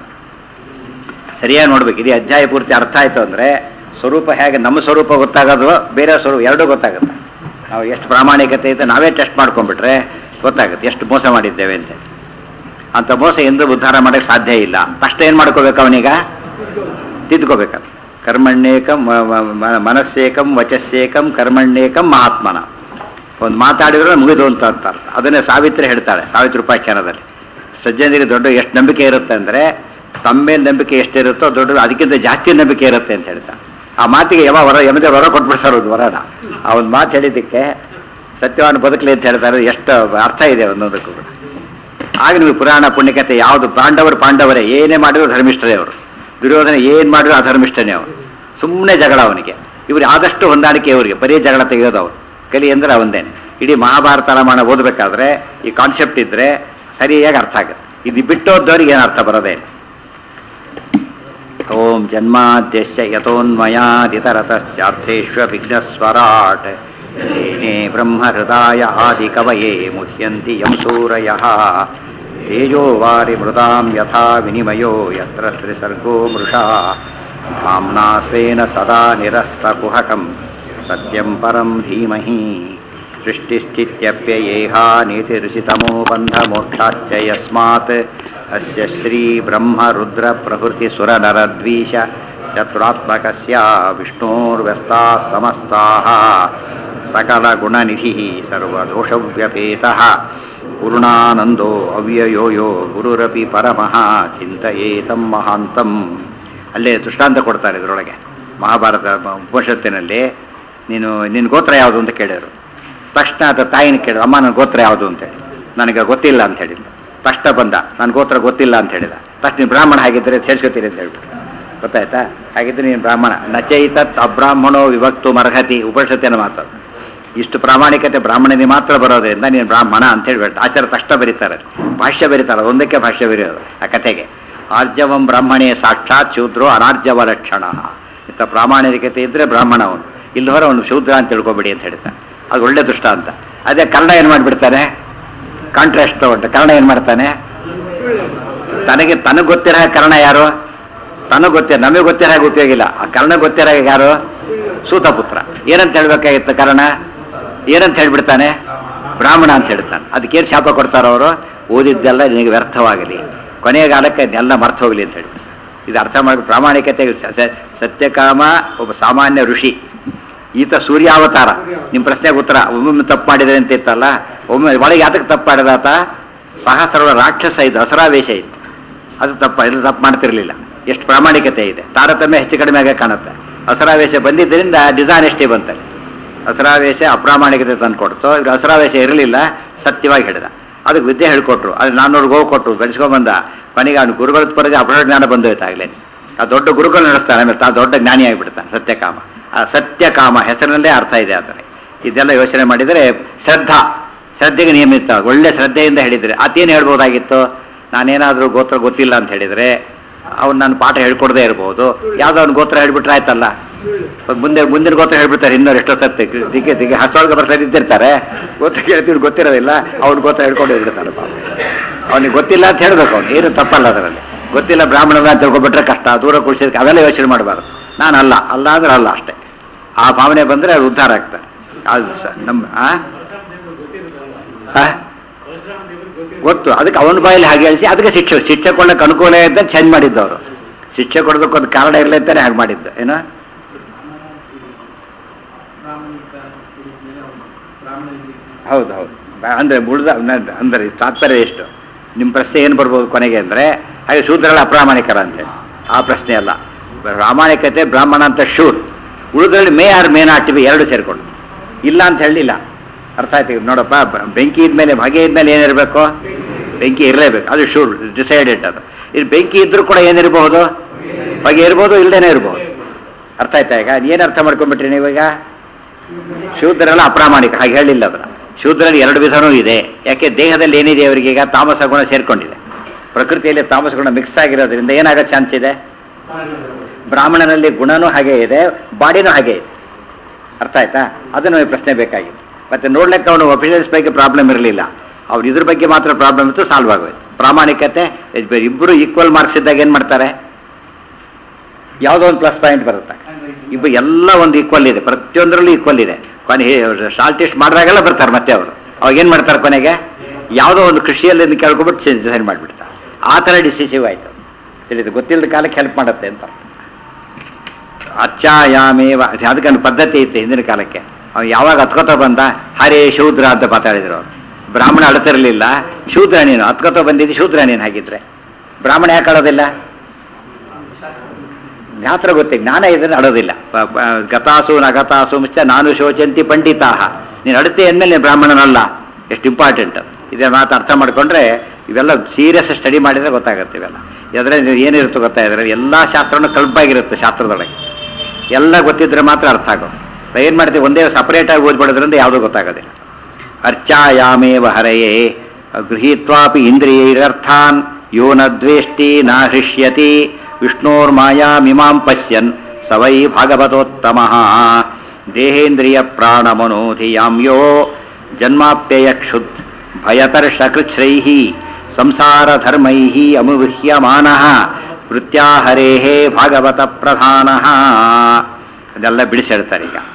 ಸರಿಯಾಗಿ ನೋಡ್ಬೇಕು ಇದು ಅಧ್ಯಾಯ ಪೂರ್ತಿ ಅರ್ಥ ಆಯಿತು ಅಂದರೆ ಸ್ವರೂಪ ಹೇಗೆ ನಮ್ಮ ಸ್ವರೂಪ ಗೊತ್ತಾಗೋದು ಬೇರೆ ಸ್ವರೂಪ ಎರಡೂ ಗೊತ್ತಾಗುತ್ತೆ ನಾವು ಎಷ್ಟು ಪ್ರಾಮಾಣಿಕತೆ ಇದೆ ನಾವೇ ಟೆಸ್ಟ್ ಮಾಡ್ಕೊಂಡ್ಬಿಟ್ರೆ ಗೊತ್ತಾಗುತ್ತೆ ಎಷ್ಟು ಮೋಸ ಮಾಡಿದ್ದೇವೆ ಅಂತ ಅಂಥ ಮೋಸ ಎಂದೂ ಉದ್ಧಾರ ಮಾಡೋಕ್ಕೆ ಸಾಧ್ಯ ಇಲ್ಲ ತಕ್ಷಣ ಏನು ಮಾಡ್ಕೋಬೇಕು ಅವನೀಗ ತಿದ್ಕೋಬೇಕದು ಕರ್ಮಣ್ಯೇಕಂ ಮ- ಮ- ಮ- ಮನಸ್ಸೇಕಂ ವಚಸ್ಸೇಕಂ ಕರ್ಮಣ್ಯೇಕಂ ಮಹಾತ್ಮನ ಒಂದು ಮಾತಾಡಿದ್ರೆ ಮುಗಿದು ಅಂತ ಅಂತ ಅರ್ಥ ಅದನ್ನೇ ಸಾವಿತ್ರಿ ಹೇಳ್ತಾಳೆ ಸಾವಿತ್ರಿ ಉಪಾಖ್ಯಾನದಲ್ಲಿ ಸಜ್ಜನರಿಗೆ ದೊಡ್ಡ ಎಷ್ಟು ನಂಬಿಕೆ ಇರುತ್ತೆ ಅಂದರೆ ತಮ್ಮ ಮೇಲೆ ನಂಬಿಕೆ ಎಷ್ಟಿರುತ್ತೋ ದೊಡ್ಡ ಅದಕ್ಕಿಂತ ಜಾಸ್ತಿ ನಂಬಿಕೆ ಇರುತ್ತೆ ಅಂತ ಹೇಳ್ತಾರೆ ಆ ಮಾತಿಗೆ ಯಾವ ವರ ಯಮದೇ ವರ ಕೊಟ್ಬಿಡ್ತಾರೆ ಒಂದು ವರನ ಆ ಒಂದು ಮಾತು ಹೇಳಿದ್ದಕ್ಕೆ ಸತ್ಯವಾನ್ ಬದುಕಲಿ ಅಂತ ಹೇಳ್ತಾರೆ ಎಷ್ಟು ಅರ್ಥ ಇದೆ ಒಂದೊಂದಕ್ಕೂ ಕೂಡ ಆಗ ನಿಮಗೆ ಪುರಾಣ ಪುಣ್ಯಕತೆ ಯಾವುದು ಪಾಂಡವರು ಪಾಂಡವರೇ ಏನೇ ಮಾಡಿದ್ರು ಧರ್ಮಿಷ್ಠರೇ ಅವರು ದುರ್ಯೋಧನ ಏನು ಮಾಡಿದ್ರು ಅಧರ್ಮಿಷ್ಠನೇ ಅವರು ಸುಮ್ಮನೆ ಜಗಳ ಅವನಿಗೆ ಇವರು ಆದಷ್ಟು ಹೊಂದಾಣಿಕೆ ಇವರಿಗೆ ಬರೀ ಜಗಳ ತೆಗೆಯೋದು ಅವರು ಕಲಿ ಅಂದ್ರೆ ಅವಂದೇನೆ ಇಡೀ ಮಹಾಭಾರತ ರಾಮಾಯಣ ಓದಬೇಕಾದ್ರೆ ಈ ಕಾನ್ಸೆಪ್ಟ್ ಇದ್ದರೆ ಸರಿಯಾಗಿ ಅರ್ಥ ಆಗುತ್ತೆ ಇದು ಬಿಟ್ಟೋದವ್ರಿಗೆ ಏನು ಅರ್ಥ ಬರೋದೇ ಇಲ್ಲ. ಓಂ ಜನ್ಮಾದ್ಯಸ್ಯ ಯತೋನ್ಮಯಾದಿತರತಶ್ಚಾರ್ಥೇಶ್ವ ವಿಘ್ನಸ್ವರಾಟ್ ಏನೇ ಬ್ರಹ್ಮಹೃದಾಯ ಆದಿಕವಯೇ ಮುಹ್ಯಂತಿ ಯಂ ಸೂರಯಃ ತೇಜೋ ವಾರಿ ಮೃದಾಂ ಯಥಾ ವಿನಿಮಯೋ ಯತ್ರ ತ್ರಿಸರ್ಗೋ ಮೃಷಾ ಧಾಮ್ನಾ ಸ್ವೇನ ಸದಾ ನಿರಸ್ತಕುಹಕಂ ಸತ್ಯಂ ಪರಂ ಧೀಮಹಿ ಸೃಷ್ಟಿಸ್ಥಿತ್ಯಪ್ಯಯೇಹಾ ನೀತಿರುಚಿತಮೋ ಬಂಧಮೋಕ್ಷಾಶ್ಚ ಯಸ್ಮಾತ್ ಅಸ್ಯ ಶ್ರೀ ಬ್ರಹ್ಮ ರುದ್ರ ಪ್ರಭೃತಿ ಸುರನರದ್ವೀಶ ಚತುರಾತ್ಮಕಸ್ಯ ವಿಷ್ಣೋರ್ವ್ಯಸ್ತಾः ಸಮಸ್ತಾः सकलगुणनिधिः सर्वदोषव्यपेतः पूर्णानन्दो ಅವ್ಯಯೋ ಯೋ ಗುರುರಪಿ ಪರಮಃ ಚಿಂತಯೇತಂ ಮಹಾಂತಂ ಅಲ್ಲೇ ದೃಷ್ಟಾಂತ ಕೊಡ್ತಾರೆ ಇದರೊಳಗೆ ಮಹಾಭಾರತ ಉಪನಿಷತ್ತಿನಲ್ಲಿ ನೀನು ನಿನ್ನ ಗೋತ್ರ ಯಾವುದು ಅಂತ ಕೇಳಿದರು ತಕ್ಷಣ ಆತ ತಾಯಿನ ಕೇಳಿದ ಅಮ್ಮ ನನ್ನ ಗೋತ್ರ ಯಾವುದು ಅಂತೇಳಿ ನನಗೆ ಗೊತ್ತಿಲ್ಲ ಅಂತ ಹೇಳಿದ್ಲು ತಕ್ಷಣ ಬಂದ ನನ್ನ ಗೋತ್ರ ಗೊತ್ತಿಲ್ಲ ಅಂತ ಹೇಳಿದ ತಕ್ಷಣ ನೀನು ಬ್ರಾಹ್ಮಣ ಹಾಗಿದ್ದರೆ ಸೇರಿಸ್ಕೊತೀರಿ ಅಂತ ಹೇಳ್ಬಿಟ್ಟು ಗೊತ್ತಾಯ್ತಾ ಹಾಗಿದ್ರೆ ನೀನು ಬ್ರಾಹ್ಮಣ ನಚೈತತ್ ಅಬ್ರಾಹ್ಮಣೋ ವಿಭಕ್ತು ಮರ್ಹತಿ ಉಪನಿಷತ್ತಿನ ಮಾತು ಇಷ್ಟು ಪ್ರಾಮಾಣಿಕತೆ ಬ್ರಾಹ್ಮಣನಿಗೆ ಮಾತ್ರ ಬರೋದ್ರಿಂದ ನೀನು ಬ್ರಾಹ್ಮಣ ಅಂತ ಹೇಳ್ಬಿಟ್ಟು ಆಚಾರ ತಕ್ಷಣ ಬರೀತಾರೆ ಭಾಷ್ಯ ಬರೀತಾರೆ ಒಂದಕ್ಕೆ ಭಾಷ್ಯ ಬರೆಯೋದು ಆ ಕಥೆಗೆ ಆರ್ಜವಂ ಬ್ರಾಹ್ಮಣೇ ಸಾಕ್ಷಾತ್ ಶೂದ್ರೋ ಅನಾರ್ಜವ ಲಕ್ಷಣ ಇಂಥ ಪ್ರಾಮಾಣಿಕತೆ ಇದ್ದರೆ ಬ್ರಾಹ್ಮಣ ಅವನು ಇಲ್ಲವರ ಅವನು ಶೂದ್ರ ಅಂತ ತಿಳ್ಕೊಬೇಡಿ ಅಂತ ಹೇಳ್ತಾನೆ ಅದು ಒಳ್ಳೆ ದೃಷ್ಟಾಂತ ಅದೇ ಕನ್ನಡ ಏನು ಮಾಡಿಬಿಡ್ತಾನೆ ಕಾಂಟ್ರಾಸ್ಟ್ ತಗೊಂಡು ಕನ್ನಡ ಏನು ಮಾಡ್ತಾನೆ ತನಗೆ ತನಗೆ ಗೊತ್ತಿರೋ ಕರ್ಣ ಯಾರು ತನಗೆ ಗೊತ್ತಿರ ನಮಗೆ ಗೊತ್ತಿರೋ ಹಾಗೆ ಉಪಯೋಗ ಇಲ್ಲ ಆ ಕರ್ಣ ಗೊತ್ತಿರೋ ಹಾಗೆ ಯಾರು ಸೂತಪುತ್ರ ಏನಂತ ಹೇಳ್ಬೇಕಾಗಿತ್ತು ಕರ್ಣ ಏನಂತ ಹೇಳ್ಬಿಡ್ತಾನೆ ಬ್ರಾಹ್ಮಣ ಅಂತ ಹೇಳ್ತಾನೆ ಅದಕ್ಕೇನು ಶಾಪ ಕೊಡ್ತಾರೋ ಅವರು ಓದಿದ್ದೆಲ್ಲ ನಿನಗೆ ವ್ಯರ್ಥವಾಗಲಿ ಕೊನೆಯ ಕಾಲಕ್ಕೆ ಅದನ್ನೆಲ್ಲ ಮರ್ತು ಹೋಗಲಿ ಅಂತ ಹೇಳಿ ಇದು ಅರ್ಥ ಮಾಡಿ ಪ್ರಾಮಾಣಿಕತೆ ಸ- ಸ- ಸತ್ಯಕಾಮ ಒಬ್ಬ ಸಾಮಾನ್ಯ ಋಷಿ ಈತ ಸೂರ್ಯಾವತಾರ ನಿಮ್ಮ ಪ್ರಶ್ನೆಗೆ ಉತ್ತರ ಒಮ್ಮೊಮ್ಮೆ ತಪ್ಪು ಮಾಡಿದ್ರೆ ಅಂತ ಇತ್ತಲ್ಲ ಒಮ್ಮೆ ಒಳಗೆ ಯಾತಕ್ಕೆ ತಪ್ಪು ಮಾಡಿದಾತ ಸಹಸ್ರಗಳ ರಾಕ್ಷಸ ಇದ್ದು ಹಸರಾವೇಶ ಇತ್ತು ಅದು ತಪ್ಪ ಇದು ತಪ್ಪು ಮಾಡ್ತಿರ್ಲಿಲ್ಲ ಎಷ್ಟು ಪ್ರಾಮಾಣಿಕತೆ ಇದೆ ತಾರತಮ್ಯ ಹೆಚ್ಚು ಕಡಿಮೆ ಆಗಿ ಕಾಣುತ್ತೆ ಹಸರಾವೇಶ ಬಂದಿದ್ದರಿಂದ ಡಿಸಾನೆಸ್ಟಿ ಬಂತಲ್ಲಿ ಹಸರಾವೇಶ ಅಪ್ರಾಮಾಣಿಕತೆ ತಂದು ಕೊಡ್ತು ಇವ್ರು ಹಸರಾವೇಶ ಇರಲಿಲ್ಲ ಸತ್ಯವಾಗಿ ಹೇಳಿದ ಅದಕ್ಕೆ ವಿದ್ಯೆ ಹೇಳ್ಕೊಟ್ರು ಅದು ನಾನ್ನೂರು ಗೋವು ಕೊಟ್ಟರು ಬೆಳೆಸ್ಕೊಂಬಂದ ಕೊನೆಗೆ ಅವನು ಗುರುಗಳ ಪರಗೆ ಅಪರ ಜ್ಞಾನ ಬಂದೋಯ್ತಾಗಲೇ ಆ ದೊಡ್ಡ ಗುರುಗಳು ನಡೆಸ್ತಾನೆ ಆಮೇಲೆ ತಾ ದೊಡ್ಡ ಜ್ಞಾನಿ ಆಗಿಬಿಡ್ತಾನೆ ಸತ್ಯಕಾಮ ಆ ಸತ್ಯಕಾಮ ಹೆಸರಿನಲ್ಲೇ ಅರ್ಥ ಇದೆ ಆದರೆ ಇದೆಲ್ಲ ಯೋಚನೆ ಮಾಡಿದರೆ ಶ್ರದ್ಧಾ ಶ್ರದ್ಧೆಗೆ ನಿಯಮಿತ ಒಳ್ಳೆ ಶ್ರದ್ಧೆಯಿಂದ ಹೇಳಿದರೆ ಅತೇನು ಹೇಳ್ಬೋದಾಗಿತ್ತು ನಾನೇನಾದರೂ ಗೋತ್ರ ಗೊತ್ತಿಲ್ಲ ಅಂತ ಹೇಳಿದರೆ ಅವ್ನು ನನ್ನ ಪಾಠ ಹೇಳ್ಕೊಡದೇ ಇರ್ಬೋದು ಯಾವುದೋ ಅವ್ನು ಗೋತ್ರ ಹೇಳ್ಬಿಟ್ರೆ ಆಯ್ತಲ್ಲ ಮುಂದೆ ಮುಂದಿನ ಗೋತ್ರ ಹೇಳ್ಬಿಡ್ತಾರೆ ಇನ್ನೂರು ಎಷ್ಟೋ ಸತ್ಯ ದಿಗ್ಗೆ ದಿಗ್ಗೆ ಹಸ್ತೊಳಗೆ ಬರ್ತಾರೆ ಇದ್ದಿರ್ತಾರೆ ಗೋತ್ರ ಕೇಳ್ತೀವಿ ಗೊತ್ತಿರೋದಿಲ್ಲ ಅವ್ನು ಗೋತ್ರ ಹೇಳ್ಕೊಂಡು ಹೋಗ್ಬಿಡ್ತಾರೆ ಪಾಪ ಅವನಿಗೆ ಗೊತ್ತಿಲ್ಲ ಅಂತ ಹೇಳ್ಬೇಕು ಅವ್ನು ಏನು ತಪ್ಪಲ್ಲ ಅದರಲ್ಲಿ ಗೊತ್ತಿಲ್ಲ ಬ್ರಾಹ್ಮಣನ ಅಂತ ತಿಳ್ಕೊಬಿಟ್ರೆ ಕಷ್ಟ ದೂರ ಕುಡಿಸಿದಕ್ಕೆ ಅವೆಲ್ಲ ಯೋಚನೆ ಮಾಡಬಾರ್ದು ನಾನು ಅಲ್ಲ ಅಲ್ಲ ಅಂದ್ರೆ ಅಲ್ಲ ಅಷ್ಟೇ ಆ ಭಾವನೆ ಬಂದರೆ ಅವ್ರು ಉದ್ಧಾರ ಆಗ್ತಾರೆ ಅದು ಸ ನಮ್ಮ ಆ? ಆ? ಗೊತ್ತು ಅದಕ್ಕೆ ಅವನ ಬಾಯಲ್ಲಿ ಹಾಗೆ ಹೇಳಿಸಿ ಅದಕ್ಕೆ ಶಿಕ್ಷೆ ಶಿಕ್ಷೆ ಕೊಡೋಕೆ ಅನುಕೂಲ ಇದ್ದ ಚೇಂಜ್ ಮಾಡಿದ್ದವರು ಶಿಕ್ಷೆ ಕೊಡೋದಕ್ಕೆ ಒಂದು ಕಾರಣ ಇರಲಿ ಅಂತಾನೆ ಹಾಗೆ ಮಾಡಿದ್ದು ಏನೋ ಪ್ರಾಮಾಣಿಕ ಮೇಲೆ ಅವನು ಬ್ರಾಹ್ಮಣರಿಗೆ ಹೌದು ಹೌದು ಬ- ಅಂದ್ರೆ ಉಳ್ದ ನ- ಅಂದ್ರೆ ತಾತ್ಪರ್ಯ ಎಷ್ಟು ನಿಮ್ಮ ಪ್ರಶ್ನೆ ಏನು ಬರ್ಬೋದು ಕೊನೆಗೆ ಅಂದರೆ ಹಾಗೆ ಶೂದ್ರಗಳ ಅಪ್ರಾಮಾಣಿಕರ ಅಂತೇಳಿ ಆ ಪ್ರಶ್ನೆ ಅಲ್ಲ ಪ್ರಾಮಾಣಿಕತೆ ಬ್ರಾಹ್ಮಣ ಅಂತ ಶೂರ್ ಉಳಿದ್ರಲ್ಲಿ may or may not be ಎರಡು ಸೇರಿಕೊಂಡು ಇಲ್ಲ ಅಂತ ಹೇಳಲಿಲ್ಲ ಅರ್ಥ ಆಯ್ತು ಈಗ ನೋಡಪ್ಪ ಬ- ಬೆಂಕಿ ಇದ್ಮೇಲೆ ಹೊಗೆ ಇದ್ಮೇಲೆ ಏನಿರಬೇಕು ಬೆಂಕಿ ಇರಲೇಬೇಕು ಅದು ಶೂರ್ ಡಿಸೈಡೆಡ್ ಅದು ಇದು ಬೆಂಕಿ ಇದ್ರೂ ಕೂಡ ಏನಿರಬಹುದು ಹೊಗೆ ಇರ್ಬೋದು ಇಲ್ಲದೇನೆ ಇರ್ಬೋದು ಅರ್ಥ ಆಯ್ತಾ ಈಗ ಏನು ಅರ್ಥ ಮಾಡ್ಕೊಂಡ್ಬಿಟ್ರಿ ನೀವೀಗ ಶೂದ್ರರೆಲ್ಲ ಅಪ್ರಾಮಾಣಿಕ ಹಾಗೆ ಹೇಳಿಲ್ಲ ಅದನ್ನು ಶೂದ್ರಲ್ಲಿ ಎರಡು ವಿಧನೂ ಇದೆ ಯಾಕೆ ದೇಹದಲ್ಲಿ ಏನಿದೆ ಅವರಿಗೆ ಈಗ ತಾಮಸ ಗುಣ ಸೇರ್ಕೊಂಡಿದೆ ಪ್ರಕೃತಿಯಲ್ಲಿ ತಾಮಸ ಗುಣ ಮಿಕ್ಸ್ ಆಗಿರೋದ್ರಿಂದ ಏನಾಗೋ ಚಾನ್ಸ್ ಇದೆ ಬ್ರಾಹ್ಮಣನಲ್ಲಿ ಗುಣನೂ ಹಾಗೆ ಇದೆ ಬಾಡಿನೂ ಹಾಗೆ ಇದೆ ಅರ್ಥ ಆಯ್ತಾ ಅದನ್ನು ನಮಗೆ ಪ್ರಶ್ನೆ ಬೇಕಾಗಿತ್ತು ಮತ್ತೆ ನೋಡ್ಲಿಕ್ಕೆ ಅವನು ಒಫಿಷಿಯಲ್ಸ್ ಬಗ್ಗೆ ಪ್ರಾಬ್ಲಮ್ ಇರಲಿಲ್ಲ ಅವ್ರು ಇದ್ರ ಬಗ್ಗೆ ಮಾತ್ರ ಪ್ರಾಬ್ಲಮ್ ಇತ್ತು ಸಾಲ್ವ್ ಆಗೋಯ್ತು ಪ್ರಾಮಾಣಿಕತೆ ಇಬ್ಬರು ಈಕ್ವಲ್ ಮಾರ್ಕ್ಸ್ ಇದ್ದಾಗ ಏನು ಮಾಡ್ತಾರೆ ಯಾವುದೋ ಒಂದು ಪ್ಲಸ್ ಪಾಯಿಂಟ್ ಬರುತ್ತೆ ಇಬ್ಬರು ಎಲ್ಲ ಒಂದು ಈಕ್ವಲ್ ಇದೆ ಪ್ರತಿಯೊಂದರಲ್ಲೂ ಈಕ್ವಲ್ ಇದೆ ಕೊನೆ ಶಾರ್ಟ್ ಟೆಸ್ಟ್ ಮಾಡಿದಾಗೆಲ್ಲ ಬರ್ತಾರೆ ಮತ್ತೆ ಅವರು ಅವಾಗ ಏನು ಮಾಡ್ತಾರೆ ಕೊನೆಗೆ ಯಾವುದೋ ಒಂದು ಕೃಷಿಯಲ್ಲಿ ಕೇಳ್ಕೊಬಿಟ್ಟು ಡಿಸೈನ್ ಮಾಡಿಬಿಡ್ತಾರೆ ಆ ಥರ ಡಿಸಿಸಿವ್ ಆಯಿತು ತಿಳಿದು ಗೊತ್ತಿಲ್ಲದ ಕಾಲಕ್ಕೆ ಹೆಲ್ಪ್ ಮಾಡುತ್ತೆ ಅಂತ ಅರ್ಥ ಅಚ್ಚಾಯಾಮೇವ ಅದಕ್ಕೆ ಒಂದು ಪದ್ಧತಿ ಇತ್ತು ಹಿಂದಿನ ಕಾಲಕ್ಕೆ ಅವ್ನು ಯಾವಾಗ ಹತ್ಕೋತ ಬಂದ ಹರೇ ಶೂದ್ರ ಅಂತ ಮಾತಾಡಿದ್ರು ಅವ್ರು ಬ್ರಾಹ್ಮಣ ಅಳ್ತಿರ್ಲಿಲ್ಲ ಶೂದ್ರ ನೀನು ಹತ್ಕೋತ ಬಂದಿದ್ದು ಶೂದ್ರ ನೀನು ಹಾಗಿದ್ರೆ ಬ್ರಾಹ್ಮಣ ಯಾಕೆ ಅಳೋದಿಲ್ಲ ಜ್ಞಾತ್ರ ಗೊತ್ತೇ ಜ್ಞಾನ ಇದ್ರೆ ಅಳೋದಿಲ್ಲ ಪ- ಪ- ಗತಾಸು ನಗತಾಸು ಮುಚ್ಚ ನಾನು ಶೋಚಂತಿ ಪಂಡಿತಾಹ ನೀನು ಅಳತೆ ಅಂದಮೇಲೆ ನೀನು ಬ್ರಾಹ್ಮಣನಲ್ಲ ಎಷ್ಟು ಇಂಪಾರ್ಟೆಂಟ್ ಇದೇ ಮಾತು ಅರ್ಥ ಮಾಡ್ಕೊಂಡ್ರೆ ಇವೆಲ್ಲ ಸೀರಿಯಸ್ ಸ್ಟಡಿ ಮಾಡಿದ್ರೆ ಗೊತ್ತಾಗುತ್ತೆ ಇವೆಲ್ಲ ಎದ್ರಲ್ಲಿ ಏನಿರುತ್ತೆ ಗೊತ್ತಾ ಇದ್ರೆ ಎಲ್ಲ ಶಾಸ್ತ್ರನೂ ಕಲ್ಪಾಗಿರುತ್ತೆ ಶಾಸ್ತ್ರದೊಳಗೆ ಎಲ್ಲ ಗೊತ್ತಿದ್ರೆ ಮಾತ್ರ ಅರ್ಥ ಆಗೋದು ಏನು ಮಾಡ್ತೀವಿ ಒಂದೇ ಸಪರೇಟಾಗಿ ಓದ್ಬಿಡೋದ್ರಿಂದ ಯಾವುದೂ ಗೊತ್ತಾಗೋದಿಲ್ಲ ಅರ್ಚಾಯಾಮೇವ ಹರೆಯೇ ಗೃಹೀತ್ವಾಪಿ ಇಂದ್ರಿಯೈರರ್ಥಾನ್ ಯೋ ನ ದ್ವೇಷ್ಟಿ ನ ಹೃಷ್ಯತಿ ವಿಷ್ಣೋರ್ಮಾಯಾಮಿಮಾಂ ಪಶ್ಯನ್ ಸ ವೈ ಭಾಗವತೋತ್ತಮ ದೇಹೇಂದ್ರಿಯ ಪ್ರಾಣಮನೋಧಿಯಾಂ ಯೋ ಜನ್ಮಾಪ್ಯಯ ಕ್ಷುದ್ ಭಯತರ್ಷಕೃಚ್ಛ್ರೈ ಸಂಸಾರಧರ್ಮೈ ಅಮುಹ್ಯಮಾನ ವೃತ್ಯಾಹರೇ ಭಾಗವತ ಪ್ರಧಾನ ಅದೆಲ್ಲ ಬಿಡಿಸಿಡ್ತಾರೆ ಈಗ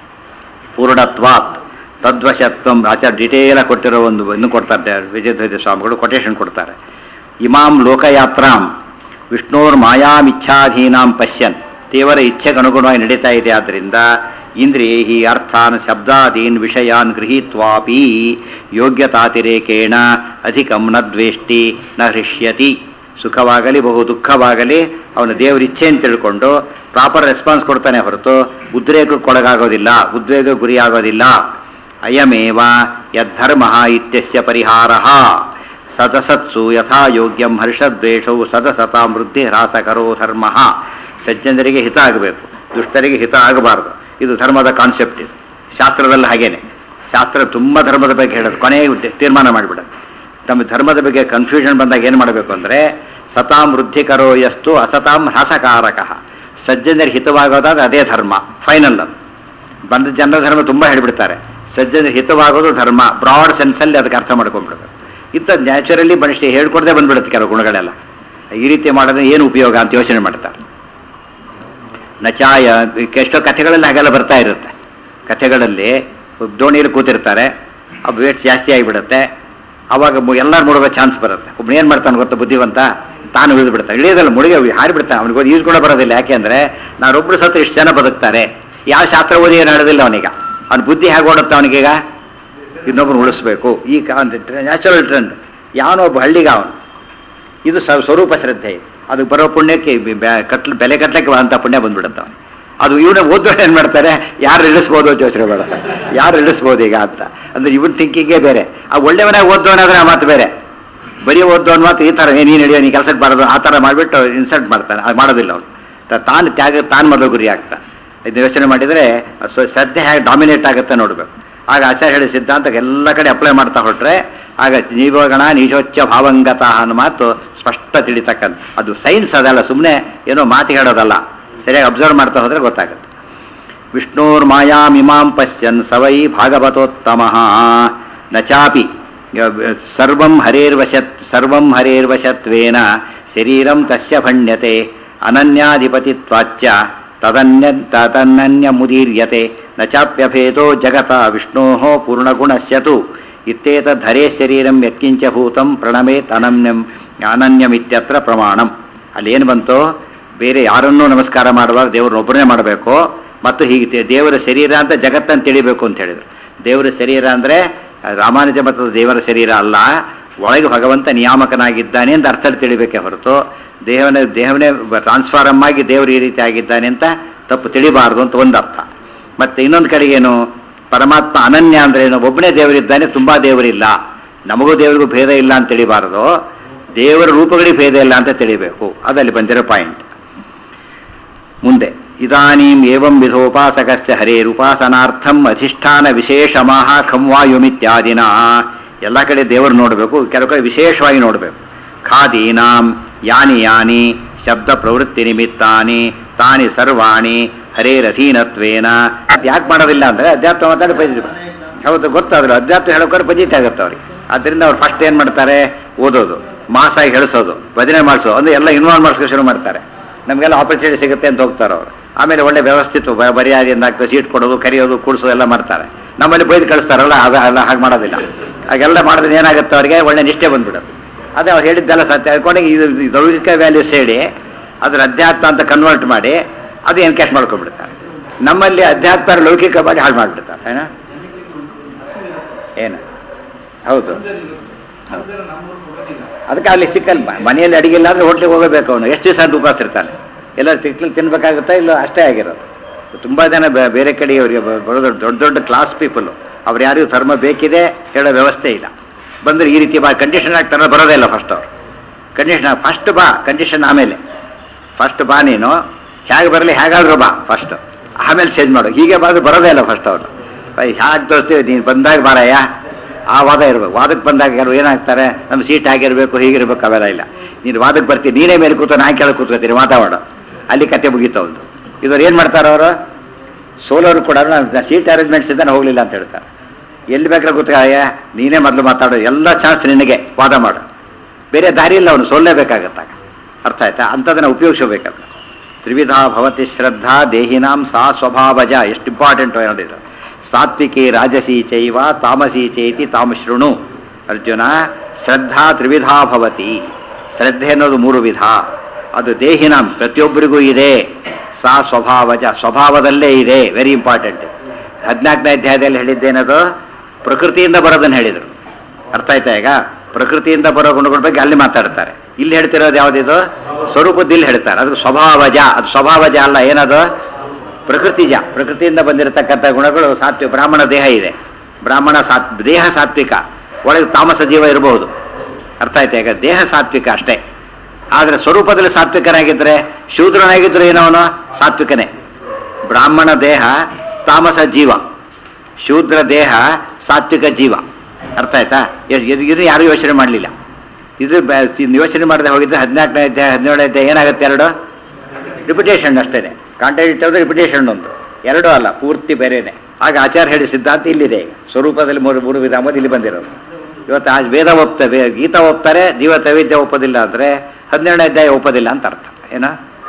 ಪೂರ್ಣತ್ವಾತ್ ತದ್ವಶತ್ವಂ ಆಚಾರ ಡಿಟೇಲ ಕೊಟ್ಟಿರೋ ಒಂದು ಇನ್ನು ಕೊಡ್ತಾರೆ ವಿಜಯಧ್ವಜ ಸ್ವಾಮಿಗಳು ಕೊಟೇಶನ್ ಕೊಡ್ತಾರೆ ಇಮಾಂ ಲೋಕಯಾತ್ರಾಂ ವಿಷ್ಣೋರ್ ಮಾಯಾಮಿಚ್ಛಾಧೀನಾಂ ಪಶ್ಯನ್ ದೇವರ ಇಚ್ಛೆಗೆ ಅನುಗುಣವಾಗಿ ನಡೀತಾ ಇದೆ ಆದ್ದರಿಂದ ಇಂದ್ರಿಯೈ ಅರ್ಥಾನ್ ಶಬ್ದಾದೀನ್ ವಿಷಯಾನ್ ಗೃಹೀತ್ವಾಪಿ ಯೋಗ್ಯತಾತಿರೇಕೇಣ ಅಧಿಕಂ ನ ದ್ವೇಷ್ಟಿ ನ ಹೃಷ್ಯತಿ ಸುಖವಾಗಲಿ ಬಹು ದುಃಖವಾಗಲಿ ಅವನ ದೇವರ ಇಚ್ಛೆ ಅಂತ ತಿಳ್ಕೊಂಡು ಪ್ರಾಪರ್ ರೆಸ್ಪಾನ್ಸ್ ಕೊಡ್ತಾನೆ ಹೊರತು ಉದ್ರೇಕಕ್ಕೆ ಒಳಗಾಗೋದಿಲ್ಲ ಉದ್ವೇಗ ಗುರಿಯಾಗೋದಿಲ್ಲ ಅಯಮೇವ ಯದ್ಧರ್ಮ ಇತ್ಯಸ್ಯ ಪರಿಹಾರ ಸದಸತ್ಸು ಯಥಾ ಯೋಗ್ಯಂ ಹರ್ಷದ್ವೇಷವು ಸದಸತಾಂ ವೃದ್ಧಿ ಹ್ರಾಸಕರೋ ಧರ್ಮ ಸಜ್ಜನರಿಗೆ ಹಿತ ಆಗಬೇಕು ದುಷ್ಟರಿಗೆ ಹಿತ ಆಗಬಾರ್ದು ಇದು ಧರ್ಮದ ಕಾನ್ಸೆಪ್ಟ್ ಇದು ಶಾಸ್ತ್ರದಲ್ಲಿ ಹಾಗೇನೆ ಶಾಸ್ತ್ರ ತುಂಬ ಧರ್ಮದ ಬಗ್ಗೆ ಹೇಳೋದು ಕೊನೆಗೆ ತೀರ್ಮಾನ ಮಾಡಿಬಿಡೋದು ನಮ್ಮ ಧರ್ಮದ ಬಗ್ಗೆ ಕನ್ಫ್ಯೂಷನ್ ಬಂದಾಗ ಏನು ಮಾಡಬೇಕು ಅಂದರೆ ಸತಾಂ ವೃದ್ಧಿಕರೋ ಯಸ್ತು ಅಸತಾಂ ಹ್ರಾಸಕಾರಕ ಸಜ್ಜನರಿಗೆ ಹಿತವಾಗೋದಾದ್ರೆ ಅದೇ ಧರ್ಮ ಫೈನಲ್ ಅದು ಬಂದ ಜನರ ಧರ್ಮ ತುಂಬ ಹೇಳಿಬಿಡ್ತಾರೆ ಸಜ್ಜನರಿಗೆ ಹಿತವಾಗೋದು ಧರ್ಮ ಬ್ರಾಡ್ ಸೆನ್ಸಲ್ಲಿ ಅದಕ್ಕೆ ಅರ್ಥ ಮಾಡ್ಕೊಂಡ್ಬಿಡ್ಬೇಕು ಇಂಥ ನ್ಯಾಚುರಲಿ ಮನುಷ್ಯ ಹೇಳ್ಕೊಡದೆ ಬಂದ್ಬಿಡುತ್ತೆ ಕೆಲವು ಗುಣಗಳೆಲ್ಲ ಈ ರೀತಿ ಮಾಡೋದ್ರೆ ಏನು ಉಪಯೋಗ ಅಂತ ಯೋಚನೆ ಮಾಡ್ತಾರೆ ನಚಾಯ ಎಷ್ಟೋ ಕಥೆಗಳಲ್ಲಿ ಹಾಗೆಲ್ಲ ಬರ್ತಾ ಇರುತ್ತೆ ಕಥೆಗಳಲ್ಲಿ ದೋಣಿಯಲ್ಲಿ ಕೂತಿರ್ತಾರೆ ಆ ವೇಟ್ ಜಾಸ್ತಿ ಆಗಿಬಿಡುತ್ತೆ ಅವಾಗ ಎಲ್ಲರೂ ಮುಳುಗೋ ಚಾನ್ಸ್ ಬರುತ್ತೆ ಒಬ್ಬನು ಏನು ಮಾಡ್ತಾನೆ ಗೊತ್ತಾ ಬುದ್ಧಿವಂತ ತಾನು ಇಳಿದು ಬಿಡ್ತಾನೆ ಇಳಿಯೋದಲ್ಲ ಮುಳುಗಿ ಹಾರಿಬಿಡ್ತಾನೆ ಅವನಿಗೆ ಈಜು ಬರೋದಿಲ್ಲ ಯಾಕೆಂದರೆ ನಾನೊಬ್ಬರು ಸತ್ರ ಇಷ್ಟು ಜನ ಬದುಕ್ತಾರೆ ಯಾವ ಶಾಸ್ತ್ರ ಓದಿ ಏನು ನಡೆದಿಲ್ಲ ಅವನೀಗ ಅವ್ನ ಬುದ್ಧಿ ಹೇಗೆ ಓಡುತ್ತೆ ಅವನಿಗೀಗ ಇನ್ನೊಬ್ಬರು ಉಳಿಸ್ಬೇಕು ಈ ನ್ಯಾಚುರಲ್ ಟ್ರೆಂಡ್ ಯಾವನೋ ಒಬ್ಬ ಹಳ್ಳಿಗ ಅವನು ಇದು ಸ ಸ್ವರೂಪ ಶ್ರದ್ಧೆ ಇದು. ಅದು ಬರೋ ಪುಣ್ಯಕ್ಕೆ ಬೆ- ಬೆ- ಕಟ್ಲ ಬೆಲೆ ಕಟ್ಲಕ್ಕೆ ಅಂತ ಪುಣ್ಯ ಬಂದ್ಬಿಡುತ್ತೆ ಅವನು ಅದು ಇವನ ಓದೋರು ಏನು ಮಾಡ್ತಾರೆ ಯಾರು ಇಳಿಸ್ಬೋದು ಅಂತ ಯೋಚನೆ ಮಾಡೋದು ಯಾರು ಇಳಿಸ್ಬೋದು ಈಗ ಅಂತ ಅಂದ್ರೆ ಇವನ್ ಥಿಂಕಿಂಗೇ ಬೇರೆ ಆ ಒಳ್ಳೆಯವನಾಗ ಓದೋನಾದ್ರೆ ಆ ಮಾತು ಬೇರೆ ಬರೀ ಓದೋನ್ ಮಾತು ಈ ಥರ ನೀನು ನಡೆಯೋ ನೀ ಕೆಲಸಕ್ಕೆ ಬರೋದು ಆ ಥರ ಮಾಡಿಬಿಟ್ಟು ಇನ್ಸಲ್ಟ್ ಮಾಡ್ತಾನೆ ಅದು ಮಾಡೋದಿಲ್ಲ ಅವನು ತಾನು ತ್ಯಾಗ ತಾನು ಮೊದಲು ಗುರಿ ಆಗ್ತಾನೆ ಇದನ್ನ ಯೋಚನೆ ಮಾಡಿದರೆ ಸ್ವ- ಶ್ರದ್ಧೆ ಹೇಗೆ ಡಾಮಿನೇಟ್ ಆಗುತ್ತೆ ನೋಡಬೇಕು ಆಗ ಆಚಾರ್ಯ ಹೇಳಿ ಸಿದ್ಧಾಂತಕ್ಕೆ ಎಲ್ಲ ಕಡೆ ಅಪ್ಲೈ ಮಾಡ್ತಾ ಹೊರಟ್ರೆ ಆಗ ಜೀವಗಣ ನೀಶೋಚ್ಚ ಭಾವಂಗತ ಅನ್ನೋ ಮಾತು ಸ್ಪಷ್ಟ ತಿಳಿತಕ್ಕಂಥ ಅದು ಸೈನ್ಸ್ ಅದಲ್ಲ ಸುಮ್ಮನೆ ಏನೋ ಮಾತಿಗೆ ಹೇಳೋದಲ್ಲ ಸರಿಯಾಗಿ ಅಬ್ಸರ್ವ್ ಮಾಡ್ತಾ ಹೋದರೆ ಗೊತ್ತಾಗುತ್ತೆ ವಿಷ್ಣೋರ್ಮಾಯಾಮಿಮಾಂ ಪಶ್ಯನ್ ಸವೈ ಭಾಗವತೋತ್ತಮ ನ ಚಾಪಿ ಸರ್ವಂ ಹರೇರ್ವಶತ್ ಸರ್ವಂ ಹರೇರ್ವಶತ್ವೇನ ಶರೀರಂ ತಸ್ಯ ಭಣ್ಯತೆ ಅನನ್ಯಾಧಿಪತಿತ್ವಾಚ್ಚ ತದನ್ಯ ತದನನ್ಯ ಮುದೀರ್ಯತೆ ನ ಚಾಪ್ಯಭೇದೋ ಜಗತ ವಿಷ್ಣೋ ಪೂರ್ಣಗುಣಸ್ಯ ತು ಇತ್ತೇತದ್ಧರೇ ಶರೀರಂ ಯತ್ಕಿಂಚ ಭೂತಂ ಪ್ರಣಮೇತ್ ಅನನ್ಯಂ ಅನನ್ಯಮಿತ್ಯತ್ರ ಪ್ರಮಾಣಂ ಅಲ್ಲೇನು ಬಂತೋ ಬೇರೆ ಯಾರನ್ನೂ ನಮಸ್ಕಾರ ಮಾಡುವಾಗ ದೇವ್ರನ್ನೊಬ್ಬರನ್ನೇ ಮಾಡಬೇಕು ಮತ್ತು ಹೀಗೆ ದೇ- ದೇವರ ಶರೀರ ಅಂತ ಜಗತ್ತನ್ನು ತಿಳಿಬೇಕು ಅಂತ ಹೇಳಿದರು ದೇವರ ಶರೀರ ಅಂದರೆ ರಾಮಾನುಜ ಮತದ ದೇವರ ಶರೀರ ಅಲ್ಲ ಒಳಗೆ ಭಗವಂತ ನಿಯಾಮಕನಾಗಿದ್ದಾನೆ ಅಂತ ಅರ್ಥದಲ್ಲಿ ತಿಳಿಬೇಕೇ ಹೊರತು ದೇಹವನೇ ದೇಹವನೇ ಟ್ರಾನ್ಸ್ಫಾರಮ್ ಆಗಿ ದೇವರು ಈ ರೀತಿ ಆಗಿದ್ದಾನೆ ಅಂತ ತಪ್ಪು ತಿಳಿಬಾರ್ದು ಅಂತ ಒಂದು ಅರ್ಥ ಮತ್ತು ಇನ್ನೊಂದು ಕಡೆಗೇನು ಪರಮಾತ್ಮ ಅನನ್ಯ ಅಂದ್ರೆ ಏನು ಒಬ್ಬನೇ ದೇವರಿದ್ದಾನೆ ತುಂಬ ದೇವರಿಲ್ಲ ನಮಗೂ ದೇವರಿಗೂ ಭೇದ ಇಲ್ಲ ಅಂತ ತಿಳಿಬಾರದು ದೇವರ ರೂಪಗಳಿಗೆ ಭೇದ ಇಲ್ಲ ಅಂತ ತಿಳಿಬೇಕು ಅದಲ್ಲಿ ಬಂದಿರೋ ಪಾಯಿಂಟ್ ಮುಂದೆ ಇದಾನೀಂ ಏವಂ ವಿಧೋಪಾಸಕಸ್ಯ ಹರೇರುಪಾಸನಾರ್ಥಂ ಅಧಿಷ್ಠಾನ ವಿಶೇಷಮಾಹ ಖಂವಾಯುಮಿತ್ಯಾದಿನ ಎಲ್ಲ ಕಡೆ ದೇವರು ನೋಡಬೇಕು ಕೆಲವು ಕಡೆ ವಿಶೇಷವಾಗಿ ನೋಡಬೇಕು ಖಾದೀನಾಂ ಯಾನಿ ಯಾನಿ ಶಬ್ದ ಪ್ರವೃತ್ತಿ ನಿಮಿತ್ತಾನಿ ತಾನಿ ಸರ್ವಾಣಿ ಹರೇರಧೀನತ್ವೇನ ಅದು ಯಾಕೆ ಮಾಡೋದಿಲ್ಲ ಅಂದರೆ ಅಧ್ಯಾತ್ಮ ಮಾತಾಡಿ ಪದ್ಧತಿ ಹೌದು ಗೊತ್ತಾದ್ರು ಅಧ್ಯಾತ್ಮ ಹೇಳೋಕ್ಕಾದ್ರೆ ಪದ್ಧತಿ ಆಗುತ್ತೆ ಅವ್ರಿಗೆ ಆದ್ದರಿಂದ ಅವ್ರು ಫಸ್ಟ್ ಏನು ಮಾಡ್ತಾರೆ ಓದೋದು ಮಾಸಾಗಿ ಹೇಳಿಸೋದು ಭಜನೆ ಮಾಡಿಸೋದು ಅಂದರೆ ಎಲ್ಲ ಇನ್ವಾಲ್ವ್ ಮಾಡಿಸ್ಕೊ ಶುರು ಮಾಡ್ತಾರೆ ನಮಗೆಲ್ಲ ಆಪರ್ಚುನಿಟಿ ಸಿಗುತ್ತೆ ಅಂತ ಹೋಗ್ತಾರೆ ಅವರು ಆಮೇಲೆ ಒಳ್ಳೆ ವ್ಯವಸ್ಥಿತ ಬ- ಮರ್ಯಾದೆಯಿಂದ ಆಗ್ತದೆ ಸೀಟ್ ಕೊಡೋದು ಕರೆಯೋದು ಕೂಡಿಸೋದು ಎಲ್ಲ ಮಾಡ್ತಾರೆ ನಮ್ಮಲ್ಲಿ ಬೈದು ಕಳಿಸ್ತಾರಲ್ಲ ಅದು ಎಲ್ಲ ಹಾಗೆ ಮಾಡೋದಿಲ್ಲ ಹಾಗೆಲ್ಲ ಮಾಡಿದ್ರೆ ಏನಾಗುತ್ತೆ ಅವರಿಗೆ ಒಳ್ಳೆ ನಿಷ್ಠೆ ಬಂದ್ಬಿಡೋದು ಅದೇ ಅವ್ರು ಹೇಳಿದ್ದೆಲ್ಲ ಸತ್ಯ ಕೊನೆಗೆ ಇದು ಇದು ಲೌಕಿಕ ವ್ಯಾಲ್ಯೂಸ್ ಹೇಳಿ ಅದ್ರ ಅಧ್ಯಾತ್ಮ ಅಂತ ಕನ್ವರ್ಟ್ ಮಾಡಿ ಅದು ಎನ್ಕ್ಯಾಶ್ ಮಾಡ್ಕೊಂಡ್ಬಿಡ್ತಾರೆ ನಮ್ಮಲ್ಲಿ ಅಧ್ಯಾತ್ಮ ಲೌಕಿಕ ಮಾಡಿ ಹಾಳು ಮಾಡಿಬಿಡ್ತಾರೆ ಏನ ಏನು ಹೌದು ಅಂದ್ರೆ ನಮ್ಮೂರು ಹೋಗೋದಿಲ್ಲ ಅದಕ್ಕೆ ಅಲ್ಲಿ ಸಿಕ್ಕಲ್ಲ ಮ- ಮನೆಯಲ್ಲಿ ಅಡಿಗೆ ಇಲ್ಲ ಅಂದರೆ ಹೋಟ್ಲಿಗೆ ಹೋಗಬೇಕು ಅವನು ಎಷ್ಟು ದಿವಸ ಅಂತ ಉಪವಾಸ ಇರ್ತಾನೆ ಎಲ್ಲ ತಿಕ್ಲಿ ತಿನ್ಬೇಕಾಗುತ್ತಾ ಇಲ್ಲ ಅಷ್ಟೇ ಆಗಿರೋದು ತುಂಬ ಜನ ಬೇ- ಬೇರೆ ಕಡೆಯವರಿಗೆ ಬ- ಬರೋದು ದೊಡ್ಡ ದೊಡ್ಡ ಕ್ಲಾಸ್ ಪೀಪಲು ಅವ್ರು ಯಾರಿಗೂ ಧರ್ಮ ಬೇಕಿದೆ ಹೇಳೋ ವ್ಯವಸ್ಥೆ ಇಲ್ಲ ಬಂದರೆ ಈ ರೀತಿ ಬಾ ಕಂಡೀಷನ್ ಆಗ್ತಾರೆ ಬರೋದೇ ಇಲ್ಲ ಫಸ್ಟ್ ಅವ್ರು ಕಂಡೀಷನ್ ಫಸ್ಟ್ ಬಾ ಕಂಡೀಷನ್ ಆಮೇಲೆ ಫಸ್ಟ್ ಬಾ ನೀನು ಹೇಗೆ ಬರಲಿ ಹೇಗಾದ್ರೂ ಬಾ ಫಸ್ಟ್ ಆಮೇಲೆ ಚೇಂಜ್ ಮಾಡು ಹೀಗೆ ಬಾದ್ರೆ ಬರೋದೇ ಇಲ್ಲ ಫಸ್ಟ್ ಅವನು ಹೇಗೆ ತೋರಿಸ್ತೀವಿ ನೀನು ಬಂದಾಗ ಬಾರಯ್ಯ ಆ ವಾದ ಇರಬೇಕು ವಾದಕ್ಕೆ ಬಂದಾಗ ಯಾರು ಏನಾಗ್ತಾರೆ ನಮ್ಮ ಸೀಟ್ ಆಗಿರಬೇಕು ಹೀಗಿರ್ಬೇಕು ಅವೆಲ್ಲ ಇಲ್ಲ ನೀನು ವಾದಕ್ಕೆ ಬರ್ತೀನಿ ನೀನೇ ಮೇಲೆ ಕೂತು ನಾ ಕೆಳಗೆ ಕೂತ್ಕೋತೀನಿ ಮಾತಾಡೋ ಅಲ್ಲಿ ಕತೆ ಮುಗೀತು ಅವ್ನು ಇವರು ಏನು ಮಾಡ್ತಾರೆ ಅವರು ಸೋಲೋರು ಕೂಡ ಸೀಟ್ ಅರೇಂಜ್ಮೆಂಟ್ಸ್ ಇದ್ದಾನೆ ಹೋಗಲಿಲ್ಲ ಅಂತ ಹೇಳ್ತಾರೆ ಎಲ್ಲಿ ಬೇಕಾದ್ರೆ ಗೊತ್ತಾಯ ನೀನೇ ಮೊದಲು ಮಾತಾಡೋ ಎಲ್ಲ ಚಾನ್ಸ್ ನಿನಗೆ ವಾದ ಮಾಡು ಬೇರೆ ದಾರಿ ಇಲ್ಲ ಅವನು ಸೋಲ್ಲೇಬೇಕಾಗತ್ತಾಗ ಅರ್ಥ ಆಯ್ತಾ ಅಂಥದನ್ನು ಉಪಯೋಗಿಸಬೇಕಾದ್ರೆ ತ್ರಿವಿಧ ಭವತಿ ಶ್ರದ್ಧಾ ದೇಹಿನಾಂ ಸಾ ಸ್ವಭಾವಜ ಎಷ್ಟು ಇಂಪಾರ್ಟೆಂಟ್ ನೋಡಿದ್ರು ಸಾತ್ವಿಕಿ ರಾಜಸಿ ಚೈವ ತಾಮಸಿ ಚೈತಿ ತಾಮಶೃಣು ಅರ್ಜುನ ಶ್ರದ್ಧಾ ತ್ರಿವಿಧಾ ಭವತಿ ಶ್ರದ್ಧೆ ಅನ್ನೋದು ಮೂರು ವಿಧ ಅದು ದೇಹಿನಾಂ ಪ್ರತಿಯೊಬ್ಬರಿಗೂ ಇದೆ ಸಾ ಸ್ವಭಾವಜ ಸ್ವಭಾವದಲ್ಲೇ ಇದೆ ವೆರಿ ಇಂಪಾರ್ಟೆಂಟ್ ಹದಿನಾಲ್ಕನೇ ಅಧ್ಯಾಯದಲ್ಲಿ ಹೇಳಿದ್ದೇನದು ಪ್ರಕೃತಿಯಿಂದ ಬರೋದನ್ನು ಹೇಳಿದರು ಅರ್ಥ ಆಯ್ತಾ ಈಗ ಪ್ರಕೃತಿಯಿಂದ ಬರೋ ಗುಣಗಳ ಬಗ್ಗೆ ಅಲ್ಲಿ ಮಾತಾಡ್ತಾರೆ ಇಲ್ಲಿ ಹೇಳ್ತಿರೋದು ಯಾವುದಿದು ಸ್ವರೂಪದಲ್ಲಿ ಹೇಳ್ತಾರೆ ಅದು ಸ್ವಭಾವಜ ಅದು ಸ್ವಭಾವಜ ಅಲ್ಲ ಏನದು ಪ್ರಕೃತಿಜ ಪ್ರಕೃತಿಯಿಂದ ಬಂದಿರತಕ್ಕಂಥ ಗುಣಗಳು ಸಾತ್ವಿಕ ಬ್ರಾಹ್ಮಣ ದೇಹ ಇದೆ ಬ್ರಾಹ್ಮಣ ಸಾತ್ ದೇಹ ಸಾತ್ವಿಕ ಒಳಗೆ ತಾಮಸ ಜೀವ ಇರಬಹುದು ಅರ್ಥ ಆಯ್ತಾ ಈಗ ದೇಹ ಸಾತ್ವಿಕ ಅಷ್ಟೇ ಆದರೆ ಸ್ವರೂಪದಲ್ಲಿ ಸಾತ್ವಿಕನಾಗಿದ್ದರೆ ಶೂದ್ರನಾಗಿದ್ದರೆ ಏನವನು ಸಾತ್ವಿಕನೇ ಬ್ರಾಹ್ಮಣ ದೇಹ ತಾಮಸ ಜೀವ ಶೂದ್ರ ದೇಹ ಸಾತ್ವಿಕ ಜೀವ ಅರ್ಥ ಆಯ್ತಾ ಇದ್- ಇದು ಇದು ಯಾರೂ ಯೋಚನೆ ಮಾಡಲಿಲ್ಲ ಇದು ಬ- ಇದ್ ಯೋಚನೆ ಮಾಡದೆ ಹೋಗಿದ್ರೆ ಹದಿನಾಲ್ಕನೇ ಅಧ್ಯಾಯ ಹದಿನೇಳನೇ ಅಧ್ಯಾಯ ಏನಾಗುತ್ತೆ ಎರಡು ರಿಪಿಟೇಷನ್ ಅಷ್ಟೇ ಕಾಂಟ್ರಾಡಿಕ್ಟ್ ಅಂದ್ರೆ ರಿಪಿಟೇಷನ್ ಒಂದು ಎರಡೂ ಅಲ್ಲ ಪೂರ್ತಿ ಬೇರೆನೆ ಆಗ ಆಚಾರ ಹೇಳಿ ಸಿದ್ಧಾಂತ ಇಲ್ಲಿದೆ ಈಗ ಸ್ವರೂಪದಲ್ಲಿ ಮೂರು ಮೂರು ವಿಧ ಅಂಬೋದು ಇಲ್ಲಿ ಬಂದಿರೋದು ಇವತ್ತು ಆ ವೇದ ಒಪ್ತಾರೆ ಗೀತಾ ಒಪ್ತಾರೆ ಜೀವ ತೈವಿದ್ಯ ಒಪ್ಪೋದಿಲ್ಲ ಅಂದರೆ ಹದಿನೇಳನೇ ಅಧ್ಯಾಯ ಒಪ್ಪೋದಿಲ್ಲ ಅಂತ ಅರ್ಥ ಏನ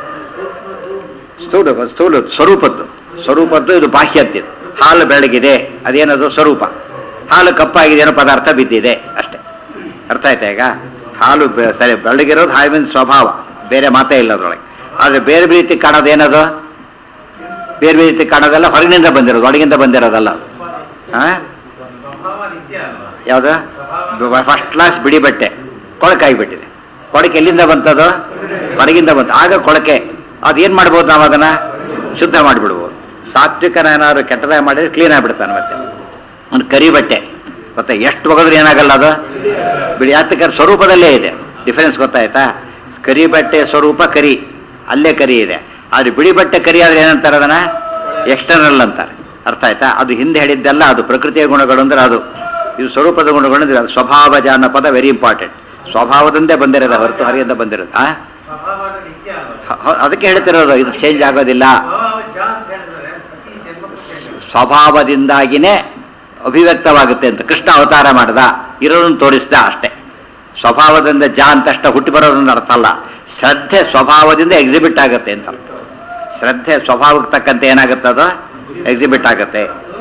ಸ್ಥೂಲ ಸ್ಥೂಲ ಸ್ವರೂಪದ್ದು ಸ್ವರೂಪದ್ದು ಇದು ಬಾಹ್ಯದ್ದಿದು ಹಾಲು ಬೆಳಗಿದೆ ಅದೇನದು ಸ್ವರೂಪ ಹಾಲು ಕಪ್ಪಾಗಿದೆ ಏನೋ ಪದಾರ್ಥ ಬಿದ್ದಿದೆ ಅಷ್ಟೇ ಅರ್ಥ ಆಯ್ತಾ ಈಗ ಹಾಲು ಬೆ- ಸರಿ ಬೆಳಗಿರೋದು ಹಾವಿನ ಸ್ವಭಾವ ಬೇರೆ ಮಾತೇ ಇಲ್ಲ ಅದರೊಳಗೆ ಆದರೆ ಬೇರೆ ಬೇರೆ ರೀತಿ ಕಾಣೋದು ಏನದು ಬೇರೆ ಬೇರೆ ರೀತಿ ಕಾಣೋದೆಲ್ಲ ಹೊರಗಿನಿಂದ ಬಂದಿರೋದು ಒಳಗಿಂದ ಬಂದಿರೋದಲ್ಲ ಅದು ಹಾಂ ಸ್ವಭಾವ ನಿತ್ಯ ಅಲ್ವಾ ಯಾವುದು ಫಸ್ಟ್ ಕ್ಲಾಸ್ ಬಿಡಿ ಬಟ್ಟೆ ಕೊಳಕಾಗಿಬಿಟ್ಟಿದೆ ಕೊಳಕೆ ಎಲ್ಲಿಂದ ಬಂತದು ಹೊರಗಿಂದ ಬಂತು ಆಗ ಕೊಳಕೆ ಅದೇನು ಮಾಡ್ಬೋದು ನಾವು ಅದನ್ನು ಶುದ್ಧ ಮಾಡಿಬಿಡ್ಬೋದು ಸಾತ್ವಿಕನ ಏನಾದ್ರು ಕೆಟ್ಟದಾಗಿ ಮಾಡಿದ್ರೆ ಕ್ಲೀನ್ ಆಗಿಬಿಡ್ತಾನೆ ಮತ್ತೆ ಒಂದು ಕರಿ ಬಟ್ಟೆ ಮತ್ತೆ ಎಷ್ಟು ಒಗೆದ್ರೆ ಏನಾಗಲ್ಲ ಅದು ಬಿಡಿ ಯಾತಕ್ಕೆ ಸ್ವರೂಪದಲ್ಲೇ ಇದೆ ಡಿಫರೆನ್ಸ್ ಗೊತ್ತಾಯ್ತಾ ಕರಿ ಬಟ್ಟೆ ಸ್ವರೂಪ ಕರಿ ಅಲ್ಲೇ ಕರಿ ಇದೆ ಆದರೆ ಬಿಳಿ ಬಟ್ಟೆ ಕರಿ ಆದರೆ ಏನಂತಾರೆ ಅದನ್ನು ಎಕ್ಸ್ಟರ್ನಲ್ ಅಂತಾರೆ ಅರ್ಥ ಆಯ್ತಾ ಅದು ಹಿಂದೆ ಹೇಳಿದ್ದೆಲ್ಲ ಅದು ಪ್ರಕೃತಿಯ ಗುಣಗಳು ಅಂದ್ರೆ ಅದು ಇದು ಸ್ವರೂಪದ ಗುಣಗಳು ಅಂದ್ರೆ ಅದು ಸ್ವಭಾವಜ ಅನ್ನೋ ಪದ ವೆರಿ ಇಂಪಾರ್ಟೆಂಟ್ ಸ್ವಭಾವದಿಂದೇ ಬಂದಿರೋದು ಹೊರತು ಹೊರಗಿಂದ ಬಂದಿರೋದು ಆ ಸ್ವಭಾವ ನಿತ್ಯ ಅಲ್ವಾ ಹ- ಹ- ಅದಕ್ಕೆ ಹೇಳ್ತಿರೋದು ಇದು ಚೇಂಜ್ ಆಗೋದಿಲ್ಲ ಸ್ವಭಾವ ಜ ಅಂತ ಹೇಳಿದ್ರೆ ಪ್ರತಿ ಜನ್ಮಕ್ಕೂ change. ಸ್ವಭಾವದಿಂದಾಗಿನೇ ಅಭಿವ್ಯಕ್ತವಾಗುತ್ತೆ ಅಂತ ಕೃಷ್ಣ ಅವತಾರ ಮಾಡ್ದ ಇರೋದನ್ನು ತೋರಿಸ್ದ ಅಷ್ಟೇ ಸ್ವಭಾವದಿಂದ ಜ ಅಂತಷ್ಟ ಹುಟ್ಟಿ ಬರೋದನ್ನ ಅರ್ಥ ಅಲ್ಲ ಶ್ರದ್ಧೆ ಸ್ವಭಾವದಿಂದ ಎಕ್ಸಿಬಿಟ್ ಆಗುತ್ತೆ ಅಂತ ಅರ್ಥ ಶ್ರದ್ಧೆ ಸ್ವಭಾವಕ್ಕೆ ತಕ್ಕಂತೆ ಏನಾಗುತ್ತೆ ಅದು ಎಕ್ಸಿಬಿಟ್ ಆಗುತ್ತೆ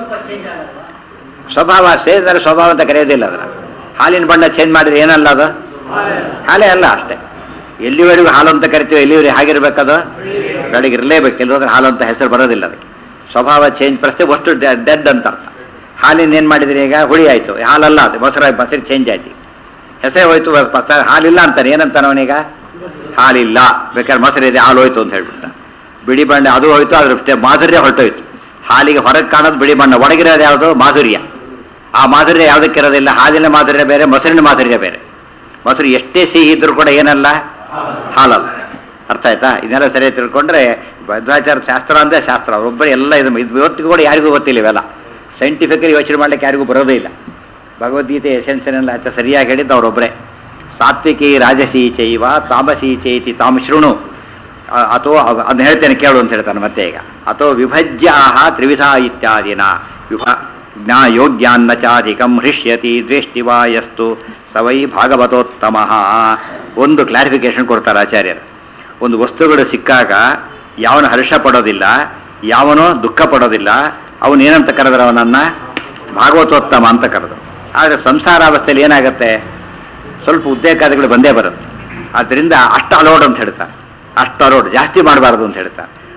ಸ್ವಭಾವ ಸೇರಿದರೆ ಸ್ವಭಾವ ಅಂತ ಕರೆಯೋದಿಲ್ಲ ಅದನ್ನ ಹಾಲಿನ ಬಣ್ಣ ಚೇಂಜ್ ಮಾಡಿದ್ರೆ ಏನಲ್ಲ ಅದು ಹಾಲೇ ಅಲ್ಲ ಅಷ್ಟೇ ಎಲ್ಲಿವರೆಗೂ ಹಾಲು ಅಂತ ಕರಿತೀವಿ ಎಲ್ಲಿವರೆಗೂ ಹಾಗಿರ್ಬೇಕದು ಬೆಳಗ್ಗೆ ಇರಲೇಬೇಕು ಎಲ್ಲೋದ್ರೆ ಹಾಲು ಅಂತ ಹೆಸರು ಬರೋದಿಲ್ಲ ಅದಕ್ಕೆ ಸ್ವಭಾವ ಚೇಂಜ್ ಪ್ರಶ್ನೆ ವಸ್ತು ಡೆಡ್ ಅಂತ ಅರ್ಥ ಹಾಲಿನ ಏನು ಮಾಡಿದ್ರಿ ಈಗ ಹುಳಿ ಆಯಿತು ಹಾಲಲ್ಲ ಅದು ಮೊಸರು ಮೊಸರು ಚೇಂಜ್ ಆಯ್ತು ಹೆಸರೇ ಹೋಯ್ತು ಪಸ್ತ ಹಾಲಿಲ್ಲ ಅಂತಾನೆ ಏನಂತಾನೆ ಅವನೀಗ ಹಾಲಿಲ್ಲ ಬೇಕಾದ್ರೆ ಮೊಸರು ಇದೆ ಹಾಲು ಹೋಯ್ತು ಅಂತ ಹೇಳ್ಬಿಡ್ತಾನೆ ಬಿಳಿ ಬಣ್ಣ ಅದು ಹೋಯ್ತು ಅದ್ರ ಅಷ್ಟೇ ಮಾಧುರ್ಯ ಹೊರಟೋಯ್ತು ಹಾಲಿಗೆ ಹೊರಗೆ ಕಾಣೋದು ಬಿಳಿ ಬಣ್ಣ ಒಳಗಿರೋದು ಯಾವುದು ಮಾಧುರ್ಯ ಆ ಮಾಧುರ್ಯ ಯಾವುದಕ್ಕೆ ಇರೋದಿಲ್ಲ ಹಾಲಿನ ಮಾಧುರ್ಯ ಬೇರೆ ಮೊಸರಿನ ಮಾಧುರ್ಯ ಬೇರೆ ಮೊಸರು ಎಷ್ಟೇ ಸಿಹಿ ಇದ್ರೂ ಕೂಡ ಏನಲ್ಲ ಹಾಲಲ್ಲ ಅರ್ಥ ಆಯ್ತಾ ಇದನ್ನೆಲ್ಲ ಸರಿಯಾಗಿ ತಿಳ್ಕೊಂಡ್ರೆ ಭದ್ರಾಚಾರ ಶಾಸ್ತ್ರ ಅಂದರೆ ಶಾಸ್ತ್ರ ಅವರೊಬ್ಬರೇ ಎಲ್ಲ ಇದು ಇದು ಇವತ್ತಿಗೂ ಕೂಡ ಯಾರಿಗೂ ಗೊತ್ತಿಲ್ಲ ಇವೆಲ್ಲ ಸೈಂಟಿಫಿಕಲಿ ಯೋಚನೆ ಮಾಡ್ಲಿಕ್ಕೆ ಯಾರಿಗೂ ಬರೋದೇ ಇಲ್ಲ ಭಗವದ್ಗೀತೆ ಎಸೆನ್ಸನ್ನೆಲ್ಲ ಆತ ಸರಿಯಾಗಿ ಹೇಳಿದ್ದು ಅವರೊಬ್ಬರೇ ಸಾತ್ವಿಕಿ ರಾಜಸಿ ಚೈವ ತಾಮಸಿ ಚೈತಿ ತಾಮ ಶೃಣು ಅ- ಅಥೋ ಅವ್- ಅದನ್ನ ಹೇಳ್ತೇನೆ ಕೇಳು ಅಂತ ಹೇಳ್ತಾನೆ ಮತ್ತೆ ಈಗ ಅಥೋ ವಿಭಜ್ಯ ಆಹ ತ್ರಿವಿಧ ಇತ್ಯಾದಿನ ವಿಭ ಜ್ಞಾ ಯೋಗ್ಯಾನ್ನ ಚಾಧಿಕಂ ಹೃಷ್ಯತಿ ದ್ವೇಷ್ಟಿವಾ ಯಸ್ತು ಸವೈ ಭಾಗವತೋತ್ತಮ ಒಂದು ಕ್ಲಾರಿಫಿಕೇಶನ್ ಕೊಡ್ತಾರೆ ಆಚಾರ್ಯರು ಒಂದು ವಸ್ತುಗಳು ಸಿಕ್ಕಾಗ ಯಾವನು ಹರ್ಷ ಪಡೋದಿಲ್ಲ ಯಾವನೋ ದುಃಖ ಪಡೋದಿಲ್ಲ ಅವನು ಏನಂತ ಕರೆದ್ರೆ ಅವನನ್ನ ಭಾಗವತೋತ್ತಮ ಅಂತ ಕರೆದು ಆದರೆ ಸಂಸಾರಾವಸ್ಥೆಯಲ್ಲಿ ಏನಾಗುತ್ತೆ ಸ್ವಲ್ಪ ಉದ್ರೇಕಾದಿಗಳು ಬಂದೇ ಬರುತ್ತೆ ಆದ್ದರಿಂದ ಅಷ್ಟು ಅಲೋಡ್ ಅಂತ ಹೇಳ್ತಾರೆ ಅಷ್ಟು ಅಲೋಡ್ ಜಾಸ್ತಿ ಮಾಡಬಾರ್ದು ಅಂತ ಹೇಳ್ತಾರೆ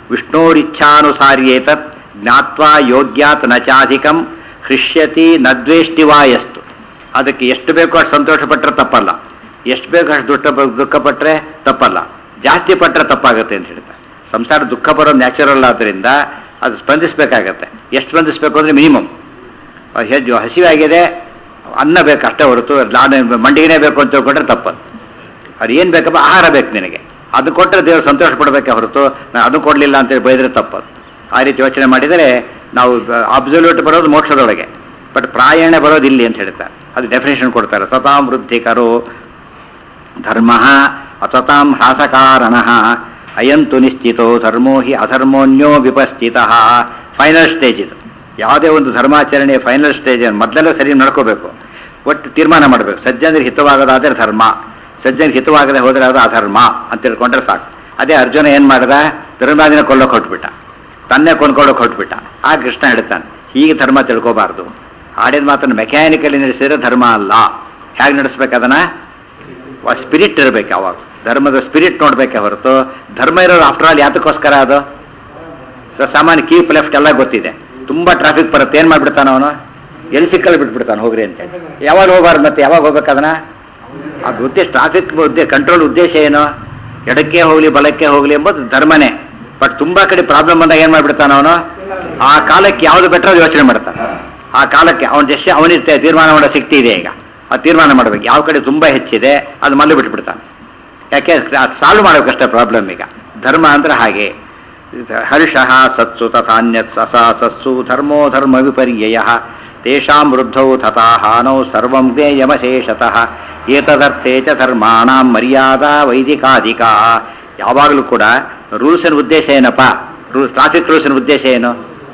ವಿಷ್ಣೋರಿಚ್ಛಾನುಸಾರ್ಯೇತತ್ ಜ್ಞಾತ್ವಾ ಯೋಗ್ಯಾತ್ ನ ಚಾಧಿಕಂ ಹೃಷ್ಯತಿ ನ ದ್ವೇಷ್ಟಿ ವಾ ಎಸ್ತು ಅದಕ್ಕೆ ಎಷ್ಟು ಬೇಕೋ ಅಷ್ಟು ಸಂತೋಷಪಟ್ಟರೆ ತಪ್ಪಲ್ಲ ಎಷ್ಟು ಬೇಕೋ ಅಷ್ಟು ದುಃಖ ದುಃಖಪಟ್ಟರೆ ತಪ್ಪಲ್ಲ ಜಾಸ್ತಿ ಪಟ್ಟರೆ ತಪ್ಪಾಗುತ್ತೆ ಅಂತ ಹೇಳ್ತಾರೆ ಸಂಸಾರ ದುಃಖ ಬರೋದು ನ್ಯಾಚುರಲ್ ಆದ್ದರಿಂದ ಅದು ಸ್ಪಂದಿಸಬೇಕಾಗತ್ತೆ ಎಷ್ಟು ಸ್ಪಂದಿಸಬೇಕು ಅಂದರೆ ಮಿನಿಮಮ್ ಹೆಜ್ಜು ಹಸಿವೆ ಆಗಿದೆ ಅನ್ನ ಬೇಕು ಅಷ್ಟೇ ಹೊರತು ನಾನು ಮಂಡಿಗೆನೇ ಬೇಕು ಅಂತ ತಿಳ್ಕೊಂಡ್ರೆ ತಪ್ಪದು ಅದು ಏನು ಬೇಕಪ್ಪ ಆಹಾರ ಬೇಕು ನಿನಗೆ ಅದು ಕೊಟ್ಟರೆ ದೇವರು ಸಂತೋಷ ಪಡಬೇಕೆ ಹೊರತು ನಾನು ಅದು ಕೊಡಲಿಲ್ಲ ಅಂತೇಳಿ ಬೈದರೆ ತಪ್ಪದು ಆ ರೀತಿ ಯೋಚನೆ ಮಾಡಿದರೆ ನಾವು ಅಬ್ಸಲ್ಯೂಟ್ ಬರೋದು ಮೋಕ್ಷದೊಳಗೆ ಬಟ್ ಪ್ರಾಯಣ ಬರೋದು ಇಲ್ಲಿ ಅಂತ ಹೇಳ್ತಾರೆ ಅದು ಡೆಫಿನೇಷನ್ ಕೊಡ್ತಾರೆ ಸತಾಂ ವೃದ್ಧಿಕರೋ ಧರ್ಮ ಅತತಾಂ ಹ್ರಾಸಕಾರಣ ಅಯಂತು ನಿಶ್ಚಿತೋ ಧರ್ಮೋ ಹಿ ಅಧರ್ಮೋನ್ಯೋ ವಿಪಸ್ಥಿತ ಫೈನಲ್ ಸ್ಟೇಜ್ ಇದು ಯಾವುದೇ ಒಂದು ಧರ್ಮಾಚರಣೆ ಫೈನಲ್ ಸ್ಟೇಜ್ ಮೊದಲೆಲ್ಲ ಸರಿ ನಡ್ಕೋಬೇಕು ಒಟ್ಟು ತೀರ್ಮಾನ ಮಾಡಬೇಕು ಸಜ್ಜನರಿಗೆ ಹಿತವಾಗೋದಾದರೆ ಧರ್ಮ ಸಜ್ಜನಿಗೆ ಹಿತವಾಗದೆ ಹೋದರೆ ಅದು ಅಧರ್ಮ ಅಂತ ತಿಳ್ಕೊಂಡ್ರೆ ಸಾಕು ಅದೇ ಅರ್ಜುನ ಏನು ಮಾಡ್ದ ಧರ್ಮಾದಿನ ಕೊಲ್ಲೋಕೆ ಹೊಟ್ಬಿಟ್ಟ ತನ್ನೇ ಕೊಂಡ್ಕೊಳ್ಳೋಕೆ ಹೊಟ್ಬಿಟ್ಟ ಆ ಕೃಷ್ಣ ಹೇಳ್ತಾನೆ ಹೀಗೆ ಧರ್ಮ ತಿಳ್ಕೋಬಾರ್ದು ಆಡಿದ ಮಾತನ್ನು ಮೆಕ್ಯಾನಿಕಲಿ ನಡೆಸಿದ್ರೆ ಧರ್ಮ ಅಲ್ಲ ಹೇಗೆ ನಡೆಸ್ಬೇಕು ಅದನ್ನು ಸ್ಪಿರಿಟ್ ಇರಬೇಕು ಅವಾಗ ಧರ್ಮದ ಸ್ಪಿರಿಟ್ ನೋಡಬೇಕೆ ಹೊರತು ಧರ್ಮ ಇರೋದು ಆಫ್ಟರ್ ಆಲ್ ಯಾತಕ್ಕೋಸ್ಕರ ಅದು ಇವಾಗ ಸಾಮಾನ್ಯ ಕೀಪ್ ಲೆಫ್ಟ್ ಎಲ್ಲ ಗೊತ್ತಿದೆ ತುಂಬ ಟ್ರಾಫಿಕ್ ಬರುತ್ತೆ ಏನು ಮಾಡಿಬಿಡ್ತಾನೆ ಅವನು ಎಲ್ಲಿ ಸಿಕ್ಕಲ್ಲಿ ಬಿಟ್ಬಿಡ್ತಾನೆ ಹೋಗ್ರಿ ಅಂತೇಳಿ ಯಾವಾಗ ಹೋಗ್ಬಾರ್ದು ಮತ್ತೆ ಯಾವಾಗ ಹೋಗ್ಬೇಕು ಅದನ್ನ ಆ ಉದ್ದೇಶ ಟ್ರಾಫಿಕ್ ಉದ್ದೇ ಕಂಟ್ರೋಲ್ ಉದ್ದೇಶ ಏನು ಎಡಕ್ಕೆ ಹೋಗಲಿ ಬಲಕ್ಕೆ ಹೋಗಲಿ ಎಂಬುದು ಧರ್ಮನೇ ಬಟ್ ತುಂಬ ಕಡೆ ಪ್ರಾಬ್ಲಮ್ ಬಂದಾಗ ಏನು ಮಾಡಿಬಿಡ್ತಾನೆ ಅವನು ಆ ಕಾಲಕ್ಕೆ ಯಾವುದು ಬೆಟ್ರ ಅದು ಯೋಚನೆ ಮಾಡ್ತಾನೆ ಆ ಕಾಲಕ್ಕೆ ಅವನ ಜಸ್ಟ್ ಅವನಿರ್ತೆ ತೀರ್ಮಾನ ಮಾಡೋ ಶಕ್ತಿ ಇದೆ ಈಗ ಆ ತೀರ್ಮಾನ ಮಾಡಬೇಕು ಯಾವ ಕಡೆ ತುಂಬ ಹೆಚ್ಚಿದೆ ಅದು ಮಲ್ಲು ಬಿಟ್ಬಿಡ್ತಾನೆ ಯಾಕೆ ಸಾಲ್ವ್ ಮಾಡಬೇಕಷ್ಟೇ ಪ್ರಾಬ್ಲಮ್ ಈಗ ಧರ್ಮ ಅಂದ್ರೆ ಹಾಗೆ ಹರ್ಷ ಸತ್ಸು ತಥಾನ್ಯತ್ ಸಸ ಸಸ್ಸು ಧರ್ಮೋ ಧರ್ಮ ವಿಪರ್ಯಯ ತೇಷಾಂ ವೃದ್ಧೌ ತಥಾ ಹಾನೌ ಸರ್ವಂ ಜ್ಞೇಯಮಶೇಷತಃ ಏತದರ್ಥೇ ಚ ಧರ್ಮಾಣಾಂ ಮರ್ಯಾದಾ ವೈದಿಕಾಧಿಕ ಯಾವಾಗಲೂ ಕೂಡ ರೂಲ್ಸಿನ ಉದ್ದೇಶ ಏನಪ್ಪ ರೂಲ್ ಟ್ರಾಫಿಕ್ ರೂಲ್ಸಿನ ಉದ್ದೇಶ ಏನು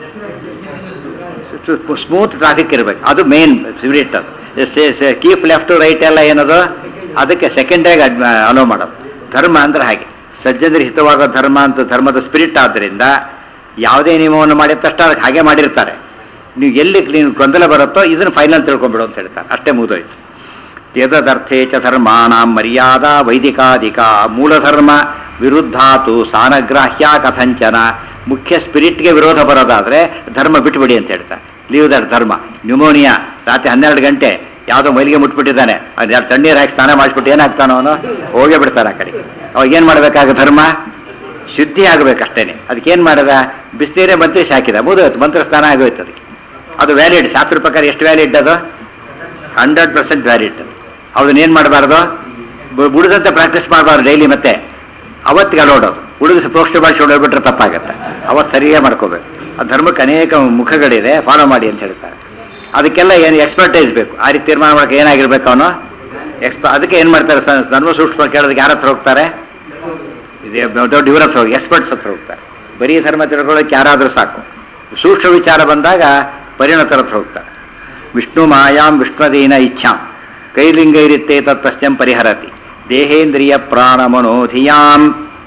ಸ್ಮೂತ್ ಟ್ರಾಫಿಕ್ ಇರಬೇಕು ಅದು ಮೇನ್ ಸ್ಪಿರಿಟ್ ಅದು ಕೀಪ್ ಲೆಫ್ಟ್ ರೈಟ್ ಎಲ್ಲ ಏನದು ಅದಕ್ಕೆ ಸೆಕೆಂಡಾಗಿ ಅಲೋ ಮಾಡೋದು ಧರ್ಮ ಅಂದ್ರೆ ಹಾಗೆ ಸಜ್ಜನರಿಗೆ ಹಿತವಾಗೋ ಧರ್ಮ ಅಂತ ಧರ್ಮದ ಸ್ಪಿರಿಟ್ ಆದ್ದರಿಂದ ಯಾವುದೇ ನಿಯಮವನ್ನು ಮಾಡಿದ ತಕ್ಷಣ ಅದಕ್ಕೆ ಹಾಗೆ ಮಾಡಿರ್ತಾರೆ ನೀವು ಎಲ್ಲಿ ನೀವು ಗೊಂದಲ ಬರುತ್ತೋ ಇದನ್ನು ಫೈನಲ್ ತಿಳ್ಕೊಂಬಿಡು ಅಂತ ಹೇಳ್ತಾರೆ ಅಷ್ಟೇ ಮುಗಿದೋಯ್ತು ಯದರ್ಥೇ ಚ ಧರ್ಮಾಣಾಂ ಮರ್ಯಾದಾ ವೈದಿಕಾಧಿಕ ಮೂಲಧರ್ಮ ವಿರುದ್ಧಾತು ಸಾನಗ್ರಾಹ್ಯ ಕಥಂಚನ ಮುಖ್ಯ ಸ್ಪಿರಿಟ್ಗೆ ವಿರೋಧ ಬರೋದಾದರೆ ಧರ್ಮ ಬಿಟ್ಬಿಡಿ ಅಂತ ಹೇಳ್ತಾರೆ ಲೀವ್ ದಟ್ ಧರ್ಮ ನ್ಯೂಮೋನಿಯಾ ರಾತ್ರಿ ಹನ್ನೆರಡು ಗಂಟೆ ಯಾವುದೋ ಮೈಲಿಗೆ ಮುಟ್ಬಿಟ್ಟಿದ್ದಾನೆ ಅದು ಯಾರು ತಣ್ಣೀರು ಹಾಕಿ ಸ್ನಾನ ಮಾಡಿಸ್ಬಿಟ್ಟು ಏನಾಗ್ತಾನೋ ಅವನು ಹೋಗೇ ಬಿಡ್ತಾರೆ ಆ ಕಡೆಗೆ ಅವಾಗ ಏನು ಮಾಡಬೇಕಾಗ ಧರ್ಮ ಶುದ್ಧಿ ಆಗಬೇಕಷ್ಟೇನೆ ಅದಕ್ಕೇನು ಮಾಡಿದ ಬಿಸಿನೀರೇ ಮಂತ್ರಿಸಿ ಹಾಕಿದ ಮುಗಿದೋಯ್ತು ಮಂತ್ರ ಸ್ನಾನ ಆಗೋಯ್ತು ಅದಕ್ಕೆ ಅದು ವ್ಯಾಲಿಡ್ ಶಾಸ್ತ್ರ ಪ್ರಕಾರ ಎಷ್ಟು ವ್ಯಾಲಿಡ್ ಅದು ಹಂಡ್ರೆಡ್ ಪರ್ಸೆಂಟ್ ವ್ಯಾಲಿಡ್ ಅದನ್ನೇನು ಮಾಡಬಾರ್ದು ಬುಡದಂತೆ ಪ್ರಾಕ್ಟೀಸ್ ಮಾಡಬಾರ್ದು ಡೈಲಿ ಮತ್ತೆ ಅವತ್ತಿಗೆ ಅಲೋಡೋದು ಉಳಿದು ಪ್ರೋಕ್ಷ ಭಾಷೆ ಹೊಡೋಗ್ಬಿಟ್ರೆ ತಪ್ಪಾಗತ್ತೆ ಅವತ್ತು ಸರಿಯಾಗಿ ಮಾಡ್ಕೋಬೇಕು ಆ ಧರ್ಮಕ್ಕೆ ಅನೇಕ ಮುಖಗಳಿದೆ ಫಾಲೋ ಮಾಡಿ ಅಂತ ಹೇಳ್ತಾರೆ ಅದಕ್ಕೆಲ್ಲ ಏನು ಎಕ್ಸ್ಪರ್ಟೈಸ್ ಬೇಕು ಆ ರೀತಿ ತೀರ್ಮಾನ ಮಾಡೋಕೆ ಏನಾಗಿರ್ಬೇಕು ಅವನು ಎಕ್ಸ್ಪ ಅದಕ್ಕೆ ಏನು ಮಾಡ್ತಾರೆ ಸ- ಧರ್ಮ ಸೂಕ್ಷ್ಮ ಕೇಳೋದಕ್ಕೆ ಯಾರ ಹತ್ರ ಹೋಗ್ತಾರೆ ಇದೇ ದೊಡ್ಡ ಇವ್ರ ಹತ್ರ ಹೋಗಿ ಎಕ್ಸ್ಪರ್ಟ್ಸ್ ಹತ್ರ ಹೋಗ್ತಾರೆ ಬರೀ ಧರ್ಮ ತಿಳ್ಕೊಳ್ಳೋಕೆ ಯಾರಾದರೂ ಸಾಕು ಸೂಕ್ಷ್ಮ ವಿಚಾರ ಬಂದಾಗ ಪರಿಣತರ ಹತ್ರ ಹೋಗ್ತಾರೆ ವಿಷ್ಣು ಮಾಯಾಂ ವಿಷ್ಣುದೀನ ಇಚ್ಛಾಂ ಕೈಲಿಂಗೈರಿತ್ತೇ ತತ್ ಪ್ರಶ್ನೆಂ ಪರಿಹರತಿ ದೇಹೇಂದ್ರಿಯ ಪ್ರಾಣಮನೋಧಿಯಾಂ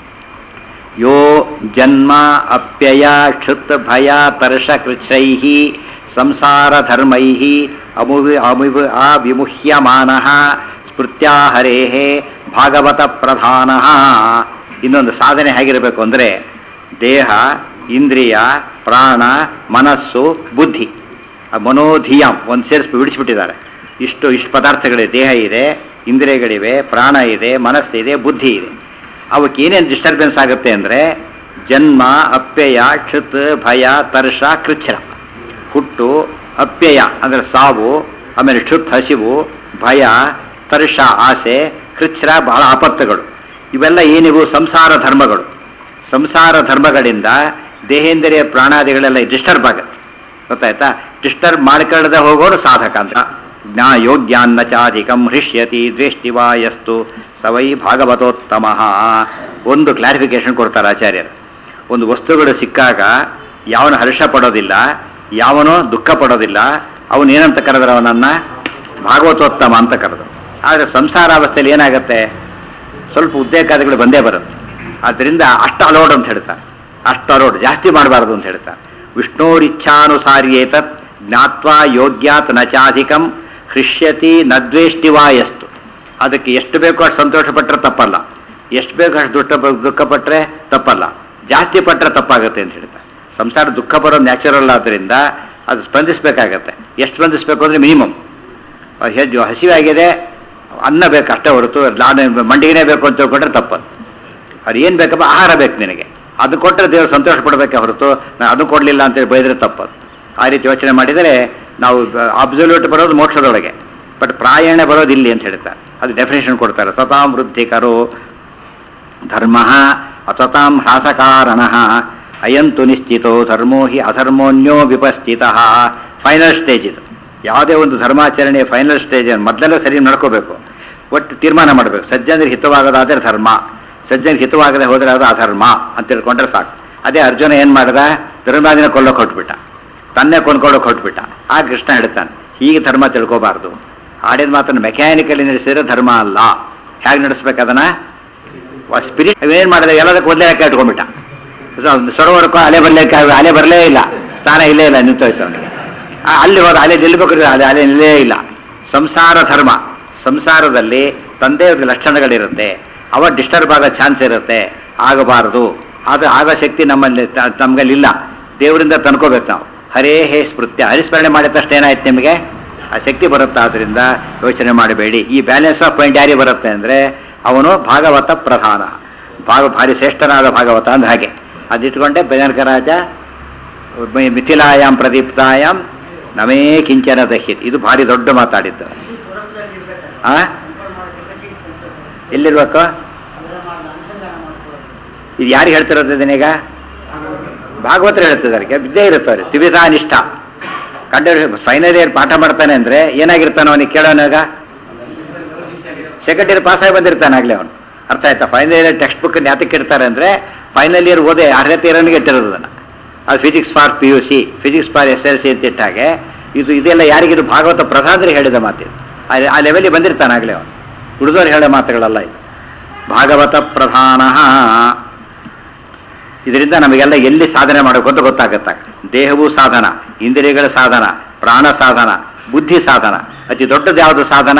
ಯೋ ಜನ್ಮ ಅಪ್ಯಯ ಕ್ಷುತ್ ಭಯ ತರ್ಷ ಕೃಚ್ಛೈ ಸಂಸಾರ ಧರ್ಮೈ ಅಮುವಿ ಅಮುವಿ ಅವಿಮುಹ್ಯಮಾನ ಸ್ಮೃತ್ಯಾಹರೇ ಭಾಗವತ ಪ್ರಧಾನ ಇನ್ನೊಂದು ಸಾಧನೆ ಹೇಗಿರಬೇಕು ಅಂದರೆ ದೇಹ ಇಂದ್ರಿಯ ಪ್ರಾಣ ಮನಸ್ಸು ಬುದ್ಧಿ ಆ ಮನೋಧಿಯಾಂ ಒಂದು ಸೇರಿಸಿ ಬಿಡಿಸ್ಬಿಟ್ಟಿದ್ದಾರೆ ಇಷ್ಟು ಇಷ್ಟು ಪದಾರ್ಥಗಳಿವೆ ದೇಹ ಇದೆ ಇಂದ್ರಿಯಗಳಿವೆ ಪ್ರಾಣ ಇದೆ ಮನಸ್ಸಿದೆ ಬುದ್ಧಿ ಇದೆ ಅವಕ್ಕೆ ಏನೇನು ಡಿಸ್ಟರ್ಬೆನ್ಸ್ ಆಗುತ್ತೆ ಅಂದರೆ ಜನ್ಮ ಅಪ್ಯಯ ಕ್ಷುತ್ ಭಯ ತರ್ಷ ಕೃಚ್ಛ್ರ ಹುಟ್ಟು ಅಪ್ಯಯ ಅಂದರೆ ಸಾವು ಆಮೇಲೆ ಕ್ಷುತ್ ಹಸಿವು ಭಯ ತರ್ಷ ಆಸೆ ಕೃಚ್ಛ್ರ ಬಹಳ ಆಪತ್ತುಗಳು ಇವೆಲ್ಲ ಏನಿವು ಸಂಸಾರ ಧರ್ಮಗಳು ಸಂಸಾರ ಧರ್ಮಗಳಿಂದ ದೇಹೇಂದ್ರಿಯ ಪ್ರಾಣಾದಿಗಳೆಲ್ಲ ಡಿಸ್ಟರ್ಬ್ ಆಗುತ್ತೆ ಗೊತ್ತಾಯ್ತಾ ಡಿಸ್ಟರ್ಬ್ ಮಾಡ್ಕೊಳ್ಳದೆ ಹೋಗೋರು ಸಾಧಕ ಅಂತ ಜ್ಞಾ ಯೋಗ್ಯಾನ್ನ ಚಾಧಿಕಂ ಹೃಷ್ಯತಿ ದ್ವೇಷ್ಟಿವಾಯಸ್ತು ಸವೈ ಭಾಗವತೋತ್ತಮ ಒಂದು ಕ್ಲಾರಿಫಿಕೇಶನ್ ಕೊಡ್ತಾರೆ ಆಚಾರ್ಯರು ಒಂದು ವಸ್ತುಗಳು ಸಿಕ್ಕಾಗ ಯಾವನು ಹರ್ಷ ಪಡೋದಿಲ್ಲ ಯಾವನೋ ದುಃಖ ಪಡೋದಿಲ್ಲ ಅವನು ಏನಂತ ಕರೆದ್ರೆ ಅವನನ್ನು ಭಾಗವತೋತ್ತಮ ಅಂತ ಕರೆದು ಆದರೆ ಸಂಸಾರಾವಸ್ಥೆಯಲ್ಲಿ ಏನಾಗುತ್ತೆ ಸ್ವಲ್ಪ ಉದ್ದೇಕಾದಿಗಳು ಬಂದೇ ಬರುತ್ತೆ ಆದ್ದರಿಂದ ಅಷ್ಟು ಅಲೋಡ್ ಅಂತ ಹೇಳ್ತಾರೆ ಅಷ್ಟು ಅಲೋಡ್ ಜಾಸ್ತಿ ಮಾಡಬಾರ್ದು ಅಂತ ಹೇಳ್ತಾರೆ ವಿಷ್ಣೋರಿಚ್ಛಾನುಸಾರ್ಯೇತತ್ ಜ್ಞಾತ್ವಾ ಯೋಗ್ಯಾತ್ ನ ಚಾಧಿಕಂ ಹೃಷ್ಯತಿ ನದ್ವೇಷ್ಟಿವಾ ಎಷ್ಟು ಅದಕ್ಕೆ ಎಷ್ಟು ಬೇಕೋ ಅಷ್ಟು ಸಂತೋಷ ಪಟ್ಟರೆ ತಪ್ಪಲ್ಲ ಎಷ್ಟು ಬೇಕೋ ಅಷ್ಟು ದುಃಖ ದುಃಖಪಟ್ಟರೆ ತಪ್ಪಲ್ಲ ಜಾಸ್ತಿ ಪಟ್ಟರೆ ತಪ್ಪಾಗುತ್ತೆ ಅಂತ ಹೇಳ್ತಾರೆ ಸಂಸಾರ ದುಃಖ ಬರೋದು ನ್ಯಾಚುರಲ್ ಆದ್ದರಿಂದ ಅದು ಸ್ಪಂದಿಸಬೇಕಾಗತ್ತೆ ಎಷ್ಟು ಸ್ಪಂದಿಸಬೇಕು ಅಂದರೆ ಮಿನಿಮಮ್ ಹೆಜ್ಜು ಹಸಿವಾಗಿದೆ ಅನ್ನ ಬೇಕು ಅಷ್ಟೇ ಹೊರತು ನಾನು ಮಂಡಿಗೆನೇ ಬೇಕು ಅಂತ ತಿಳ್ಕೊಂಡ್ರೆ ತಪ್ಪದು ಅದು ಏನು ಬೇಕಪ್ಪ ಆಹಾರ ಬೇಕು ನಿನಗೆ ಅದು ಕೊಟ್ಟರೆ ದೇವರು ಸಂತೋಷ ಪಡಬೇಕೆ ಹೊರತು ನಾನು ಅದು ಕೊಡಲಿಲ್ಲ ಅಂತೇಳಿ ಬೈದರೆ ತಪ್ಪದು ಆ ರೀತಿ ಯೋಚನೆ ಮಾಡಿದರೆ ನಾವು ಅಬ್ಸಲ್ಯೂಟ್ ಬರೋದು ಮೋಕ್ಷದೊಳಗೆ ಬಟ್ ಪ್ರಾಯಣ ಬರೋದು ಇಲ್ಲಿ ಅಂತ ಹೇಳ್ತಾರೆ ಅದು ಡೆಫಿನೇಷನ್ ಕೊಡ್ತಾರೆ ಸತಾಂ ವೃದ್ಧಿ ಕರೋ ಧರ್ಮ ಅತತಾಂ ಹ್ರಾಸಕಾರಣ ಅಯಂತು ನಿಶ್ಚಿತೋ ಧರ್ಮೋ ಹಿ ಅಧರ್ಮೋನ್ಯೋ ವಿಪಸ್ಥಿತ ಫೈನಲ್ ಸ್ಟೇಜ್ ಇದು ಯಾವುದೇ ಒಂದು ಧರ್ಮಾಚರಣೆಯ ಫೈನಲ್ ಸ್ಟೇಜ್ ಮೊದಲೆಲ್ಲ ಸರಿ ನಡ್ಕೋಬೇಕು ಒಟ್ಟು ತೀರ್ಮಾನ ಮಾಡಬೇಕು ಸಜ್ಜನರಿಗೆ ಹಿತವಾಗೋದಾದರೆ ಧರ್ಮ ಸಜ್ಜನಿಗೆ ಹಿತವಾಗದೆ ಹೋದರೆ ಅದು ಅಧರ್ಮ ಅಂತ ತಿಳ್ಕೊಂಡ್ರೆ ಸಾಕು ಅದೇ ಅರ್ಜುನ ಏನು ಮಾಡಿದ ಧರ್ಮಾದಿನ ಕೊಲ್ಲೋಕೆ ಹೊಟ್ಬಿಟ್ಟ ತನ್ನೇ ಕೊಂಡ್ಕೊಳ್ಳೋಕೆ ಹೊಟ್ಬಿಟ್ಟ ಆ ಕೃಷ್ಣ ಹೇಳ್ತಾನೆ ಹೀಗೆ ಧರ್ಮ ತಿಳ್ಕೋಬಾರ್ದು ಆಡಿದ ಮಾತನ್ನು ಮೆಕ್ಯಾನಿಕಲಿ ನಡೆಸಿದ್ರೆ ಧರ್ಮ ಅಲ್ಲ ಹೇಗೆ ನಡೆಸ್ಬೇಕು ಅದನ್ನು ಸ್ಪಿರಿಟ್ ಏನು ಮಾಡಿದೆ ಎಲ್ಲದಕ್ಕೂ ಒಂದೇ ಲೆಕ್ಕ ಇಟ್ಕೊಂಡ್ಬಿಟ್ಟ ಸರೋವರಕ್ಕೂ ಅಲೆ ಬರಲಿಕ್ಕೆ ಅಲೆ ಬರಲೇ ಇಲ್ಲ ಸ್ಥಾನ ಇಲ್ಲೇ ಇಲ್ಲ ನಿಂತೋಯ್ತು ಅವನಿಗೆ ಆ, ಅಲ್ಲಿ ಹೋದ ಅಲೆ ನಿಲ್ಲಬೇಕು ಅಲೆ ಅಲೆ ನಿಲ್ಲೇ ಇಲ್ಲ ಸಂಸಾರ ಧರ್ಮ ಸಂಸಾರದಲ್ಲಿ ತಂದೆ ಲಕ್ಷಣಗಳಿರುತ್ತೆ ಅವ ಡಿಸ್ಟರ್ಬ್ ಆಗೋ ಚಾನ್ಸ್ ಇರುತ್ತೆ ಆಗಬಾರದು ಆದರೆ ಆಗೋ ಶಕ್ತಿ ನಮ್ಮಲ್ಲಿ ತ- ನಮ್ಗಲ್ಲಿಲ್ಲ ದೇವರಿಂದ ತಂದ್ಕೋಬೇಕು ನಾವು ಹರೇ ಹೇ ಸ್ಮೃತ್ಯ ಹರಿಸ್ಮರಣೆ ಮಾಡಿದ ತಕ್ಷಣ ಏನಾಯ್ತು ನಿಮಗೆ ಆ ಶಕ್ತಿ ಬರುತ್ತೆ ಆದ್ದರಿಂದ ಯೋಚನೆ ಮಾಡಬೇಡಿ ಈ ಬ್ಯಾಲೆನ್ಸ್ ಆಫ್ ಪಾಯಿಂಟ್ ಯಾರಿಗೆ ಬರುತ್ತೆ ಅಂದರೆ ಅವನು ಭಾಗವತ ಪ್ರಧಾನ ಭಾಗ ಭಾರಿ ಶ್ರೇಷ್ಠನಾದ ಭಾಗವತ ಅಂದ್ರೆ ಹಾಗೆ ಅದಿಟ್ಕೊಂಡೆ ಭಜನಕ ರಾಜ ಮಿ- ಮಿಥಿಲಾಯಾಮ್ ಪ್ರದೀಪ್ತಾಯಾಮ್ ನಮೇ ಕಿಂಚನ ದಹ್ಯತ್ ಇದು ಭಾರಿ ದೊಡ್ಡ ಮಾತಾಡಿದ್ದು ಆ ಎಲ್ಲಿರ್ಬೇಕು ಇದು ಯಾರಿಗೆ ಹೇಳ್ತಿರೋದು ಇದನ್ನೀಗ ಭಾಗವತರು ಹೇಳ್ತಿದ್ದಾರೆ ಬಿದ್ದೇ ಇರುತ್ತವ್ರೆ ತ್ರಿವಿಧಾ ನಿಷ್ಠ ಕಂಡ ಫೈನಲ್ ಇಯರ್ ಪಾಠ ಮಾಡ್ತಾನೆ ಅಂದ್ರೆ ಏನಾಗಿರ್ತಾನೆ ಅವನಿಗೆ ಕೇಳೋನಾಗ ಸೆಕೆಂಡ್ ಇಯರ್ ಪಾಸ್ ಆಗಿ ಬಂದಿರ್ತಾನೆ ಆಗಲೇ ಅವನು ಅರ್ಥ ಆಯ್ತಾ ಫೈನಲ್ ಇಯರ್ ಟೆಕ್ಸ್ಟ್ ಬುಕ್ ಯಾತಕ್ಕೆ ಇಡ್ತಾರೆ ಅಂದರೆ ಫೈನಲ್ ಇಯರ್ ಓದೇ ಅರ್ಹತೆ ಇರೋನಿಗೆ ಇಟ್ಟಿರೋದು ಅದನ್ನು ಅದು physics for P U C physics for S L C ಅಂತ ಇಟ್ಟಾಗೆ ಇದು ಇದೆಲ್ಲ ಯಾರಿಗಿದು ಭಾಗವತ ಪ್ರಧಾನರಿಗೆ ಹೇಳಿದ ಮಾತಿದು ಆ- ಆ ಲೆವೆಲಿಗೆ ಬಂದಿರ್ತಾನೆ ಆಗಲೇ ಅವನು ಉಳಿದವ್ರು ಹೇಳೋ ಮಾತುಗಳಲ್ಲ ಇದು ಭಾಗವತ ಪ್ರಧಾನ ಇದರಿಂದ ನಮಗೆಲ್ಲ ಎಲ್ಲಿ ಸಾಧನೆ ಮಾಡಬೇಕು ಅಂತ ಗೊತ್ತಾಗುತ್ತಾಗ ದೇಹವೂ ಸಾಧನ ಇಂದ್ರಿಯಗಳ ಸಾಧನ ಪ್ರಾಣ ಸಾಧನ ಬುದ್ಧಿ ಸಾಧನ ಅತಿ ದೊಡ್ಡದು ಯಾವುದು ಸಾಧನ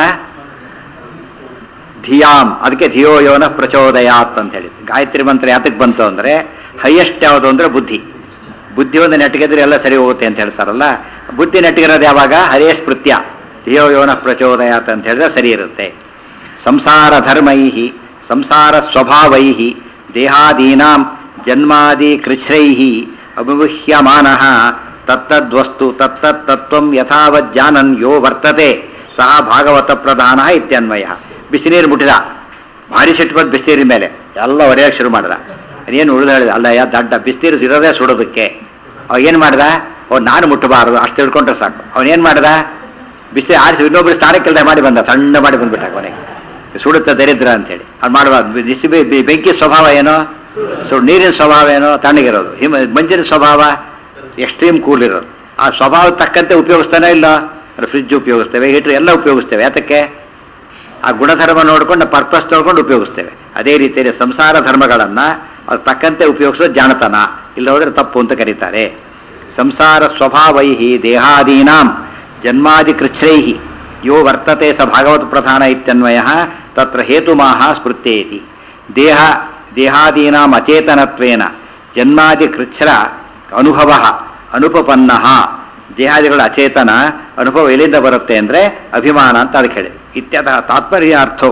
ಧಿಯಾಮ್ ಅದಕ್ಕೆ ಧಿಯೋ ಯೋನ ಪ್ರಚೋದಯಾತ್ ಅಂತ ಹೇಳಿದ್ದು ಗಾಯತ್ರಿ ಮಂತ್ರ ಯಾತಕ್ಕೆ ಬಂತು ಅಂದರೆ ಹೈಯೆಸ್ಟ್ ಯಾವುದು ಅಂದರೆ ಬುದ್ಧಿ ಬುದ್ಧಿ ಒಂದು ನೆಟ್ಟಿಗೆದ್ರೆ ಎಲ್ಲ ಸರಿ ಹೋಗುತ್ತೆ ಅಂತ ಹೇಳ್ತಾರಲ್ಲ ಬುದ್ಧಿ ನೆಟ್ಟಿಗಿರೋದು ಯಾವಾಗ ಹರೇ ಸ್ಮೃತ್ಯ ಧಿಯೋ ಯೋನ ಪ್ರಚೋದಯಾತ್ ಅಂತ ಹೇಳಿದ್ರೆ ಸರಿ ಇರುತ್ತೆ ಸಂಸಾರ ಧರ್ಮೈ ಸಂಸಾರ ಸ್ವಭಾವೈ ದೇಹಾದೀನಾಂ ಜನ್ಮಾದಿ ಕೃಚ್ಛ್ರೈ ಅಭಿಮುಹ್ಯಮಾನ ತತ್ತದ್ವಸ್ತು ತತ್ತತ್ತತ್ವಂ ಯಥಾವತ್ ಜಾನನ್ ಯೋ ವರ್ತತೆ ಸಹ ಭಾಗವತ ಪ್ರಧಾನ ಇತ್ಯನ್ವಯ ಬಿಸಿನೀರು ಮುಟ್ಟಿದ ಭಾರಿ ಸಿಟ್ಟು ಬಂದು ಬಿಸಿನೀರಿನ ಮೇಲೆ ಎಲ್ಲ ಒರೆಯಕ್ಕೆ ಶುರು ಮಾಡಿದ ಏನು ಉಳಿದು ಹೇಳಿದ ಅಲ್ಲ ಯಾ ದಡ್ಡ ಬಿಸಿನೀರು ಇರೋದೇ ಸುಡೋದಕ್ಕೆ ಅವ ಏನು ಮಾಡ್ದ ಓ ನಾನು ಮುಟ್ಟಬಾರದು ಅಷ್ಟು ತಿಳ್ಕೊಂಡ್ರೆ ಸಾಕು ಅವನೇನು ಮಾಡ್ದ ಬಿಸಿ ಆರಿಸಿ ಇನ್ನೊಬ್ರು ಸ್ಥಾನಕ್ಕಿಲ್ಲದೆ ಮಾಡಿ ಬಂದ ತಣ್ಣ ಮಾಡಿ ಬಂದ್ಬಿಟ್ಟ ಕೊನೆಗೆ ಸುಡುತ್ತ ದರಿದ್ರ ಅಂತೇಳಿ ಅದು ಮಾಡಬಾರ್ದು ಬಿಸಿ ಬೆ- ಬೆ- ಬೆಂಕಿ ಸ್ವಭಾವ ಏನೋ ಸುಡು ನೀರಿನ ಸ್ವಭಾವ ಏನೋ ತಣ್ಣಗಿರೋದು ಹಿಮ ಮಂಜಿನ ಸ್ವಭಾವ ಎಕ್ಸ್ಟ್ರೀಮ್ ಕೂಲ್ ಇರೋದು ಆ ಸ್ವಭಾವ ತಕ್ಕಂತೆ ಉಪಯೋಗಿಸ್ತಾನೆ ಇಲ್ಲ ಫ್ರಿಜ್ ಉಪಯೋಗಿಸ್ತೇವೆ ಹೀಟ್ರ್ ಎಲ್ಲ ಉಪಯೋಗಿಸ್ತೇವೆ ಯಾತಕ್ಕೆ ಆ ಗುಣಧರ್ಮ ನೋಡ್ಕೊಂಡು ಪರ್ಪಸ್ ನೋಡ್ಕೊಂಡು ಉಪಯೋಗಿಸ್ತೇವೆ ಅದೇ ರೀತಿಯಲ್ಲಿ ಸಂಸಾರ ಧರ್ಮಗಳನ್ನು ಅದು ತಕ್ಕಂತೆ ಉಪಯೋಗಿಸೋದು ಜಾಣತನ ಇಲ್ಲ ಹೋದ್ರೆ ತಪ್ಪು ಅಂತ ಕರೀತಾರೆ ಸಂಸಾರ ಸ್ವಭಾವೈ ದೇಹಾದೀನಾಂ ಜನ್ಮಾದಿ ಕೃಚ್ಛ್ರೈ ಯೋ ವರ್ತತೆ ಸ ಭಾಗವತ ಪ್ರಧಾನ ಇತ್ಯನ್ವಯ ತತ್ರ ಹೇತುಮಾಹ ಸ್ಮೃತ್ಯೇತಿ ದೇಹ ದೇಹಾದೀನಾಂ ಅಚೇತನತ್ವೇನ ಜನ್ಮಾದಿ ಕೃಚ್ಛ್ರ ಅನುಭವ ಅನುಪಪನ್ನ ದೇಹಾದಿಗಳ ಅಚೇತನ ಅನುಭವ ಎಲ್ಲಿಂದ ಬರುತ್ತೆ ಅಂದರೆ ಅಭಿಮಾನ ಅಂತ ಅದಕ್ಕೆ ಹೇಳಿದೆ ಇತ್ಯತಃ ತಾತ್ಪರ್ಯಾರ್ಥೋ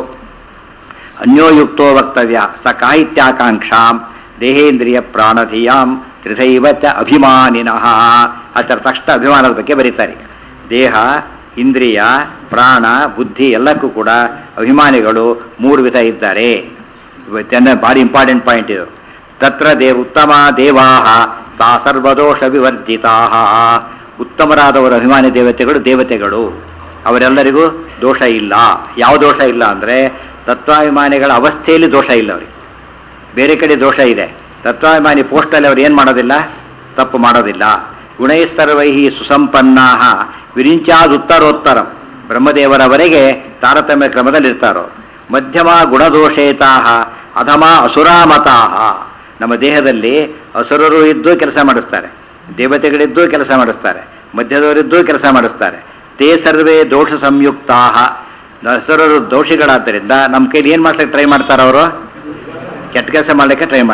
ಅನ್ಯೋಯುಕ್ತೋ ವಕ್ತವ್ಯ ಸ ಕಾಹಿತ್ಯಾಕಾಂಕ್ಷಾಂ ದೇಹೇಂದ್ರಿಯ ಪ್ರಾಣಧಿಯಾಂ ತ್ರಿಧೈವ ಚ ಅಭಿಮಾನಿನಃ ಅದರ ತಕ್ಷಣ ಅಭಿಮಾನದ ಬಗ್ಗೆ ಬರೀತಾರೆ ದೇಹ ಇಂದ್ರಿಯ ಪ್ರಾಣ ಬುದ್ಧಿ ಎಲ್ಲಕ್ಕೂ ಕೂಡ ಅಭಿಮಾನಿಗಳು ಮೂರು ವಿಧ ಇದ್ದಾರೆ ಚೆನ್ನ ಭಾರಿ ಇಂಪಾರ್ಟೆಂಟ್ ಪಾಯಿಂಟ್ ಇದು ತತ್ರ ದೇವ ಉತ್ತಮ ದೇವಾ ತಾ ಸರ್ವದೋಷ ವಿವರ್ಜಿತಾ ಉತ್ತಮರಾದವರ ಅಭಿಮಾನಿ ದೇವತೆಗಳು ದೇವತೆಗಳು ಅವರೆಲ್ಲರಿಗೂ ದೋಷ ಇಲ್ಲ ಯಾವ ದೋಷ ಇಲ್ಲ ಅಂದರೆ ತತ್ವಾಭಿಮಾನಿಗಳ ಅವಸ್ಥೆಯಲ್ಲಿ ದೋಷ ಇಲ್ಲ ಅವರಿಗೆ ಬೇರೆ ಕಡೆ ದೋಷ ಇದೆ ತತ್ವಾಭಿಮಾನಿ ಪೋಸ್ಟಲ್ಲಿ ಅವ್ರು ಏನು ಮಾಡೋದಿಲ್ಲ ತಪ್ಪು ಮಾಡೋದಿಲ್ಲ ಗುಣೈಸ್ತರ್ವೈ ಸುಸಂಪನ್ನಾ ವಿರಿಂಚಾದುತ್ತರೋತ್ತರಂ ಬ್ರಹ್ಮದೇವರವರೆಗೆ ತಾರತಮ್ಯ ಕ್ರಮದಲ್ಲಿರ್ತಾರೋ ಮಧ್ಯಮ ಗುಣದೋಷೇತಾ ಅಧಮ ಅಸುರಾಮತಾಹ ನಮ್ಮ ದೇಹದಲ್ಲಿ ಅಸುರರು ಇದ್ದು ಕೆಲಸ ಮಾಡಿಸ್ತಾರೆ ದೇವತೆಗಳಿದ್ದು ಕೆಲಸ ಮಾಡಿಸ್ತಾರೆ ಮಧ್ಯದವರಿದ್ದು ಕೆಲಸ ಮಾಡಿಸ್ತಾರೆ ತೇ ಸರ್ವೇ ದೋಷ ಸಂಯುಕ್ತಾ ಅಸುರರು ದೋಷಿಗಳಾದ್ದರಿಂದ ನಮ್ಮ ಕೈಲಿ ಏನು ಮಾಡ್ಲಿಕ್ಕೆ ಟ್ರೈ ಮಾಡ್ತಾರೆ ಅವರು ಕೆಟ್ಟ ಕೆಲಸ ಮಾಡಲಿಕ್ಕೆ ಟ್ರೈ ಮಾಡ್ತಾರೆ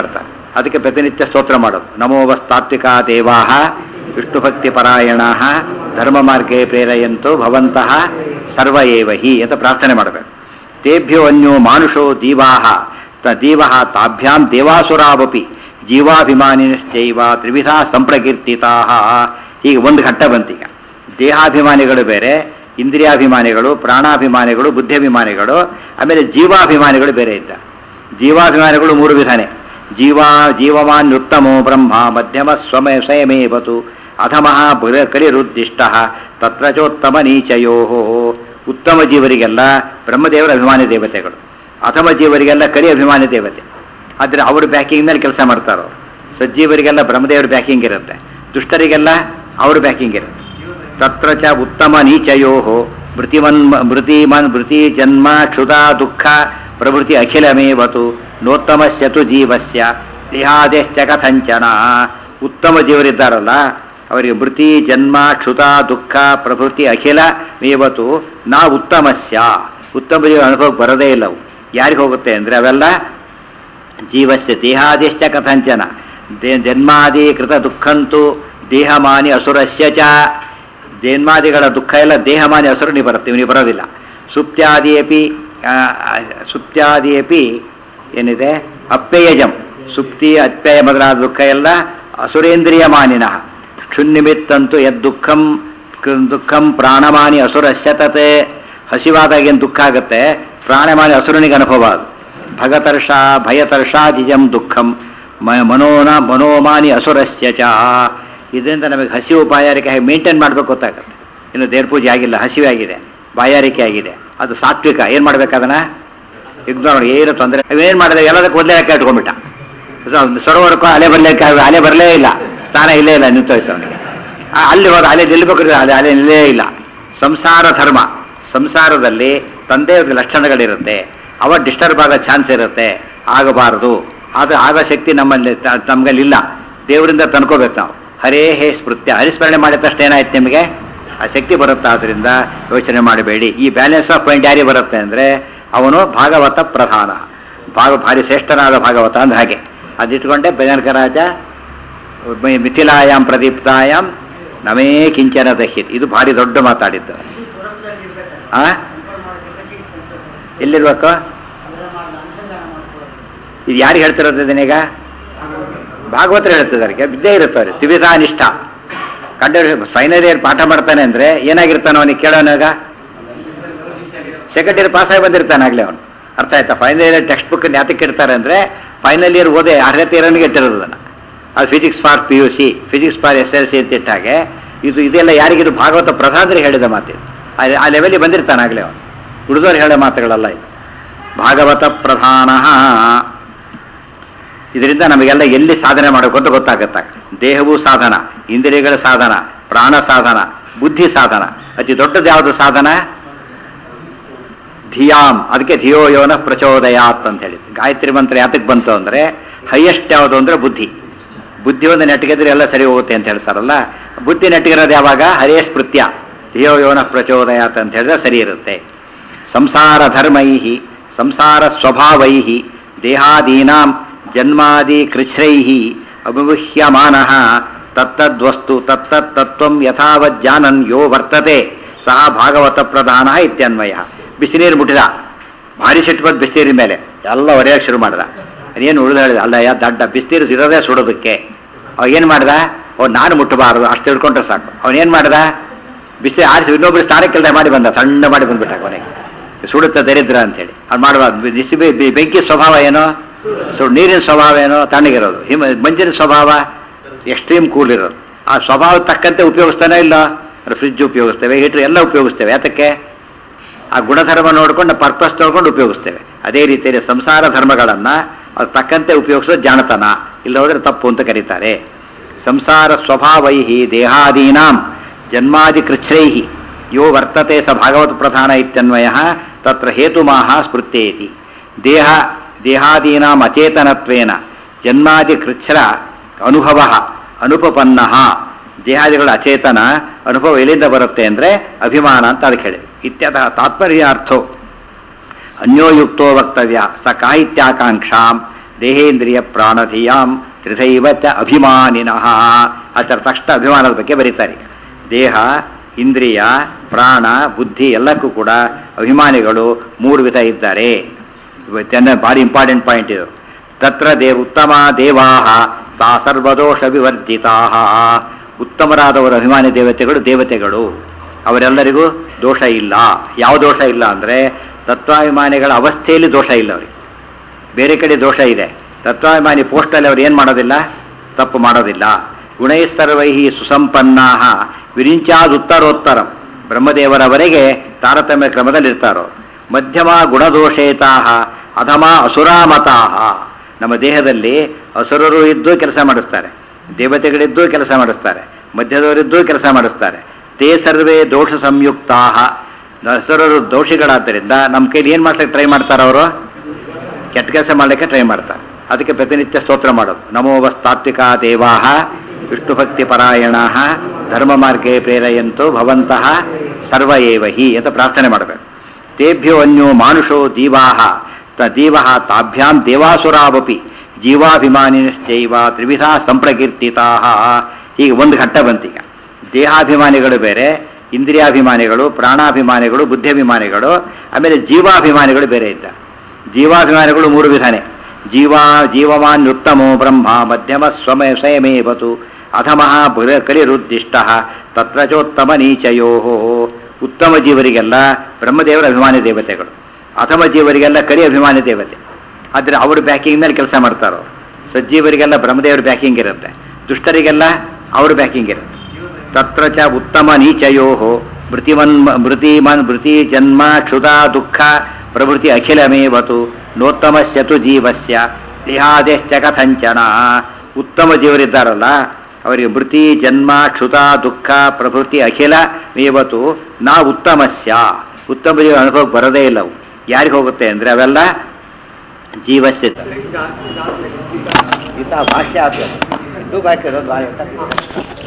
ಅದಕ್ಕೆ ಪ್ರತಿನಿತ್ಯ ಸ್ತೋತ್ರ ಮಾಡೋದು ನಮೋ ವಸ್ತಾತ್ವಿಕ ದೇವಾಹ ವಿಷ್ಣು ಭಕ್ತಿ ಪರಾಯಣ ಧರ್ಮ ಮಾರ್ಗೇ ಪ್ರೇರಯಂತು ಭವಂತಹ ಸರ್ವ ಏವ ಹಿ ಅಂತ ಪ್ರಾರ್ಥನೆ ಮಾಡಬೇಕು ತೇಭ್ಯೋ ಅನ್ಯೋ ಮಾನುಷೋ ದೀವಾಹ ತ ದೀವಃ ತಾಭ್ಯಾಂ ದೇವಾಸುರಾವಪಿ ಜೀವಾಭಿಮಾನಿನಶ್ಚೈವ ತ್ರಿವಿಧ ಸಂಪ್ರಕೀರ್ತಿತಾ ಹೀಗೆ ಒಂದು ಘಟ್ಟ ಬಂತೀಗ ದೇಹಾಭಿಮಾನಿಗಳು ಬೇರೆ ಇಂದ್ರಿಯಾಭಿಮಾನಿಗಳು ಪ್ರಾಣಾಭಿಮಾನಿಗಳು ಬುದ್ಧಿಭಿಮಾನಿಗಳು ಆಮೇಲೆ ಜೀವಾಭಿಮಾನಿಗಳು ಬೇರೆ ಇದ್ದ ಜೀವಾಭಿಮಾನಿಗಳು ಮೂರು ವಿಧಾನೆ ಜೀವಾ ಜೀವಮಾನ್ಯುತ್ತಮೋ ಬ್ರಹ್ಮ ಮಧ್ಯಮ ಸ್ವಮಯ ಸ್ವಯಮೇವತು ಅಧಮಃ ಬುರ ಕಲಿರುದ್ದಿಷ್ಟ ತತ್ರ ಚೋತ್ತಮ ನೀಚಯೋ ಉತ್ತಮ ಜೀವರಿಗೆಲ್ಲ ಬ್ರಹ್ಮದೇವರ ಅಭಿಮಾನಿ ದೇವತೆಗಳು ಅಧಮ ಜೀವರಿಗೆಲ್ಲ ಕಲಿ ಅಭಿಮಾನಿ ದೇವತೆ ಆದರೆ ಅವರು ಬ್ಯಾಕಿಂಗ್ ಮೇಲೆ ಕೆಲಸ ಮಾಡ್ತಾರೋ ಸಜ್ಜೀವರಿಗೆಲ್ಲ ಬ್ರಹ್ಮದೇವರ ಬ್ಯಾಕಿಂಗ್ ಇರುತ್ತೆ ದುಷ್ಟರಿಗೆಲ್ಲ ಅವ್ರ ಬ್ಯಾಕಿಂಗ್ ಇರುತ್ತೆ ತತ್ರ ಚ ಉತ್ತಮ ನೀಚಯೋ ಮೃತಿಮನ್ ಮೃತಿಮನ್ ಮೃತಿ ಜನ್ಮ ಕ್ಷುಧ ದುಃಖ ಪ್ರಭೃತಿ ಅಖಿಲಮೇವತು ನೋತ್ತಮಸ್ಯತು ಜೀವಸ್ಯ ದೇಹಾದೇಶ್ಚ ಕಥಂಚನ ಉತ್ತಮ ಜೀವರಿದ್ದಾರಲ್ಲ ಅವರಿಗೆ ಮೃತಿ ಜನ್ಮ ಕ್ಷುತ ದುಃಖ ಪ್ರಭೃತಿ ಅಖಿಲ ಮೇವತು ನಾ ಉತ್ತಮಸ್ಯ ಉತ್ತಮ ಜೀವ ಅನುಭವಕ್ಕೆ ಬರೋದೇ ಇಲ್ಲ ಅವು ಯಾರಿಗೆ ಹೋಗುತ್ತೆ ಅಂದರೆ ಅವೆಲ್ಲ ಜೀವಸ್ಯ ದೇಹಾದಿಶ್ಚ ಕಥಂಚನ ದೇ ಜನ್ಮಾದಿ ಕೃತ ದುಃಖಂತೂ ದೇಹಮಾನಿ ಅಸುರಸ್ಯ ಚ ಜನ್ಮಾದಿಗಳ ದುಃಖ ಎಲ್ಲ ದೇಹಮಾನಿ ಅಸುರನಿ ಬರುತ್ತೆ ಇವನಿಗೆ ಬರೋದಿಲ್ಲ ಸುಪ್ತ್ಯಾದಿಯಪಿ ಆ, ಆ, ಸುಪ್ತ್ಯಾದಿಯಪಿ ಏನಿದೆ ಅಪ್ಯಯಜಂ ಸುಪ್ತಿ ಅಪ್ಯಯ ಮೊದಲಾದ ದುಃಖ ಎಲ್ಲ ಅಸುರೇಂದ್ರಿಯ ಮಾನಿನಃ ಕ್ಷುನ್ನಿಮಿತ್ತಂತೂ ಯದ್ ದುಃಖಂ ಕ- ದುಃಖಂ ಪ್ರಾಣಮಾನಿ ಅಸುರಸ್ಯ ತತೆ ಹಸಿವಾದಾಗ ಏನು ದುಃಖ ಆಗುತ್ತೆ ಪ್ರಾಣಮಾನಿ ಅಸುರನಿಗೆ ಅನುಭವ ಅದು ಭಗತರ್ಷ ಭಯತರ್ಷಾದಿಜಂ ದುಃಖಂ ಮ ಮನೋನ ಮನೋಮಾನಿ ಅಸುರಸ್ಯ ಚ ಇದರಿಂದ ನಮಗೆ ಹಸಿವು ಬಾಯಾರಿಕೆ ಹೇಗೆ ಮೇಂಟೈನ್ ಮಾಡಬೇಕು ಗೊತ್ತಾಗುತ್ತೆ ಇನ್ನು ದೇವ್ರ ಪೂಜೆ ಆಗಿಲ್ಲ ಹಸಿವೆ ಆಗಿದೆ ಬಾಯಾರಿಕೆ ಆಗಿದೆ ಅದು ಸಾತ್ವಿಕ ಏನು ಮಾಡ್ಬೇಕು ಅದನ್ನ ಇಗ್ನೋರ್ ಮಾಡಿ ಏನು ತೊಂದರೆ ಏನು ಮಾಡಿದೆ ಎಲ್ಲದಕ್ಕೂ ಒಂದೇ ಲೆಕ್ಕ ಇಟ್ಕೊಂಡ್ಬಿಟ್ಟ ಸರೋವರಕ್ಕೂ ಅಲೆ ಬರ್ಲಿಕ್ಕೆ ಅಲೆ ಬರಲೇ ಇಲ್ಲ ಸ್ಥಾನ ಇಲ್ಲೇ ಇಲ್ಲ ನಿಂತೋಯ್ತು ಅವನಿಗೆ ಆ, ಅಲ್ಲಿ ಹೋದ ಅಲೆ ನಿಲ್ಬೇಕು ಅಲೆ ಅಲೆ ನಿಲ್ಲೇ ಇಲ್ಲ ಸಂಸಾರ ಧರ್ಮ ಸಂಸಾರದಲ್ಲಿ ತಂದೆ ಲಕ್ಷಣಗಳಿರುತ್ತೆ ಅವ ಡಿಸ್ಟರ್ಬ್ ಆಗೋ ಚಾನ್ಸ್ ಇರುತ್ತೆ ಆಗಬಾರದು ಆದರೆ ಆಗೋ ಶಕ್ತಿ ನಮ್ಮಲ್ಲಿ ತ- ನಮ್ಗಲ್ಲಿ ಇಲ್ಲ ದೇವರಿಂದ ತಂದ್ಕೋಬೇಕು ನಾವು ಹರೇ ಹೇ ಸ್ಮೃತ್ಯ ಹರಿಸ್ಮರಣೆ ಮಾಡಿದ ತಕ್ಷಣ ಏನಾಯ್ತು ನಿಮಗೆ ಆ ಶಕ್ತಿ ಬರುತ್ತೆ ಆದ್ದರಿಂದ ಯೋಚನೆ ಮಾಡಬೇಡಿ ಈ ಬ್ಯಾಲೆನ್ಸ್ ಆಫ್ ಪಾಯಿಂಟ್ ಯಾರಿಗೆ ಬರುತ್ತೆ ಅಂದರೆ ಅವನು ಭಾಗವತ ಪ್ರಧಾನ ಭಾಗ ಭಾರಿ ಶ್ರೇಷ್ಠನಾದ ಭಾಗವತ ಅಂದ್ರೆ ಹಾಗೆ ಅದಿಟ್ಕೊಂಡೆ ಭಜನಕ ರಾಜ ಮಿ- ಮಿಥಿಲಾಯಾಮ್ ಪ್ರದೀಪ್ತಾಯಾಮ್ ನಮೇ ಕಿಂಚನ ದಹ್ಯತ್ ಇದು ಭಾರಿ ದೊಡ್ಡ ಮಾತಾಡಿದ್ದು ಆ ಎಲ್ಲಿರ್ಬೇಕು ಇದು ಯಾರಿಗೆ ಹೇಳ್ತಿರೋದು ಇದನ್ನೀಗ ಭಾಗವತರು ಹೇಳ್ತಿದ್ದಾರೆ ಬಿದ್ದೇ ಇರುತ್ತವ್ರೆ ತ್ರಿವಿಧಾ ನಿಷ್ಠ ಕಂಡ ಫೈನಲ್ ಇಯರ್ ಪಾಠ ಮಾಡ್ತಾನೆ ಅಂದ್ರೆ ಏನಾಗಿರ್ತಾನೆ ಅವನಿಗೆ ಕೇಳೋನಾಗ ಸೆಕೆಂಡ್ ಇಯರ್ ಪಾಸ್ ಆಗಿ ಬಂದಿರ್ತಾನೆ ಆಗ್ಲೇ ಅವನು ಅರ್ಥ ಆಯ್ತಾ ಫೈನಲ್ ಇಯರ್ ಟೆಕ್ಸ್ಟ್ ಬುಕ್ ಯಾತಕ್ಕೆ ಇಡ್ತಾರೆ ಅಂದ್ರೆ ಫೈನಲ್ ಇಯರ್ ಓದೇ ಅರ್ಹತೆ ಇರೋನಿಗೆ ಇಟ್ಟಿರೋದು ಅದನ್ನು ಅದು physics for P U C physics for S L C ಅಂತ ಇಟ್ಟಾಗೆ ಇದು ಇದೆಲ್ಲ ಯಾರಿಗಿದು ಭಾಗವತ ಪ್ರಧಾನರು ಹೇಳಿದ ಮಾತಿದು ಆ- ಆ ಲೆವೆಲಿಗೆ ಬಂದಿರ್ತಾನೆ ಆಗಲೇ ಅವನು ಉಳಿದವ್ರು ಹೇಳೋ ಮಾತುಗಳಲ್ಲ ಇದು ಭಾಗವತ ಪ್ರಧಾನ ಇದರಿಂದ ನಮಗೆಲ್ಲ ಎಲ್ಲಿ ಸಾಧನೆ ಮಾಡಬೇಕು ಅಂತ ಗೊತ್ತಾಗತ್ತೆ ದೇಹವೂ ಸಾಧನ ಇಂದ್ರಿಯಗಳ ಸಾಧನ ಪ್ರಾಣ ಸಾಧನ ಬುದ್ಧಿ ಸಾಧನ ಅತಿ ದೊಡ್ಡದು ಯಾವುದು ಸಾಧನ ಧಿಯಾಮ್ ಅದಕ್ಕೆ ಧಿಯೋ ಯೋನ ಪ್ರಚೋದಯಾತ್ ಅಂತ ಹೇಳಿದ್ದು ಗಾಯತ್ರಿ ಮಂತ್ರ ಯಾತಕ್ಕೆ ಬಂತು ಅಂದರೆ ಹೈಯೆಸ್ಟ್ ಯಾವುದು ಅಂದರೆ ಬುದ್ಧಿ ಬುದ್ಧಿ ಒಂದು ನೆಟ್ಟಿಗೆದ್ರೆ ಎಲ್ಲ ಸರಿ ಹೋಗುತ್ತೆ ಅಂತ ಹೇಳ್ತಾರಲ್ಲ ಬುದ್ಧಿ ನೆಟ್ಟಿಗಿರೋದು ಯಾವಾಗ ಹರೇ ಸ್ಮೃತ್ಯ ಧಿಯೋ ಯೋನ ಪ್ರಚೋದಯಾತ್ ಅಂತ ಹೇಳಿದ್ರೆ ಸರಿ ಇರುತ್ತೆ ಸಂಸಾರ ಧರ್ಮೈ ಸಂಸಾರ ಸ್ವಭಾವೈ ದೇಹಾದೀನಾಂ ಜನ್ಮಾದಿ ಕೃಚ್ಛ್ರೈ ಅಭಿಗುಹ್ಯಮಾನ ತತ್ತದ್ವಸ್ತು ತತ್ತತ್ ತತ್ವಂ ಯಥಾವಜ್ಜಾನನ್ ಯೋ ವರ್ತತೆ ಸಹ ಭಾಗವತ ಪ್ರಧಾನ ಇತ್ಯನ್ವಯ ಬಿಸಿನೀರು ಮುಟ್ಟಿದ ಭಾರಿ ಸಿಟ್ಟು ಬಂದು ಬಿಸಿನೀರಿನ ಮೇಲೆ ಎಲ್ಲ ಒರೆಯಕ್ಕೆ ಶುರು ಮಾಡ್ದ ಏನು ಉಳಿದು ಹೇಳಿದ ಅಲ್ಲ ಯಾ ದಡ್ಡ ಬಿಸಿನೀರು ಇರೋದೇ ಸುಡೋದಕ್ಕೆ ಅವ ಏನು ಮಾಡ್ದ ಅವ್ನು ನಾನು ಮುಟ್ಟಬಾರದು ಅಷ್ಟು ತಿಳ್ಕೊಂಡ್ರೆ ಸಾಕು ಅವನೇನು ಮಾಡ್ದ ಬಿಸಿ ಆರಿಸಿ ಇನ್ನೊಬ್ರು ಸ್ಥಾನಕ್ಕೆಲ್ಲ ಮಾಡಿ ಬಂದ ಸಣ್ಣ ಮಾಡಿ ಬಂದ್ಬಿಟ್ಟ ಕೊನೆಗೆ ಸುಡುತ್ತ ದರಿದ್ರ ಅಂತೇಳಿ ಅವ್ನು ಮಾಡುವ ಬಿಸಿ ಬೆ- ಬೆ- ಬೆಂಕಿ ಸ್ವಭಾವ ಏನೋ ಸುಡು ನೀರಿನ ಸ್ವಭಾವ ಏನೋ ತಣ್ಣಗಿರೋದು ಹಿಮ ಮಂಜಿನ ಸ್ವಭಾವ ಎಕ್ಸ್ಟ್ರೀಮ್ ಕೂಲ್ ಇರೋದು ಆ ಸ್ವಭಾವ ತಕ್ಕಂತೆ ಉಪಯೋಗಿಸ್ತಾನೆ ಇಲ್ಲ ಫ್ರಿಜ್ ಉಪಯೋಗಿಸ್ತೇವೆ ಹೀಟ್ರ್ ಎಲ್ಲ ಉಪಯೋಗಿಸ್ತೇವೆ ಯಾತಕ್ಕೆ ಆ ಗುಣಧರ್ಮ ನೋಡ್ಕೊಂಡು ಪರ್ಪಸ್ ನೋಡ್ಕೊಂಡು ಉಪಯೋಗಿಸ್ತೇವೆ ಅದೇ ರೀತಿಯಲ್ಲಿ ಸಂಸಾರ ಧರ್ಮಗಳನ್ನು ಅದು ತಕ್ಕಂತೆ ಉಪಯೋಗಿಸೋದು ಜಾಣತನ ಇಲ್ಲ ಹೋದ್ರೆ ತಪ್ಪು ಅಂತ ಕರೀತಾರೆ ಸಂಸಾರ ಸ್ವಭಾವೈ ದೇಹಾದೀನಾಂ ಜನ್ಮಾದಿ ಕೃಚ್ಛ್ರೈ ಯೋ ವರ್ತತೆ ಸ ಭಾಗವತ ಪ್ರಧಾನ ಇತ್ಯನ್ವಯ ತತ್ರ ಹೇತುಮಾಹ ಸ್ಮೃತ್ಯೇತಿ ದೇಹ ದೇಹಾದೀನಾಂ ಅಚೇತನತ್ವೇನ ಜನ್ಮಾದಿ ಕೃಚ್ಛ್ರ ಅನುಭವ ಅನುಪಪನ್ನ ದೇಹಾದಿಗಳ ಅಚೇತನ ಅನುಭವ ಎಲ್ಲಿಂದ ಬರುತ್ತೆ ಅಂದರೆ ಅಭಿಮಾನ ಅಂತ ಅದಕ್ಕೆ ಹೇಳಿದೆ ಇತ್ಯತಃ ತಾತ್ಪರ್ಯಾರ್ಥೋ ಅನ್ಯೋಯುಕ್ತೋ ವಕ್ತವ್ಯ ಸ ಕಾಹಿತ್ಯಾಕಾಂಕ್ಷಾಂ ದೇಹೇಂದ್ರಿಯ ಪ್ರಾಣಧಿಯಾಂ ತ್ರಿಧೈವ ಚ ಅಭಿಮಾನಿನಃ ಅದರ ತಕ್ಷಣ ಅಭಿಮಾನದ ಬಗ್ಗೆ ಬರೀತಾರೆ ದೇಹ ಇಂದ್ರಿಯ ಪ್ರಾಣ ಬುದ್ಧಿ ಎಲ್ಲಕ್ಕೂ ಕೂಡ ಅಭಿಮಾನಿಗಳು ಮೂರು ವಿಧ ಇದ್ದಾರೆ ಇವತ್ತೆಲ್ಲ ಭಾರಿ ಇಂಪಾರ್ಟೆಂಟ್ ಪಾಯಿಂಟ್ ಇದು ತತ್ರ ದೇವ ಉತ್ತಮ ದೇವಾ ತಾ ಸರ್ವದೋಷ ವಿವರ್ಜಿತಾ ಉತ್ತಮರಾದವರ ಅಭಿಮಾನಿ ದೇವತೆಗಳು ದೇವತೆಗಳು ಅವರೆಲ್ಲರಿಗೂ ದೋಷ ಇಲ್ಲ ಯಾವ ದೋಷ ಇಲ್ಲ ಅಂದರೆ ತತ್ವಾಭಿಮಾನಿಗಳ ಅವಸ್ಥೆಯಲ್ಲಿ ದೋಷ ಇಲ್ಲ ಅವರಿಗೆ ಬೇರೆ ಕಡೆ ದೋಷ ಇದೆ ತತ್ವಾಭಿಮಾನಿ ಪೋಸ್ಟಲ್ಲಿ ಅವ್ರು ಏನು ಮಾಡೋದಿಲ್ಲ ತಪ್ಪು ಮಾಡೋದಿಲ್ಲ ಗುಣೈಸ್ತರ್ವೈ ಸುಸಂಪನ್ನಾ ವಿರಿಂಚಾದುತ್ತರೋತ್ತರಂ ಬ್ರಹ್ಮದೇವರವರೆಗೆ ತಾರತಮ್ಯ ಕ್ರಮದಲ್ಲಿರ್ತಾರೋ ಮಧ್ಯಮ ಗುಣದೋಷೇತಾ ಅಧಮ ಅಸುರಾಮತಾ ನಮ್ಮ ದೇಹದಲ್ಲಿ ಅಸುರರು ಇದ್ದು ಕೆಲಸ ಮಾಡಿಸ್ತಾರೆ ದೇವತೆಗಳಿದ್ದು ಕೆಲಸ ಮಾಡಿಸ್ತಾರೆ ಮಧ್ಯದವರಿದ್ದು ಕೆಲಸ ಮಾಡಿಸ್ತಾರೆ ತೇ ಸರ್ವೇ ದೋಷ ಸಂಯುಕ್ತಾ ಅಸುರರು ದೋಷಿಗಳಾದ್ದರಿಂದ ನಮ್ಮ ಕೈಲಿ ಏನು ಮಾಡ್ಲಿಕ್ಕೆ ಟ್ರೈ ಮಾಡ್ತಾರೆ ಅವರು ಕೆಟ್ಟ ಕೆಲಸ ಮಾಡಲಿಕ್ಕೆ ಟ್ರೈ ಮಾಡ್ತಾರೆ ಅದಕ್ಕೆ ಪ್ರತಿನಿತ್ಯ ಸ್ತೋತ್ರ ಮಾಡೋದು ನಮೋ ವಸ್ತಾತ್ವಿಕ ದೇವಾ ವಿಷ್ಣು ಭಕ್ತಿ ಪರಾಯಣ ಧರ್ಮ ಮಾರ್ಗೇ ಪ್ರೇರಯಂತು ಭವಂತಹ ಸರ್ವ ಏವ ಹಿ ಅಂತ ಪ್ರಾರ್ಥನೆ ಮಾಡಬೇಕು ತೇಭ್ಯೋ ಅನ್ಯೋ ಮಾನುಷೋ ದೀವಾ ತ ದೀವ ತಾಭ್ಯಾಂ ದೇವಾಸುರಾವಪಿ ಜೀವಾಭಿಮಾನಿನಶ್ಚೈವ ತ್ರಿವಿಧ ಸಂಪ್ರಕೀರ್ತಿತಾ ಹೀಗೆ ಒಂದು ಘಟ್ಟ ಬಂತೀಗ ದೇಹಾಭಿಮಾನಿಗಳು ಬೇರೆ ಇಂದ್ರಿಯಾಭಿಮಾನಿಗಳು ಪ್ರಾಣಾಭಿಮಾನಿಗಳು ಬುದ್ಧಿಭಿಮಾನಿಗಳು ಆಮೇಲೆ ಜೀವಾಭಿಮಾನಿಗಳು ಬೇರೆ ಇದ್ದಾರೆ ಜೀವಾಭಿಮಾನಿಗಳು ಮೂರು ವಿಧಾನೆ ಜೀವ ಜೀವಮಾನ್ ಉತ್ತಮೋ ಬ್ರಹ್ಮ ಮಧ್ಯಮ ಸ್ವಮಯ ಸ್ವಯಮೇವತು ಅಧಮಃ ಬುರ ಕಲಿರುದ್ದಿಷ್ಟ ತತ್ರ ಚೋತ್ತಮ ನೀಚಯೋ ಉತ್ತಮ ಜೀವರಿಗೆಲ್ಲ ಬ್ರಹ್ಮದೇವರ ಅಭಿಮಾನಿ ದೇವತೆಗಳು ಅಧಮ ಜೀವರಿಗೆಲ್ಲ ಕಲಿ ಅಭಿಮಾನಿ ದೇವತೆ ಆದರೆ ಅವರು ಬ್ಯಾಕಿಂಗ್ ಮೇಲೆ ಕೆಲಸ ಮಾಡ್ತಾರೋ ಸಜ್ಜೀವರಿಗೆಲ್ಲ ಬ್ರಹ್ಮದೇವರ ಬ್ಯಾಕಿಂಗ್ ಇರುತ್ತೆ ದುಷ್ಟರಿಗೆಲ್ಲ ಅವ್ರ ಬ್ಯಾಕಿಂಗ್ ಇರುತ್ತೆ ತತ್ರ ಚ ಉತ್ತಮ ನೀಚಯೋ ಮೃತಿಮನ್ ಮೃತಿಮನ್ ಮೃತಿ ಜನ್ಮ ಕ್ಷುಧ ದುಃಖ ಪ್ರಭೃತಿ ಅಖಿಲಮೇವತು ನೋತ್ತಮಸ್ಯತು ಜೀವಸ್ಯ ದೇಹಾದೇಶ್ಚ ಕಥಂಚನ ಉತ್ತಮ ಜೀವರಿದ್ದಾರಲ್ಲ ಅವರಿಗೆ ಮೃತಿ ಜನ್ಮ ಕ್ಷುತ ದುಃಖ ಪ್ರಭೃತಿ ಅಖಿಲ ಮೇವತು ನಾ ಉತ್ತಮಸ್ಯ ಉತ್ತಮ ಜೀವ ಅನುಭವಕ್ಕೆ ಬರೋದೇ ಇಲ್ಲ ಅವು ಯಾರಿಗೆ ಹೋಗುತ್ತೆ ಅಂದರೆ ಅವೆಲ್ಲ ಜೀವಸ್ಯ ಗೀತಾ ಭಾಷ್ಯ ಅದು ಇದು ಬಾಕಿ ಇರೋದು ಭಾಳ